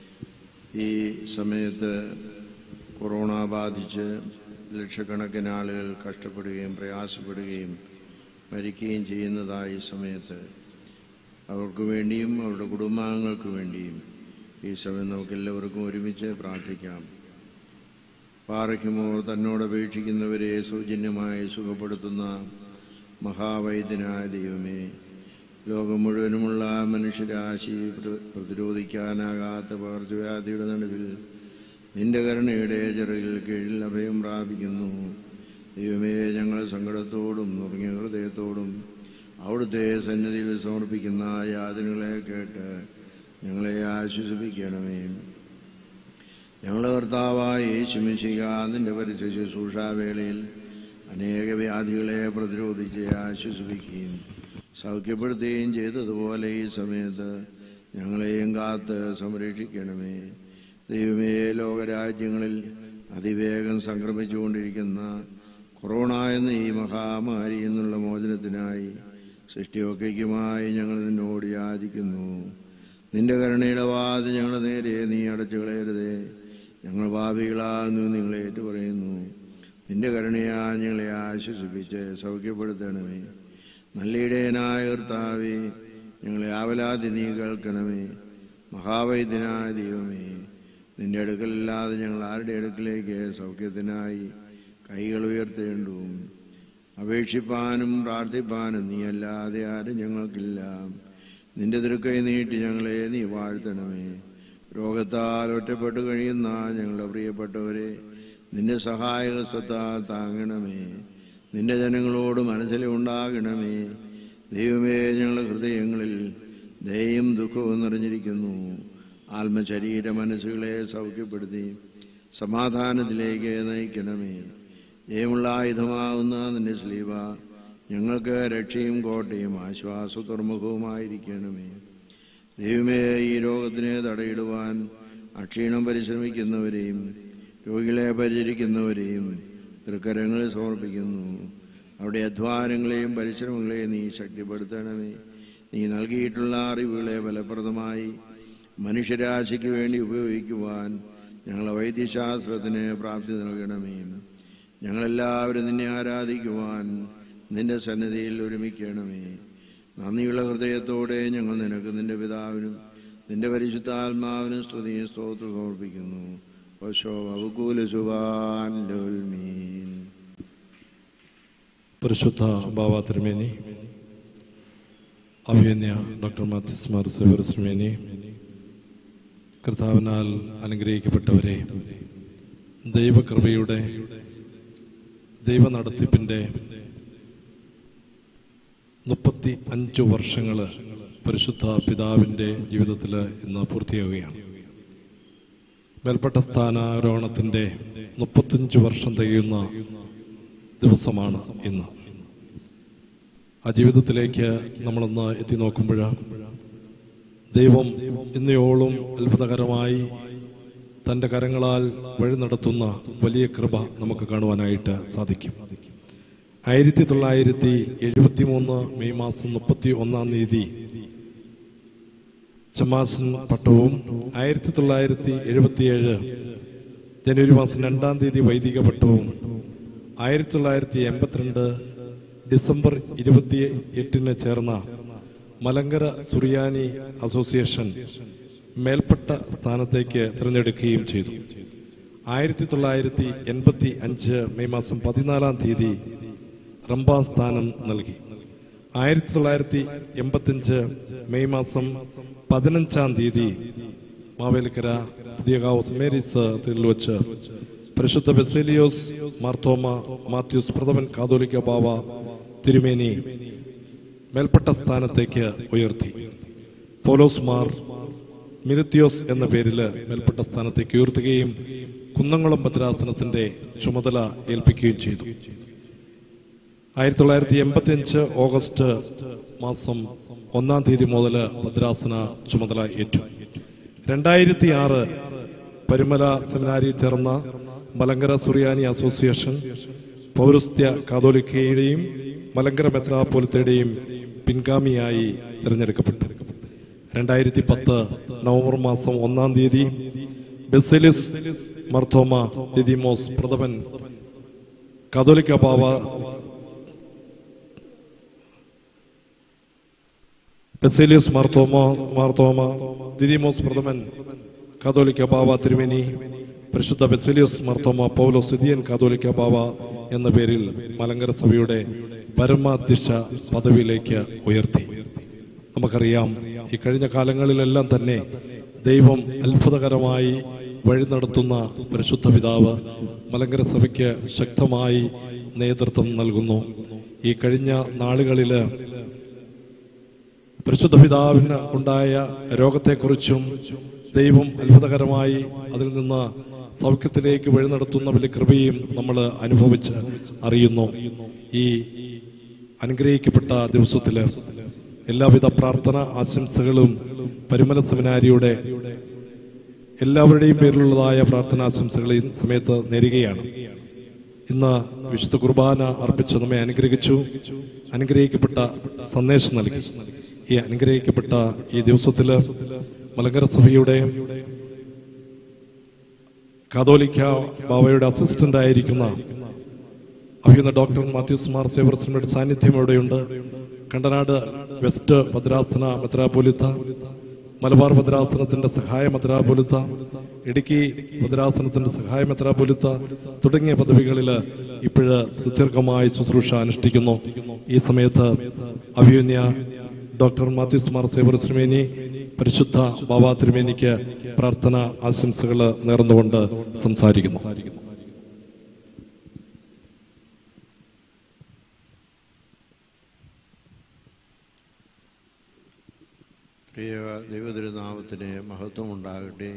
Speaker 3: ഈ സമയത്ത് കൊറോണ ബാധിച്ച് ലക്ഷക്കണക്കിന് ആളുകൾ കഷ്ടപ്പെടുകയും പ്രയാസപ്പെടുകയും മരിക്കുകയും ചെയ്യുന്നതായ ഈ സമയത്ത് അവർക്ക് വേണ്ടിയും അവരുടെ കുടുംബാംഗങ്ങൾക്ക് വേണ്ടിയും ഈ സമയം നമുക്ക് എല്ലാവർക്കും ഒരുമിച്ച് പ്രാർത്ഥിക്കാം പാറയ്ക്കുമോ തന്നോട് അപേക്ഷിക്കുന്നവരെ സൗജന്യമായി സുഖപ്പെടുത്തുന്ന മഹാവൈദ്യനായ ദൈവമേ ലോകം മുഴുവനുമുള്ള മനുഷ്യരാശി പ്ര- പ്രതിരോധിക്കാനാകാത്ത പകർച്ചവ്യാധിയുടെ നടുവിൽ നിന്റെ കരുണയുടെ ചിറകിൽ കീഴിൽ അഭയം പ്രാപിക്കുന്നു ദൈവമേ ഞങ്ങൾ സങ്കടത്തോടും നുറങ്ങിയ ഹൃദയത്തോടും അവിടുത്തെ സന്നിധിയിൽ സമർപ്പിക്കുന്ന യാതനകളെ കേട്ട് ഞങ്ങളെ ആശ്വസിപ്പിക്കണമേ ഞങ്ങളുടെ കർത്താവായ യേശുമിശിക നിന്റെ പരിശുദ്ധ ശുശ്രൂഷാവേളയിൽ അനേക വ്യാധികളെ പ്രതിരോധിച്ച് ആശ്വസിപ്പിക്കുകയും സൗഖ്യപ്പെടുത്തുകയും ചെയ്തതുപോലെ ഈ സമയത്ത് ഞങ്ങളെയും കാത്ത് സംരക്ഷിക്കണമേ ദൈവമേ ലോകരാജ്യങ്ങളിൽ അതിവേഗം സംക്രമിച്ചുകൊണ്ടിരിക്കുന്ന കൊറോണ എന്ന ഈ മഹാമാരിയിൽ നിന്നുള്ള മോചനത്തിനായി സൃഷ്ടിയൊക്കെയ്ക്കുമായി ഞങ്ങൾ നിന്നോട് യാചിക്കുന്നു നിന്റെ കരുണയുടെ വാത് ഞങ്ങളുടെ നേരെ നീ അടച്ചു കളയരുതേ ഞങ്ങൾ ഭാവികളാകുന്നു നിങ്ങളെ ഏറ്റുപറയുന്നു നിന്റെ കരുണയാ ഞങ്ങളെ ആശ്വസിപ്പിച്ച് സൗഖ്യപ്പെടുത്തണമേ നല്ലയിടയനായ കർത്താവേ ഞങ്ങളെ ആവലാതി നീ കേൾക്കണമേ മഹാവൈദ്യനായ ദൈവമേ നിന്റെ അടുക്കലല്ലാതെ ഞങ്ങൾ ആരുടെ അടുക്കിലേക്ക് സൗഖ്യത്തിനായി കൈകൾ ഉയർത്തേണ്ടു അപേക്ഷിപ്പാനും പ്രാർത്ഥിപ്പാനും നീ അല്ലാതെ ആരും ഞങ്ങൾക്കില്ല നിന്റെ തിരുക്കൈ നീട്ടി ഞങ്ങളെ നീ വാഴ്ത്തണമേ രോഗത്താൽ ഒറ്റപ്പെട്ടു കഴിയുന്ന ഞങ്ങളുടെ പ്രിയപ്പെട്ടവരെ നിന്റെ സഹായകത്വത്താൽ താങ്ങണമേ നിന്റെ ജനങ്ങളോട് മനസ്സിലുണ്ടാകണമേ ദൈവമേ ഞങ്ങളുടെ ഹൃദയങ്ങളിൽ ദയയും ദുഃഖവും നിറഞ്ഞിരിക്കുന്നു ആത്മശരീര മനസ്സുകളെ സൗഖ്യപ്പെടുത്തി സമാധാനത്തിലേക്ക് നയിക്കണമേ ജയമുള്ള ആയുധമാകുന്ന നിന്റെ സ്ലീവ ഞങ്ങൾക്ക് രക്ഷയും കോട്ടയും ആശ്വാസ തുറമുഖവുമായിരിക്കണമേ ദൈവമേ ഈ രോഗത്തിനെ തടയിടുവാൻ അക്ഷീണം പരിശ്രമിക്കുന്നവരെയും രോഗികളെ പരിചരിക്കുന്നവരെയും തൃക്കരങ്ങളിൽ സമർപ്പിക്കുന്നു അവരുടെ അധ്വാനങ്ങളെയും പരിശ്രമങ്ങളെയും നീ ശക്തിപ്പെടുത്തണമേ നീ നൽകിയിട്ടുള്ള അറിവുകളെ ഫലപ്രദമായി മനുഷ്യരാശിക്ക് വേണ്ടി ഉപയോഗിക്കുവാൻ ഞങ്ങളെ വൈദ്യശാസ്ത്രത്തിന് പ്രാപ്തി നൽകണമേ ഞങ്ങളെല്ലാവരും നിന്നെ ആരാധിക്കുവാൻ നിന്റെ സന്നിധിയിൽ ഒരുമിക്കണമേ നന്ദിയുള്ള ഹൃദയത്തോടെ ഞങ്ങൾ നിനക്ക് നിന്റെ പിതാവിനും നിന്റെ പരിശുദ്ധാത്മാവിനും സ്തുതിയും സ്തോത്രം സമർപ്പിക്കുന്നു പശോ അവകൂല സുബാൻ മീൻ
Speaker 6: പരിശുദ്ധ ബാബ തിരുമേനി അഭിയന്യ ഡോക്ടർ മാത്യുസ് മാർ സേവർ തിരുമേനി കർത്താവിനാൽ അനുഗ്രഹിക്കപ്പെട്ടവരെ ദൈവകൃപയുടെ ദൈവ നടത്തിപ്പിൻ്റെ മുപ്പത്തി അഞ്ച് വർഷങ്ങൾ പരിശുദ്ധ പിതാവിൻ്റെ ജീവിതത്തിൽ ഇന്ന് പൂർത്തിയാവുകയാണ് മേൽപ്പെട്ട സ്ഥാനാരോഹണത്തിൻ്റെ മുപ്പത്തഞ്ച് വർഷം തികയുന്ന ദിവസമാണ് ഇന്ന് ആ ജീവിതത്തിലേക്ക് നമ്മളൊന്ന് എത്തി നോക്കുമ്പോൾ ദൈവം ഇന്നയോളം അത്ഭുതകരമായി തൻ്റെ കരങ്ങളാൽ വഴി നടത്തുന്ന വലിയ കൃപ നമുക്ക് കാണുവാനായിട്ട് സാധിക്കും ആയിരത്തി തൊള്ളായിരത്തി എഴുപത്തി മൂന്ന് മെയ് മാസം മുപ്പത്തി ഒന്നാം തീയതി ചമാസൻ പട്ടവും ആയിരത്തി തൊള്ളായിരത്തി എഴുപത്തിയേഴ് ജനുവരി മാസം രണ്ടാം തീയതി വൈദിക പട്ടവും ആയിരത്തി തൊള്ളായിരത്തി എൺപത്തിരണ്ട് ഡിസംബർ ഇരുപത്തി എട്ടിന് ചേർന്ന മലങ്കര സുറിയാനി അസോസിയേഷൻ മേൽപ്പെട്ട സ്ഥാനത്തേക്ക് തിരഞ്ഞെടുക്കുകയും ചെയ്തു ആയിരത്തി തൊള്ളായിരത്തി എൺപത്തി അഞ്ച് മെയ് മാസം പതിനാലാം തീയതി റംബ സ്ഥാനം നൽകി ആയിരത്തി തൊള്ളായിരത്തി എൺപത്തിയഞ്ച് മെയ് മാസം പതിനഞ്ചാം തീയതി മാവേലിക്കര പുതിയകാവ് സെന്റ് മേരീസ് തീരിൽ വെച്ച് പരിശുദ്ധ ബെസേലിയോസ് മാർത്തോമ മാത്യൂസ് പ്രഥമൻ കാതോലിക്ക ബാവ തിരുമേനി മേൽപ്പെട്ട സ്ഥാനത്തേക്ക് ഉയർത്തി പോലോസ് മാർ മിരുത്തിയോസ് എന്ന പേരിൽ മേൽപ്പെട്ട സ്ഥാനത്തേക്ക് ഉയർത്തുകയും കുന്നംകുളം ഭദ്രാസനത്തിന്റെ ചുമതല ഏൽപ്പിക്കുകയും ചെയ്തു ആയിരത്തി തൊള്ളായിരത്തി എൺപത്തി അഞ്ച് ഓഗസ്റ്റ് മാസം ഒന്നാം തീയതി മുതൽ ഭദ്രാസന ചുമതല ഏറ്റു രണ്ടായിരത്തി ആറ് പരുമല സെമിനാരിയിൽ ചേർന്ന മലങ്കര സുറിയാനി അസോസിയേഷൻ പൗരസ്ത്യ കാതോലിക്കയുടെയും മലങ്കര മെത്രാപോലിത്തയുടെയും പിൻഗാമിയായി തിരഞ്ഞെടുക്കപ്പെട്ടു രണ്ടായിരത്തി പത്ത് നവംബർ മാസം ഒന്നാം തീയതി ബെസലിസ് മർത്തോമ ദിദിമോസ് പ്രഥമൻ കാതോലിക്ക ബാവ ബെസേലിയസ് മാർത്തോമ മാർത്തോമ ദിദിമോസ് പ്രഥമൻ കാതോലിക്ക ബാവ തിരുമേനി പരിശുദ്ധ ബെസേലിയസ് മാർത്തോമ പൗലോ സിദിയൻ കാതോലിക്ക ബാവ എന്ന പേരിൽ മലങ്കര സഭയുടെ പരമാധ്യക്ഷ പദവിയിലേക്ക് ഉയർത്തി നമുക്കറിയാം ഈ കഴിഞ്ഞ കാലങ്ങളിലെല്ലാം തന്നെ ദൈവം അത്ഭുതകരമായി വഴി നടത്തുന്ന പരിശുദ്ധ പിതാവ് മലങ്കര സഭയ്ക്ക് ശക്തമായി നേതൃത്വം നൽകുന്നു ഈ കഴിഞ്ഞ നാളുകളില് പരിശുദ്ധ പിതാവിന് ഉണ്ടായ രോഗത്തെക്കുറിച്ചും ദൈവം അത്ഭുതകരമായി അതിൽ നിന്ന് സൗഖ്യത്തിലേക്ക് വഴി നടത്തുന്ന വലിയ കൃപയും നമ്മൾ അനുഭവിച്ച് അറിയുന്നു ഈ അനുഗ്രഹിക്കപ്പെട്ട ദിവസത്തില് എല്ലാവിധ പ്രാർത്ഥന ആശംസകളും പരിമല സെമിനാരിയുടെ എല്ലാവരുടെയും പേരിലുള്ളതായ പ്രാർത്ഥനാശംസകൾ ഈ സമയത്ത് നേരുകയാണ് ഇന്ന് വിശുദ്ധ കുർബാന അർപ്പിച്ച് നമ്മെ അനുഗ്രഹിച്ചു അനുഗ്രഹിക്കപ്പെട്ട സന്ദേശം നൽകി ഈ അനുഗ്രഹിക്കപ്പെട്ട ഈ ദിവസത്തില് മലങ്കര സഭയുടെ കാതോലിക്ക ബാവയുടെ അസിസ്റ്റന്റ് ആയിരിക്കുന്ന അഭിയുന്ന ഡോക്ടർ മാത്യൂസ് മാർ സേവർസിന്റെ സാന്നിധ്യം ഇവിടെയുണ്ട് കണ്ടനാട് വെസ്റ്റ് ഭദ്രാസന മെത്രാപോലിത്ത മലബാർ ഭദ്രാസനത്തിന്റെ സഹായ മെത്രാപോലിത്ത ഇടുക്കി ഭദ്രാസനത്തിന്റെ സഹായ മെത്രാപോലിത്ത തുടങ്ങിയ പദവികളിൽ ഇപ്പോഴ് സുദീർഘമായി ശുശ്രൂഷ അനുഷ്ഠിക്കുന്നു ഈ സമയത്ത് അഭിയുന്യ ഡോക്ടർ മാത്യൂസ് മാർ സേവർ തിരുമേനി പരിശുദ്ധ ബാബാ തിരുമേനിക്ക് പ്രാർത്ഥന ആശംസകൾ നേർന്നുകൊണ്ട് സംസാരിക്കുന്നു
Speaker 3: പ്രിയ ദൈവതിരുനാമത്തിന് മഹത്വമുണ്ടാകട്ടെ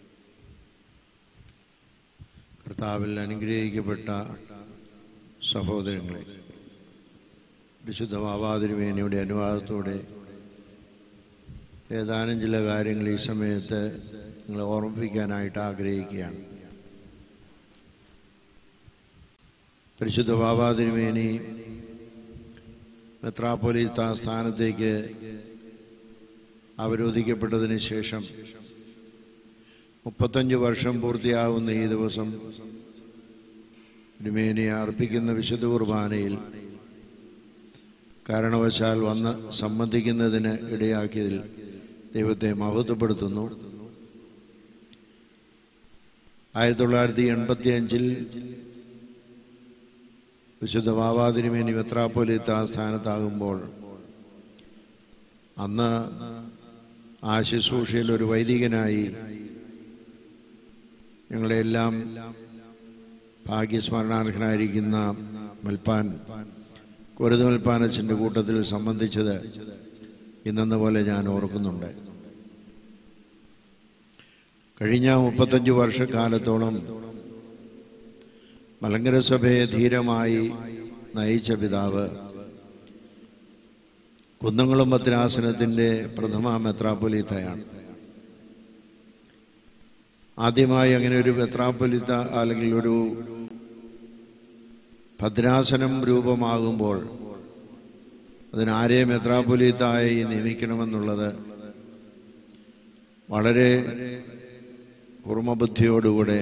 Speaker 3: കർത്താവിൽ അനുഗ്രഹിക്കപ്പെട്ട സഹോദരങ്ങളെ വിശുദ്ധ ബാബാതിരുമേനിയുടെ അനുവാദത്തോടെ ഏതാനും ചില കാര്യങ്ങൾ ഈ സമയത്ത് നിങ്ങളെ ഓർമ്മിപ്പിക്കാനായിട്ട് ആഗ്രഹിക്കുകയാണ് പരിശുദ്ധ ബാബാതിരുമേനി മെത്രാപ്പൊലീത്ത സ്ഥാനത്തേക്ക് അവരോധിക്കപ്പെട്ടതിന് ശേഷം മുപ്പത്തഞ്ച് വർഷം പൂർത്തിയാകുന്ന ഈ ദിവസം തിരുമേനിയെ അർപ്പിക്കുന്ന വിശുദ്ധ കുർബാനയിൽ കാരണവശാൽ വന്ന് സംബന്ധിക്കുന്നതിന് ഇടയാക്കിയതിൽ ദൈവത്തെ മഹത്വപ്പെടുത്തുന്നു ആയിരത്തി തൊള്ളായിരത്തി എൺപത്തി അഞ്ചിൽ വിശുദ്ധ ബാബാതിരുമേനി മെത്രാപ്പൊലിത്ത സ്ഥാനത്താകുമ്പോൾ അന്ന് ആ ശുശ്രൂഷയിൽ ഒരു വൈദികനായി ഞങ്ങളെല്ലാം ഭാഗ്യസ്മരണാർഹനായിരിക്കുന്ന മൽപ്പാൻ കുരുത് മൽപ്പാനച്ചൻ്റെ കൂട്ടത്തിൽ സംബന്ധിച്ചത് ഇന്നെന്ന പോലെ ഞാൻ ഓർക്കുന്നുണ്ട് കഴിഞ്ഞ മുപ്പത്തഞ്ച് വർഷക്കാലത്തോളം മലങ്കര സഭയെ ധീരമായി നയിച്ച പിതാവ് കുന്നംകുളം ഭദ്രാസനത്തിൻ്റെ പ്രഥമ മെത്രാപ്പൊലീത്തയാണ് ആദ്യമായി അങ്ങനെ ഒരു മെത്രാപ്പൊലിത്ത അല്ലെങ്കിൽ ഒരു ഭദ്രാസനം രൂപമാകുമ്പോൾ അതിനാരെ മെത്രാപ്പൊലീത്തായി നിയമിക്കണമെന്നുള്ളത് വളരെ കുർമ്മബുദ്ധിയോടുകൂടെ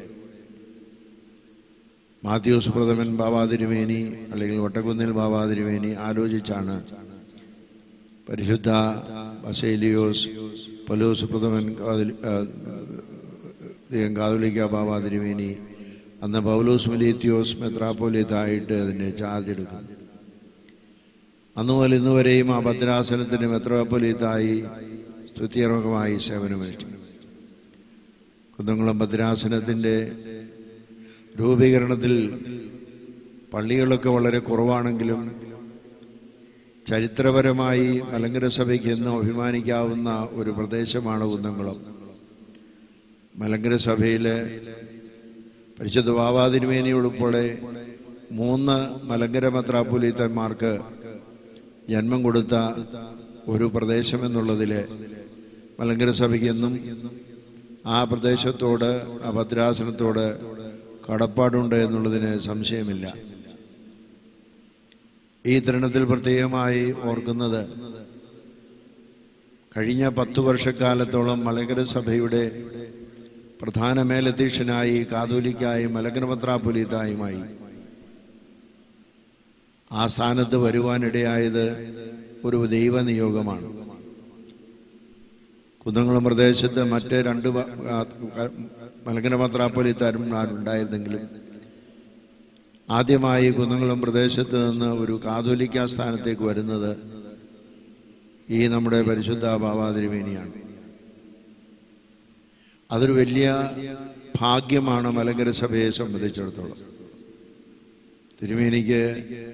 Speaker 3: മാത്യൂസ് പ്രഥമൻ ബാബാതിരുമേനി അല്ലെങ്കിൽ വട്ടക്കുന്നിൽ ബാബാതിരുമേനി ആലോചിച്ചാണ് പരിശുദ്ധ ബസേലിയോസ് പലൂസ് പ്രഥമൻ കാതലി- ആ, ദൈവം കാതോലിക്ക ബാബാതിരുമേനി അന്ന് പൗലോസ് മിലീത്തിയോസ് മെത്രാപ്പോലിത്തായിട്ട് അതിനെ ചാർജ് എടുക്കുന്നു അന്നു മുതൽ ഇന്ന് വരെയും ആ ഭദ്രാസനത്തിന് മെത്രാപ്പൊലീത്തായി സ്തുത്യർഹമായി സേവനമനുഷ്ഠിക്കുന്നു കുന്നംകുളം ഭദ്രാസനത്തിൻ്റെ രൂപീകരണത്തിൽ പള്ളികളൊക്കെ വളരെ കുറവാണെങ്കിലും ചരിത്രപരമായി മലങ്കര സഭയ്ക്ക് എന്നും അഭിമാനിക്കാവുന്ന ഒരു പ്രദേശമാണ് കുന്നംകുളം മലങ്കര സഭയിലെ പരിശുദ്ധ ബാബാതിരുമേനി ഉൾപ്പെടെ മൂന്ന് മലങ്കര മെത്രാപ്പൊലീത്തന്മാർക്ക് ജന്മം കൊടുത്ത ഒരു പ്രദേശം എന്നുള്ളതിൽ മലങ്കര സഭയ്ക്ക് എന്നും ആ പ്രദേശത്തോട് ആ ഭദ്രാസനത്തോട് കടപ്പാടുണ്ട് എന്നുള്ളതിന് സംശയമില്ല ഈ തരുണത്തിൽ പ്രത്യേകമായി ഓർക്കുന്നത് കഴിഞ്ഞ പത്തു വർഷക്കാലത്തോളം മലങ്കര സഭയുടെ പ്രധാന മേലധ്യക്ഷനായി കാതോലിക്കായും മലങ്കര മെത്രാപ്പൊലീത്തായുമായി ആ സ്ഥാനത്ത് വരുവാനിടയായത് ഒരു ദൈവനിയോഗമാണ് കുന്നംകുളം പ്രദേശത്ത് മറ്റ് രണ്ട് വ- ആ, മലങ്കര മെത്രാപ്പൊലീത്താരന്മാരുണ്ടായിരുന്നെങ്കിലും ആദ്യമായി കുന്നംകുളം പ്രദേശത്ത് നിന്ന് ഒരു കാതോലിക്ക സ്ഥാനത്തേക്ക് വരുന്നത് ഈ നമ്മുടെ പരിശുദ്ധ ബാബാതിരുമേനിയാണ് അതൊരു വലിയ ഭാഗ്യമാണ് മലങ്കര സഭയെ സംബന്ധിച്ചിടത്തോളം തിരുമേനിക്ക്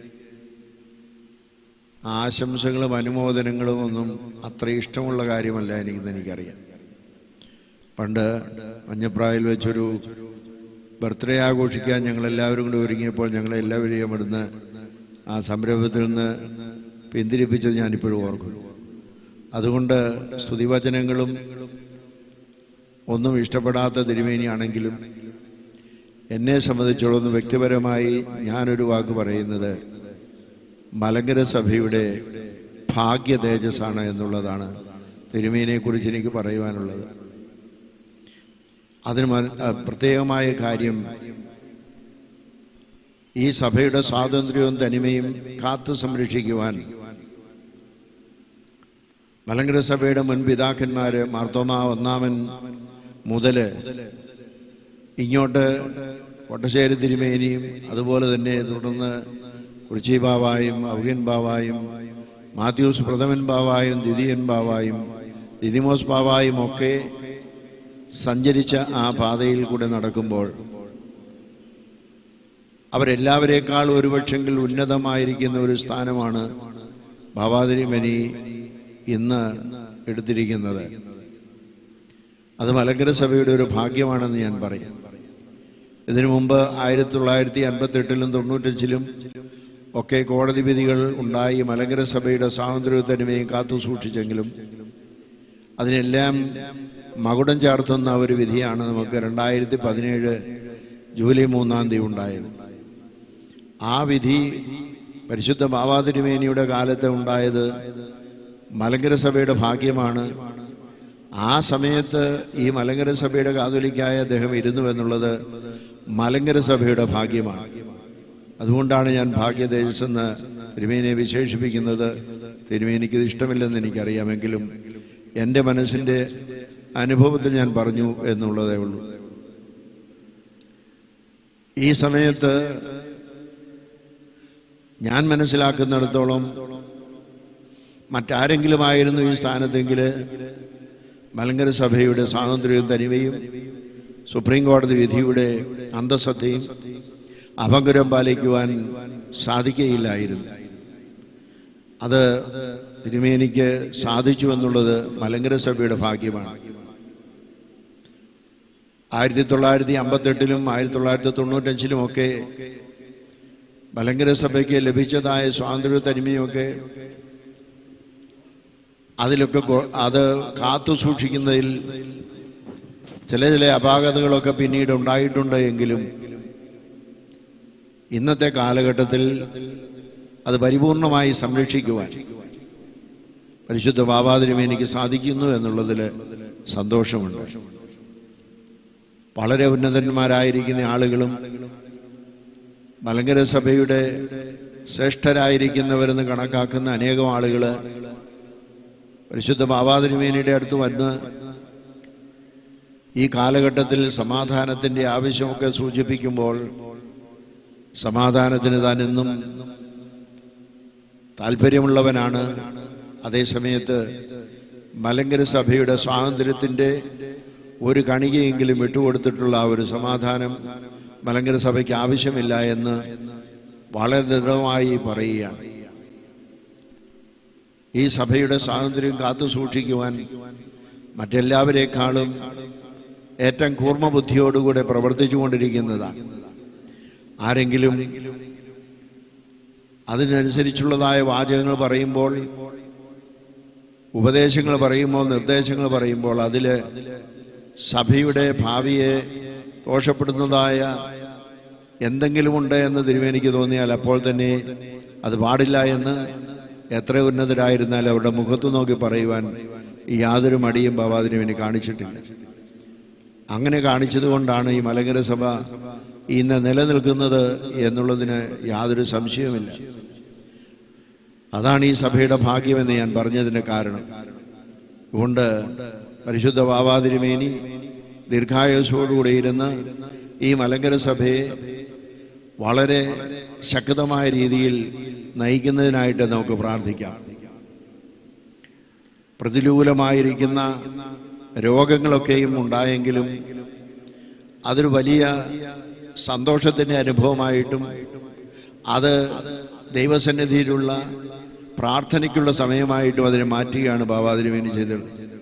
Speaker 3: ആശംസകളും അനുമോദനങ്ങളും ഒന്നും അത്ര ഇഷ്ടമുള്ള കാര്യമല്ല എനിക്കെന്ന് എനിക്കറിയാം പണ്ട് മഞ്ഞപ്രായിൽ വെച്ചൊരു ബർത്ത്ഡേ ആഘോഷിക്കാൻ ഞങ്ങൾ എല്ലാവരും കൂടി ഒരുങ്ങിയപ്പോൾ ഞങ്ങളെ എല്ലാവരെയും ഇവിടുന്ന് ആ സംരംഭത്തിൽ നിന്ന് പിന്തിരിപ്പിച്ചത് ഞാനിപ്പോഴും ഓർക്കുന്നു അതുകൊണ്ട് സ്തുതിവചനങ്ങളും ഒന്നും ഇഷ്ടപ്പെടാത്ത തിരുമേനിയാണെങ്കിലും എന്നെ സംബന്ധിച്ചോളം വ്യക്തിപരമായി ഞാനൊരു വാക്ക് പറയുന്നത് മലങ്കര സഭയുടെ ഭാഗ്യ തേജസ്സാണ് എന്നുള്ളതാണ് തിരുമേനിയെക്കുറിച്ച് എനിക്ക് പറയുവാനുള്ളത് അതിന് മന- ആ, പ്രത്യേകമായ കാര്യം ഈ സഭയുടെ സ്വാതന്ത്ര്യവും തനിമയും കാത്തു സംരക്ഷിക്കുവാൻ മലങ്കര സഭയുടെ മുൻ പിതാക്കന്മാര് മാർത്തോമ ഒന്നാമൻ മുതൽ ഇങ്ങോട്ട് കൊട്ടശ്ശേരി തിരുമേനിയും അതുപോലെ തന്നെ തുടർന്ന് കുറിച്ചി ബാവായും ഔഹ്യൻ ബാവായും മാത്യൂസ് പ്രഥമൻ ബാവായും ദ്വിതീയൻ ബാവായും ദിദിമോസ് ബാവായും ഒക്കെ സഞ്ചരിച്ച ആ പാതയിൽ കൂടെ നടക്കുമ്പോൾ അവരെല്ലാവരേക്കാൾ ഒരുപക്ഷെങ്കിൽ ഉന്നതമായിരിക്കുന്ന ഒരു സ്ഥാനമാണ് ബാബാതിരിമനി ഇന്ന് എടുത്തിരിക്കുന്നത് അത് മലങ്കര സഭയുടെ ഒരു ഭാഗ്യമാണെന്ന് ഞാൻ പറയും ഇതിനു മുമ്പ് ആയിരത്തി തൊള്ളായിരത്തി അൻപത്തെട്ടിലും തൊണ്ണൂറ്റഞ്ചിലും ഒക്കെ കോടതി വിധികൾ ഉണ്ടായി മലങ്കര സഭയുടെ സ്വാതന്ത്ര്യത്തനിമയും കാത്തു സൂക്ഷിച്ചെങ്കിലും അതിനെല്ലാം മകുടം ചാർത്തുന്ന ഒരു വിധിയാണ് നമുക്ക് രണ്ടായിരത്തി പതിനേഴ് ജൂലൈ മൂന്നാം തീയതി ഉണ്ടായത് ആ വിധി പരിശുദ്ധ ബാബാതിരുമേനിയുടെ കാലത്ത് ഉണ്ടായത് മലങ്കര സഭയുടെ ഭാഗ്യമാണ് ആ സമയത്ത് ഈ മലങ്കര സഭയുടെ കാതോലിക്കായ അദ്ദേഹം ഇരുന്നു എന്നുള്ളത് മലങ്കര സഭയുടെ ഭാഗ്യമാണ് അതുകൊണ്ടാണ് ഞാൻ ഭാഗ്യതേജസ് എന്ന് തിരുമേനിയെ വിശേഷിപ്പിക്കുന്നത് തിരുമേനിക്ക് ഇത് ഇഷ്ടമില്ലെന്ന് എനിക്കറിയാമെങ്കിലും എൻ്റെ മനസ്സിൻ്റെ അനുഭവത്തിൽ ഞാൻ പറഞ്ഞു എന്നുള്ളതേ ഉള്ളൂ ഈ സമയത്ത് ഞാൻ മനസ്സിലാക്കുന്നിടത്തോളം മറ്റാരെങ്കിലും ആയിരുന്നു ഈ സ്ഥാനത്തെങ്കിൽ മലങ്കര സഭയുടെ സ്വാതന്ത്ര്യവും തനിമയും സുപ്രീം കോടതി വിധിയുടെ അന്തസ്സത്തെയും അപങ്കുരം പാലിക്കുവാൻ സാധിക്കുകയില്ലായിരുന്നു അത് തിരുമേനിക്ക് സാധിച്ചു എന്നുള്ളത് മലങ്കര സഭയുടെ ഭാഗ്യമാണ് ആയിരത്തി തൊള്ളായിരത്തി അമ്പത്തെട്ടിലും ആയിരത്തി തൊള്ളായിരത്തി തൊണ്ണൂറ്റഞ്ചിലും ഒക്കെ മലങ്കര സഭയ്ക്ക് ലഭിച്ചതായ സ്വാതന്ത്ര്യ തനിമയൊക്കെ അതിലൊക്കെ കൊ- അത് കാത്തു സൂക്ഷിക്കുന്നതിൽ ചില ചില അപാകതകളൊക്കെ പിന്നീട് ഉണ്ടായിട്ടുണ്ട് എങ്കിലും ഇന്നത്തെ കാലഘട്ടത്തിൽ അത് പരിപൂർണമായി സംരക്ഷിക്കുവാൻ പരിശുദ്ധ ബാബാതിരും എനിക്ക് സാധിക്കുന്നു എന്നുള്ളതിൽ സന്തോഷമുണ്ട് വളരെ ഉന്നതന്മാരായിരിക്കുന്ന ആളുകളും മലങ്കര സഭയുടെ ശ്രേഷ്ഠരായിരിക്കുന്നവരെന്ന് കണക്കാക്കുന്ന അനേകം ആളുകൾ പരിശുദ്ധ ബാബാതിരുമേനിയുടെ അടുത്ത് വന്ന് ഈ കാലഘട്ടത്തിൽ സമാധാനത്തിൻ്റെ ആവശ്യമൊക്കെ സൂചിപ്പിക്കുമ്പോൾ സമാധാനത്തിന് താൻ എന്നും താല്പര്യമുള്ളവനാണ് അതേസമയത്ത് മലങ്കര സഭയുടെ സ്വാതന്ത്ര്യത്തിൻ്റെ ഒരു കണികയെങ്കിലും വിട്ടുകൊടുത്തിട്ടുള്ള ആ ഒരു സമാധാനം മലങ്കര സഭയ്ക്ക് ആവശ്യമില്ല എന്ന് വളരെ ദൃഢമായി പറയുകയാണ് ഈ സഭയുടെ സ്വാതന്ത്ര്യം കാത്തു സൂക്ഷിക്കുവാൻ മറ്റെല്ലാവരെക്കാളും ഏറ്റവും കൂർമ്മബുദ്ധിയോടുകൂടെ പ്രവർത്തിച്ചുകൊണ്ടിരിക്കുന്നതാണ് ആരെങ്കിലും അതിനനുസരിച്ചുള്ളതായ വാചകങ്ങൾ പറയുമ്പോൾ ഉപദേശങ്ങൾ പറയുമ്പോൾ നിർദ്ദേശങ്ങൾ പറയുമ്പോൾ അതിൽ സഭയുടെ ഭാവിയെ ദോഷപ്പെടുന്നതായ എന്തെങ്കിലുമുണ്ട് എന്ന് തിരുവേനിക്ക് തോന്നിയാൽ അപ്പോൾ തന്നെ അത് പാടില്ല എന്ന് എത്ര ഉന്നതരായിരുന്നാലും അവരുടെ മുഖത്ത് നോക്കി പറയുവാൻ യാതൊരു മടിയും ബാബാതിരുവിന് കാണിച്ചിട്ടില്ല അങ്ങനെ കാണിച്ചത് കൊണ്ടാണ് ഈ മലങ്കര സഭ ഇന്ന് നിലനിൽക്കുന്നത് എന്നുള്ളതിന് യാതൊരു സംശയവുമില്ല അതാണ് ഈ സഭയുടെ ഭാഗ്യമെന്ന് ഞാൻ പറഞ്ഞതിന് കാരണം അതുകൊണ്ട് പരിശുദ്ധ ബാബാതിരുമേനി ദീർഘായുസോടുകൂടി ഇരുന്ന് ഈ മലങ്കര സഭയെ വളരെ ശക്തമായ രീതിയിൽ നയിക്കുന്നതിനായിട്ട് നമുക്ക് പ്രാർത്ഥിക്കാം പ്രതികൂലമായിരിക്കുന്ന രോഗങ്ങളൊക്കെയും ഉണ്ടായെങ്കിലും അതൊരു വലിയ സന്തോഷത്തിൻ്റെ അനുഭവമായിട്ടും അത് ദൈവസന്നിധിയിലുള്ള പ്രാർത്ഥനയ്ക്കുള്ള സമയമായിട്ടും അതിനെ മാറ്റുകയാണ് ബാബാതിരുമേനി ചെയ്തത്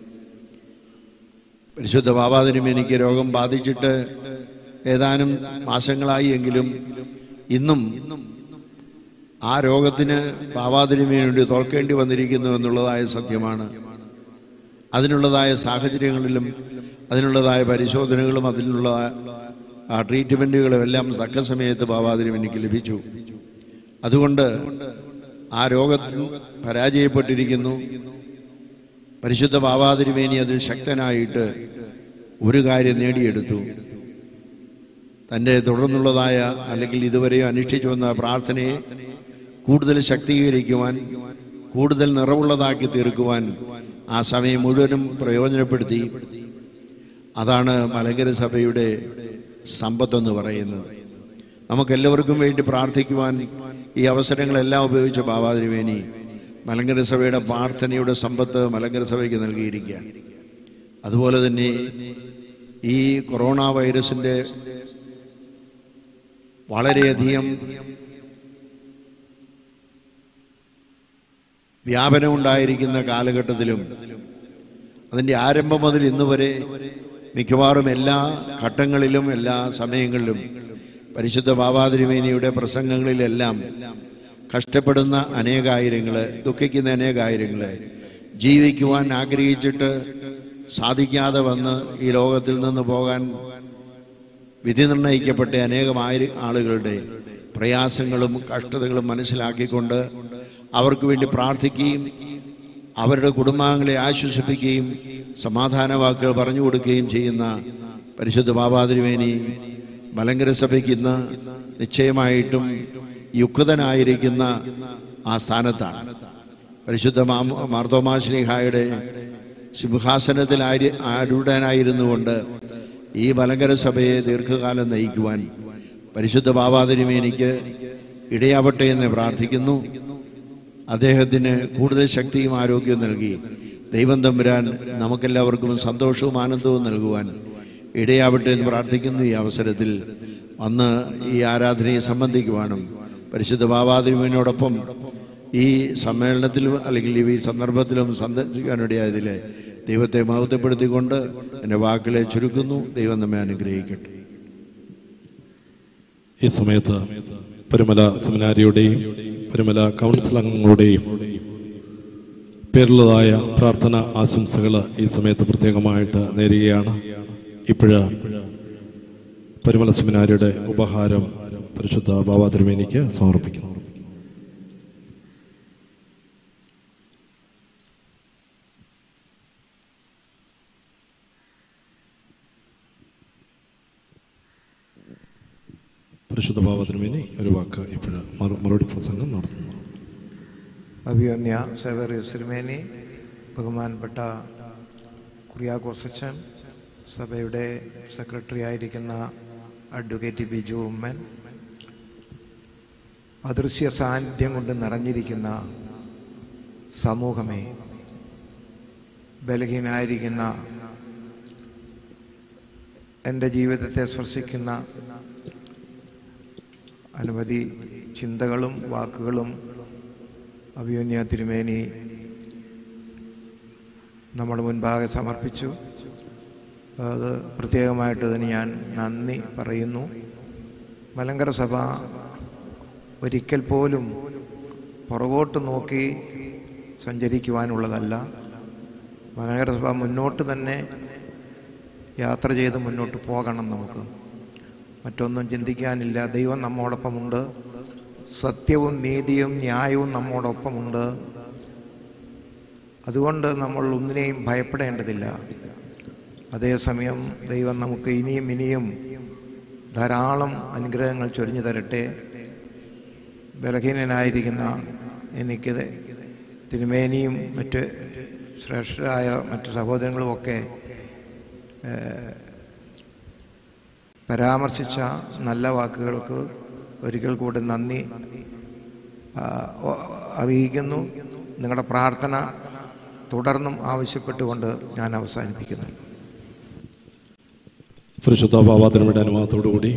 Speaker 3: പരിശുദ്ധ ബാബാതിരുമേനിക്ക് രോഗം ബാധിച്ചിട്ട് ഏതാനും മാസങ്ങളായി എങ്കിലും ഇന്നും ആ രോഗത്തിന് ബാബാതിരുമേനി വേണ്ടി തോൽക്കേണ്ടി വന്നിരിക്കുന്നു എന്നുള്ളതായ സത്യമാണ് അതിനുള്ളതായ സാഹചര്യങ്ങളിലും അതിനുള്ളതായ പരിശോധനകളും അതിനുള്ള ആ ട്രീറ്റ്മെൻറ്റുകളും എല്ലാം തക്ക സമയത്ത് ബാബാതിനും എനിക്ക് ലഭിച്ചു അതുകൊണ്ട് ആ രോഗത്തിൽ പരാജയപ്പെട്ടിരിക്കുന്നു പരിശുദ്ധ ബാബാതിരുമേനി അതിൽ ശക്തനായിട്ട് ഒരു കാര്യം നേടിയെടുത്തു തൻ്റെ തുടർന്നുള്ളതായ അല്ലെങ്കിൽ ഇതുവരെയും അനുഷ്ഠിച്ചു വന്ന പ്രാർത്ഥനയെ കൂടുതൽ ശക്തീകരിക്കുവാൻ കൂടുതൽ നിറവുള്ളതാക്കി തീർക്കുവാൻ ആ സമയം മുഴുവനും പ്രയോജനപ്പെടുത്തി അതാണ് മലങ്കര സഭയുടെ സമ്പത്തെന്ന് പറയുന്നത് നമുക്കെല്ലാവർക്കും വേണ്ടി പ്രാർത്ഥിക്കുവാൻ ഈ അവസരങ്ങളെല്ലാം ഉപയോഗിച്ച ബാബാതിരുവേനി മലങ്കര സഭയുടെ പ്രാർത്ഥനയുടെ സമ്പത്ത് മലങ്കര സഭയ്ക്ക് നൽകിയിരിക്കുകയാണ് അതുപോലെ തന്നെ ഈ കൊറോണ വൈറസിൻ്റെ വളരെയധികം വ്യാപനമുണ്ടായിരിക്കുന്ന കാലഘട്ടത്തിലും അതിൻ്റെ ആരംഭം മുതൽ ഇന്ന് വരെ മിക്കവാറും എല്ലാ ഘട്ടങ്ങളിലും എല്ലാ സമയങ്ങളിലും പരിശുദ്ധ ബാബാതിരുമേനിയുടെ പ്രസംഗങ്ങളിലെല്ലാം കഷ്ടപ്പെടുന്ന അനേകായിരങ്ങള് ദുഃഖിക്കുന്ന അനേകായിരങ്ങള് ജീവിക്കുവാൻ ആഗ്രഹിച്ചിട്ട് സാധിക്കാതെ വന്ന് ഈ ലോകത്തിൽ നിന്ന് പോകാൻ വിധി നിർണയിക്കപ്പെട്ട അനേകം ആയിര ആളുകളുടെ പ്രയാസങ്ങളും കഷ്ടതകളും മനസ്സിലാക്കിക്കൊണ്ട് അവർക്ക് വേണ്ടി പ്രാർത്ഥിക്കുകയും അവരുടെ കുടുംബാംഗങ്ങളെ ആശ്വസിപ്പിക്കുകയും സമാധാന വാക്കുകൾ പറഞ്ഞു കൊടുക്കുകയും ചെയ്യുന്ന പരിശുദ്ധ ബാബാതിരുവേനി മലങ്കര സഭയ്ക്ക് ഇന്ന് നിശ്ചയമായിട്ടും യുക്തനായിരിക്കുന്ന ആ സ്ഥാനത്താണ് പരിശുദ്ധ മാ- മാർത്തോമാശ്രീഹായുടെ സിംഹാസനത്തിൽ ആര് ആരൂഢനായിരുന്നുകൊണ്ട് ഈ മലങ്കര സഭയെ ദീർഘകാലം നയിക്കുവാൻ പരിശുദ്ധ ബാബാതിരുമേനിക്ക് ഇടയാവട്ടെ എന്ന് പ്രാർത്ഥിക്കുന്നു അദ്ദേഹത്തിന് കൂടുതൽ ശക്തിയും ആരോഗ്യവും നൽകി ദൈവം തമ്പുരാൻ നമുക്കെല്ലാവർക്കും സന്തോഷവും ആനന്ദവും നൽകുവാൻ ഇടയാവട്ടെ എന്ന് പ്രാർത്ഥിക്കുന്നു ഈ അവസരത്തിൽ അന്ന് ഈ ആരാധനയെ സംബന്ധിക്കുവാനും പരിശുദ്ധ ബാബാതിരുവിനോടൊപ്പം ഈ സമ്മേളനത്തിലും അല്ലെങ്കിൽ ഈ സന്ദർഭത്തിലും സന്ദർശിക്കാനിടയായതിൽ ദൈവത്തെ മഹത്വപ്പെടുത്തിക്കൊണ്ട് എൻ്റെ വാക്കുകളെ ചുരുക്കുന്നു ദൈവം നമ്മെ അനുഗ്രഹിക്കട്ടെ
Speaker 6: ഈ സമയത്ത് പരുമല സെമിനാരിയുടെയും പരുമല കൗൺസിൽ അംഗങ്ങളുടെയും പേരുള്ളതായ പ്രാർത്ഥന ആശംസകൾ ഈ സമയത്ത് പ്രത്യേകമായിട്ട് നേരുകയാണ് ഇപ്പോഴ് പരുമല സെമിനാരിയുടെ ഉപഹാരം പരിശുദ്ധ ബാബാ തിരുമേനിക്ക് സമർപ്പിക്കുന്നു പരിശുദ്ധ ബാബാ തിരുമേനി ഒരു വാക്ക് ഇപ്പോഴ് മറു- മറുപടി പ്രസംഗം നടത്തുന്നു
Speaker 2: അഭിയന്യ സേവറി സിരിമേനി ബഹുമാനപ്പെട്ട കുറിയാക്കോസച്ചൻ സഭയുടെ സെക്രട്ടറി ആയിരിക്കുന്ന അഡ്വക്കേറ്റ് ബിജു ഉമ്മൻ അദൃശ്യ സാന്നിധ്യം കൊണ്ട് നിറഞ്ഞിരിക്കുന്ന സമൂഹമേ ബലഹീനായിരിക്കുന്ന എൻ്റെ ജീവിതത്തെ സ്പർശിക്കുന്ന അനവധി ചിന്തകളും വാക്കുകളും അഭിമന്യ തിരുമേനി നമ്മുടെ മുൻപാകെ സമർപ്പിച്ചു അത് പ്രത്യേകമായിട്ട് അതിന് ഞാൻ നന്ദി പറയുന്നു മലങ്കര സഭ ഒരിക്കൽ പോലും പുറകോട്ട് നോക്കി സഞ്ചരിക്കുവാനുള്ളതല്ല മലങ്കര സഭ മുന്നോട്ട് തന്നെ യാത്ര ചെയ്ത് മുന്നോട്ട് പോകണം നമുക്ക് മറ്റൊന്നും ചിന്തിക്കാനില്ല ദൈവം നമ്മോടൊപ്പമുണ്ട് സത്യവും നീതിയും ന്യായവും നമ്മോടൊപ്പമുണ്ട് അതുകൊണ്ട് നമ്മൾ ഒന്നിനെയും ഭയപ്പെടേണ്ടതില്ല അതേസമയം ദൈവം നമുക്ക് ഇനിയും ഇനിയും ധാരാളം അനുഗ്രഹങ്ങൾ ചൊരിഞ്ഞു തരട്ടെ ബലഹീനനായിരിക്കുന്ന എനിക്ക് തിരുമേനിയും മറ്റ് ശ്രേഷ്ഠരായ മറ്റ് സഹോദരങ്ങളുമൊക്കെ ഏഹ്, പരാമർശിച്ച നല്ല വാക്കുകൾക്ക് ഒരിക്കൽ കൂടി നന്ദി ആ, ഒ- അറിയിക്കുന്നു നിങ്ങളുടെ പ്രാർത്ഥന തുടർന്നും ആവശ്യപ്പെട്ടുകൊണ്ട് ഞാൻ അവസാനിപ്പിക്കുന്നു
Speaker 6: പരിശുദ്ധ ബാബാ തിരുമയുടെ അനുവാദത്തോടുകൂടി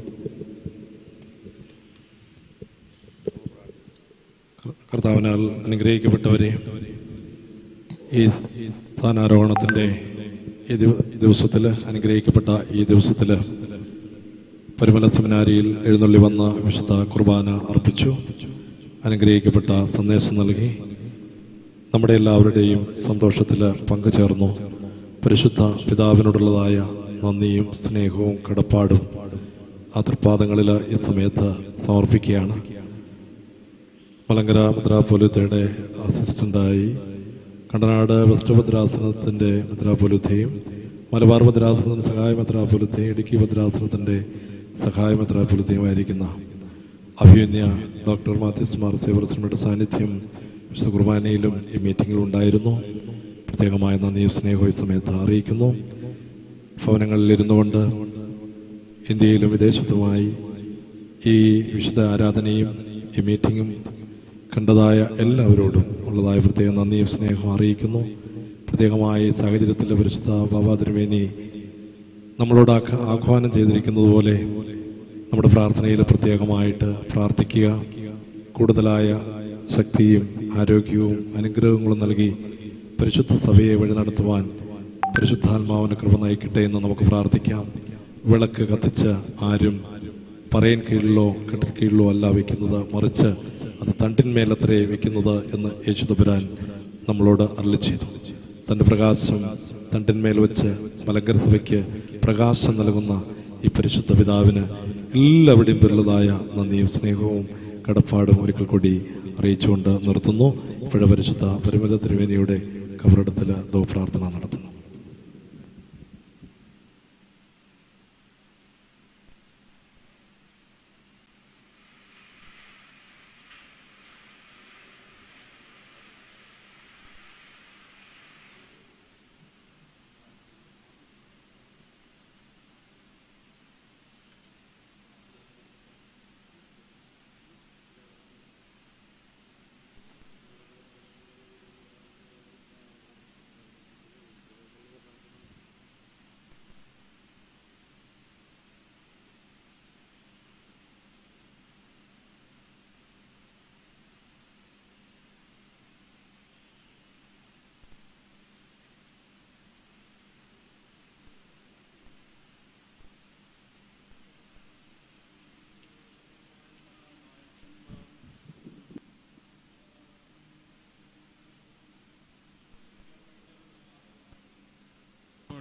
Speaker 6: കർത്താവിനാൽ അനുഗ്രഹിക്കപ്പെട്ടവരെ ഈ സ്ഥാനാരോഹണത്തിൻ്റെ ഈ ദിവസത്തിൽ അനുഗ്രഹിക്കപ്പെട്ട ഈ ദിവസത്തിൽ പരിമല സെമിനാരിയിൽ എഴുന്നള്ളി വന്ന വിശുദ്ധ കുർബാന അർപ്പിച്ചു അനുഗ്രഹിക്കപ്പെട്ട സന്ദേശം നൽകി നമ്മുടെ എല്ലാവരുടെയും സന്തോഷത്തിൽ പങ്കുചേർന്നു പരിശുദ്ധ പിതാവിനോടുള്ളതായ നന്ദിയും സ്നേഹവും കടപ്പാടും ആ തൃപ്പാദങ്ങളിൽ ഈ സമയത്ത് സമർപ്പിക്കുകയാണ് മലങ്കര മെത്രാപൊലിത്തയുടെ അസിസ്റ്റന്റായി കണ്ടനാട് വെസ്റ്റ് ഭദ്രാസനത്തിൻ്റെ മെത്രാപൊലിത്തയും മലബാർ ഭദ്രാസനത്തിന് സഹായ മെത്രാപൊലിത്തയും ഇടുക്കി ഭദ്രാസനത്തിൻ്റെ സഹായ മെത്രാപൊലിത്തയുമായിരിക്കുന്ന അഭിമന്യ ഡോക്ടർ മാത്യുസ് മാർ സേവർസിനുടെ സാന്നിധ്യം വിശുദ്ധ കുർബാനയിലും ഈ മീറ്റിംഗിലും ഉണ്ടായിരുന്നു പ്രത്യേകമായ നന്ദിയും സ്നേഹവും ഈ സമയത്ത് അറിയിക്കുന്നു ഭവനങ്ങളിൽ ഇരുന്നു കൊണ്ട് ഇന്ത്യയിലും വിദേശത്തുമായി ഈ വിശുദ്ധ ആരാധനയും ഈ മീറ്റിങ്ങും കണ്ടതായ എല്ലാവരോടും ഉള്ളതായ പ്രത്യേക നന്ദിയും സ്നേഹവും അറിയിക്കുന്നു പ്രത്യേകമായ ഈ സാഹചര്യത്തിൽ പരിശുദ്ധ ബാബാ തിരുമേനി നമ്മളോട് ആഹ്വ- ആഹ്വാനം ചെയ്തിരിക്കുന്നത് പോലെ നമ്മുടെ പ്രാർത്ഥനയിൽ പ്രത്യേകമായിട്ട് പ്രാർത്ഥിക്കുക കൂടുതലായ ശക്തിയും ആരോഗ്യവും അനുഗ്രഹങ്ങളും നൽകി പരിശുദ്ധ സഭയെ വഴി നടത്തുവാൻ പരിശുദ്ധാത്മാവിന് കൃപ നയിക്കട്ടെ എന്ന് നമുക്ക് പ്രാർത്ഥിക്കാം വിളക്ക് കത്തിച്ച് ആരും പറയൻ കീഴിലോ കെട്ടിൽ കീഴിലോ അല്ല വെക്കുന്നത് മറിച്ച് അത് തണ്ടിന്മേലത്രേ വെക്കുന്നത് എന്ന് യേശുദപുരാൻ നമ്മളോട് അരളി ചെയ്തു തന്റെ പ്രകാശം തണ്ടിന്മേൽ വെച്ച് മലങ്കര സഭയ്ക്ക് പ്രകാശം നൽകുന്ന ഈ പരിശുദ്ധ പിതാവിന് എല്ലാവരുടെയും പേരുള്ളതായ നന്ദിയും സ്നേഹവും കടപ്പാടും ഒരിക്കൽ കൂടി അറിയിച്ചുകൊണ്ട് നിർത്തുന്നു ഇപ്പോഴ പരിശുദ്ധ പരിമല തിരുവേനിയുടെ കബറിടത്തിൽ ദോ പ്രാർത്ഥന നടത്തുന്നു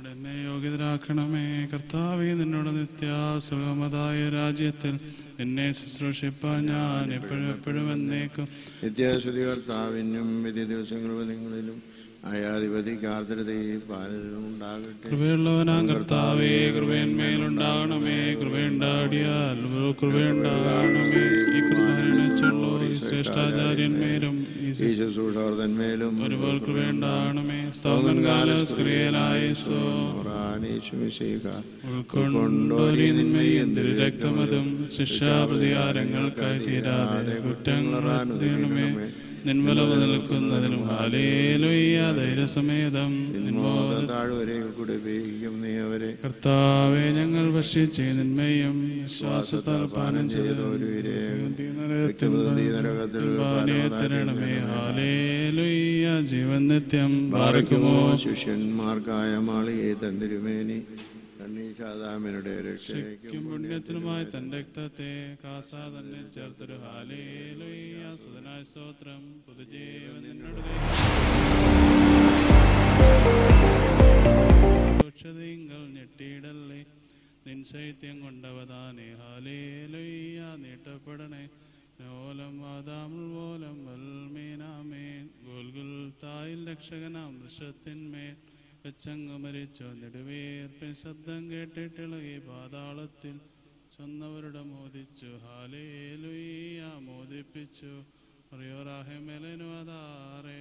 Speaker 4: എന്നെ യോഗ്യതരാക്കണമേ കർത്താവെ നിന്നോട് നിത്യ സുഗമതായ രാജ്യത്തിൽ എന്നെ ശുശ്രൂഷിപ്പാൻ ഞാൻ എപ്പോഴും എപ്പോഴും എന്നേക്കും
Speaker 3: നിത്യശ്രുതി കർത്താവിനും വിധി ദിവസങ്ങളും നിങ്ങളിലും അയാധിപതിക്ക് ആർദ്രതയും പാലനും ഉണ്ടാകട്ടെ
Speaker 4: കൃപയുള്ളവനാം കർത്താവേ കൃപയന്മേലുണ്ടാകണമേ കൃപയുണ്ടാടിയാൽ കൃപയുണ്ടാകണമേ ഈ കൃപയുള്ള ഈ ശ്രേഷ്ഠാചാര്യന്മേലും ഈ
Speaker 3: ഈ ശുശ്രൂഷവർദ്ധന്മേലും
Speaker 4: ഒരുപോലെ കൃപയുണ്ടാകണമേ സൗമൻ കാലസ്ക്രിയലായസോ ഉൾക്കൊണ്ടൊരു നിന്മയും രക്തമതും ശിക്ഷാപ്രതികാരങ്ങൾക്കായി തീരാതെ കുറ്റങ്ങളെ നിന്മല നിൽക്കുന്നതിനും ഹാലേലുയ്യ ധൈര്യസമേതം നിന്മോദ
Speaker 3: താഴ്വരയിൽ കൂടെ ഉപയോഗിക്കും നീ അവരെ
Speaker 4: കർത്താവെ ഞങ്ങൾ ഭക്ഷിച്ച് നിന്മയും വിശ്വാസത്താൽ പാനം ചെയ്തരണമേ ഹാലേലുയ്യ ജീവൻ നിത്യം പാർക്കുമോ
Speaker 3: ശിഷ്യന്മാർക്കായ മാളിയെ തന്നിരുമേനി കണ്ണീശാദാമിനുടെ രക്ഷയ്ക്കും
Speaker 4: ശിക്കും പുണ്യത്തിനുമായി തന്റെ രക്തത്തെ കാസ തന്നെ ചേർത്തൊരു ഹാലേലുയ്യ സുതനായ സ്തോത്രം പുതുജീവൻ നിന്നോട് രക്ഷതീങ്കൾ ഞെട്ടിയിടല്ലേ നിൻ ശൈത്യം കൊണ്ടവതാനെ ഹാലേലുയ്യ നീട്ടപ്പെടണേ നോലം വാദാമുൾ പോലം വൽമീനാമേൻ ഗോൽഗുൽ തായിൽ രക്ഷകനാം വൃഷത്തിന്മേൽ വെച്ചങ്ങ് മരിച്ചോ നെടുവേർപ്പിൻ ശബ്ദം കേട്ടിട്ടിളകി പാതാളത്തിൽ ചൊന്നവരുടെ മോദിച്ചു ഹാലേലുയ്യ മോദിപ്പിച്ചു അറിയോറാഹെമേലനു അതാറേ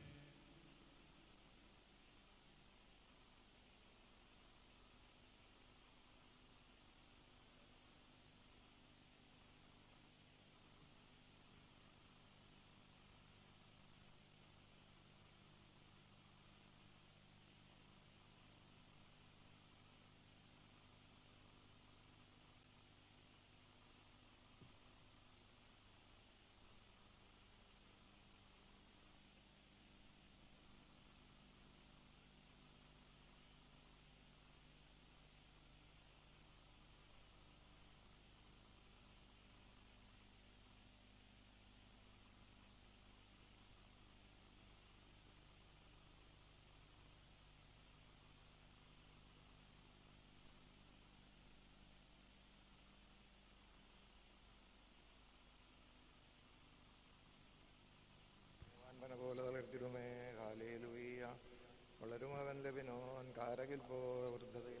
Speaker 2: പോലെ തളർത്തിടുമേ ഹാലേലുയ്യ വളരും അവൻ ലബിനോൻ കാരകിൽ പോ വൃദ്ധതയിൽ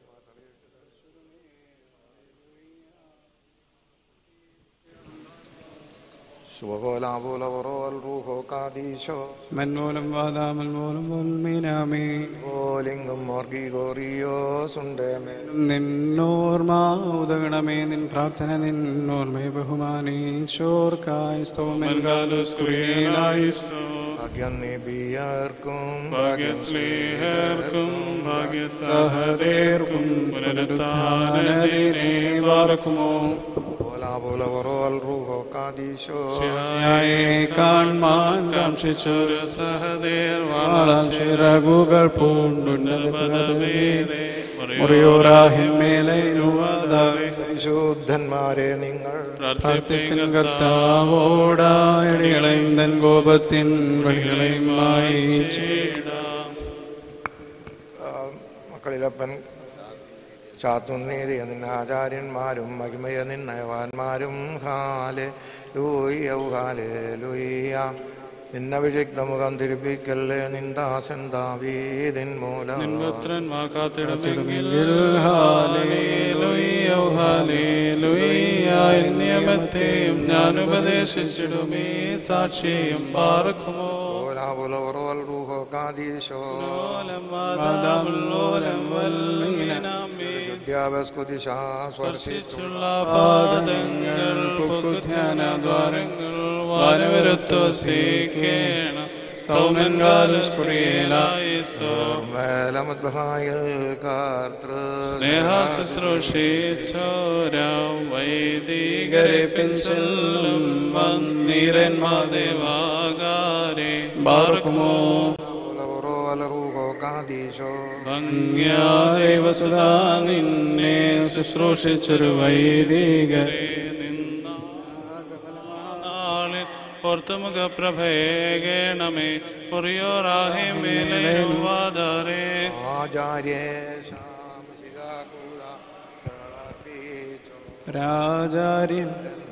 Speaker 2: ശുഭകോലാപൂലവറോൽ റൂഹോ കാദീശോ
Speaker 5: മൻമൂലം വാദാമൽ മൂലം മീനാമേ
Speaker 2: ഓലിംഗം മോർഗി ഗോറിയോ സുണ്ടേമേ
Speaker 5: നിന്നോർമ ഉദകണമേ നിൻ പ്രാർത്ഥന നിന്നോർമേ ബഹുമാനീശോർക്കായി സ്തോമൻ
Speaker 4: മൻകാലുസ്കുറിയലായിസോ
Speaker 2: ഭാഗ്യം നിബിയർക്കും
Speaker 4: ഭാഗ്യസ്ലേഹർക്കും ഭാഗ്യസഹദേർക്കും പുനരുത്ഥാനദിനെ പാർക്കുമോ
Speaker 2: കോലാപൂലവറോൽ റൂഹോ കാദീശോ
Speaker 5: ായി കാൺമാൻ കാക്ഷിച്ചൊരു
Speaker 4: സഹദേർ
Speaker 5: വാളാം ചിറകുകൾ പൂണ്ടുന്നത പദവേറെ മുറിയോറാഹിമേലൈനുവാദാവേ
Speaker 2: പരിശുദ്ധന്മാരെ നിങ്ങൾ
Speaker 5: പ്രാർത്ഥിപ്പിൻ കർത്താവോടായടികളെയും തൻ കോപത്തിൻ വഴികളെയും മായിച്ചിടാം
Speaker 2: ആ, മക്കളിലപ്പൻ ചാത്തുന്നീതിയ നിന്ന ആചാര്യന്മാരും മഹിമയ നിന്നയവാന്മാരും ഹാലെ ലൂയ്യ ഹാലെ ലൂയ്യ നിന്നഭിഷിക്ത മുഖം തിരുപ്പിക്കല്ലേ നിന്ദാസൻ ദാവീതിൻ മൂലം
Speaker 4: പുത്രന്മാർ കാത്തിടുമെങ്കിൽ ഹാലേലുയ്യ ഹാലേലുയ്യ നിയമത്തെയും ഞാൻ ഉപദേശിച്ചിടുമേ സാക്ഷിയും പാർക്കുമോ
Speaker 2: ഓലാപുലവറോൽ റൂഹോ കാദീശോ വിദ്യാഭ്യാസ്കുദിശാ സ്പർശിച്ചു
Speaker 4: ുള്ള പാദങ്ങൾ ധ്യാനദ്വാരങ്ങൾ വാനവരത്വ സേക്കേണം സൗമൻകാലുസ്കുറിയലായിസോ
Speaker 2: മേലമദ്ഭായൽ കാർത്തൃ
Speaker 4: സ്നേഹ ശുശ്രൂഷിച്ചോരാം വൈദികരെ പിൻചെല്ലും വന്നിരന്മാർ ദേവാകാരെ പാർക്കുമോ
Speaker 2: ഓലവറോൽ റൂഹോ കാദീശോ
Speaker 4: ഭംഗ്യാദേവസുതാ നിന്നെ ശുശ്രൂഷിച്ചൊരു വൈദികരെ നാളിൽ ഓർത്തുമുഖ പ്രഭേകേണമേ ഒറിയോറാഹേ മേലയോവാദാരേ
Speaker 2: ആചാര്യേ ശാമശിഖാകൂല ശരണാർപ്പിച്ചു.
Speaker 5: രാജാര്യൻ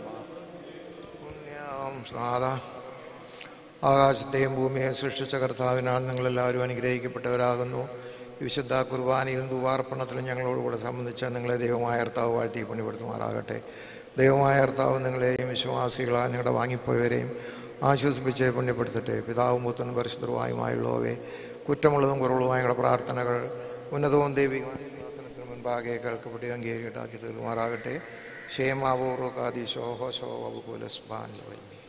Speaker 2: പുണ്യം സ്നാത ആകാശത്തെയും ഭൂമിയെയും സൃഷ്ടിച്ച കർത്താവിനാൽ നിങ്ങളെല്ലാവരും അനുഗ്രഹിക്കപ്പെട്ടവരാകുന്നു ഈ വിശുദ്ധ കുർബാനയിലും ദുവാർപ്പണത്തിലും ഞങ്ങളോടുകൂടെ സംബന്ധിച്ച് നിങ്ങളെ ദൈവമായ കർത്താവ് വാഴ്ത്തി പുണ്യപ്പെടുത്തുമാറാകട്ടെ ദൈവമായ കർത്താവ് നിങ്ങളെയും വിശ്വാസികളായ നിങ്ങളുടെ വാങ്ങിപ്പോയവരെയും ആശ്വസിപ്പിച്ച് പുണ്യപ്പെടുത്തട്ടെ പിതാവും പുത്രനും പരിശുദ്ധവുമായുമായുള്ളവയെ കുറ്റമുള്ളതും കുറവുള്ളതുമായ ഞങ്ങളുടെ പ്രാർത്ഥനകൾ ഉന്നതവും ദൈവികമായ ശാസനത്തിന് മുൻപാകെ കേൾക്കപ്പെട്ട് അംഗീകരിക്കട്ടാക്കി തീർമാറാകട്ടെ ക്ഷേമാവൂർവകാദീശോ ഹോശോ വബുകുലസ്ബാൻ വൈമി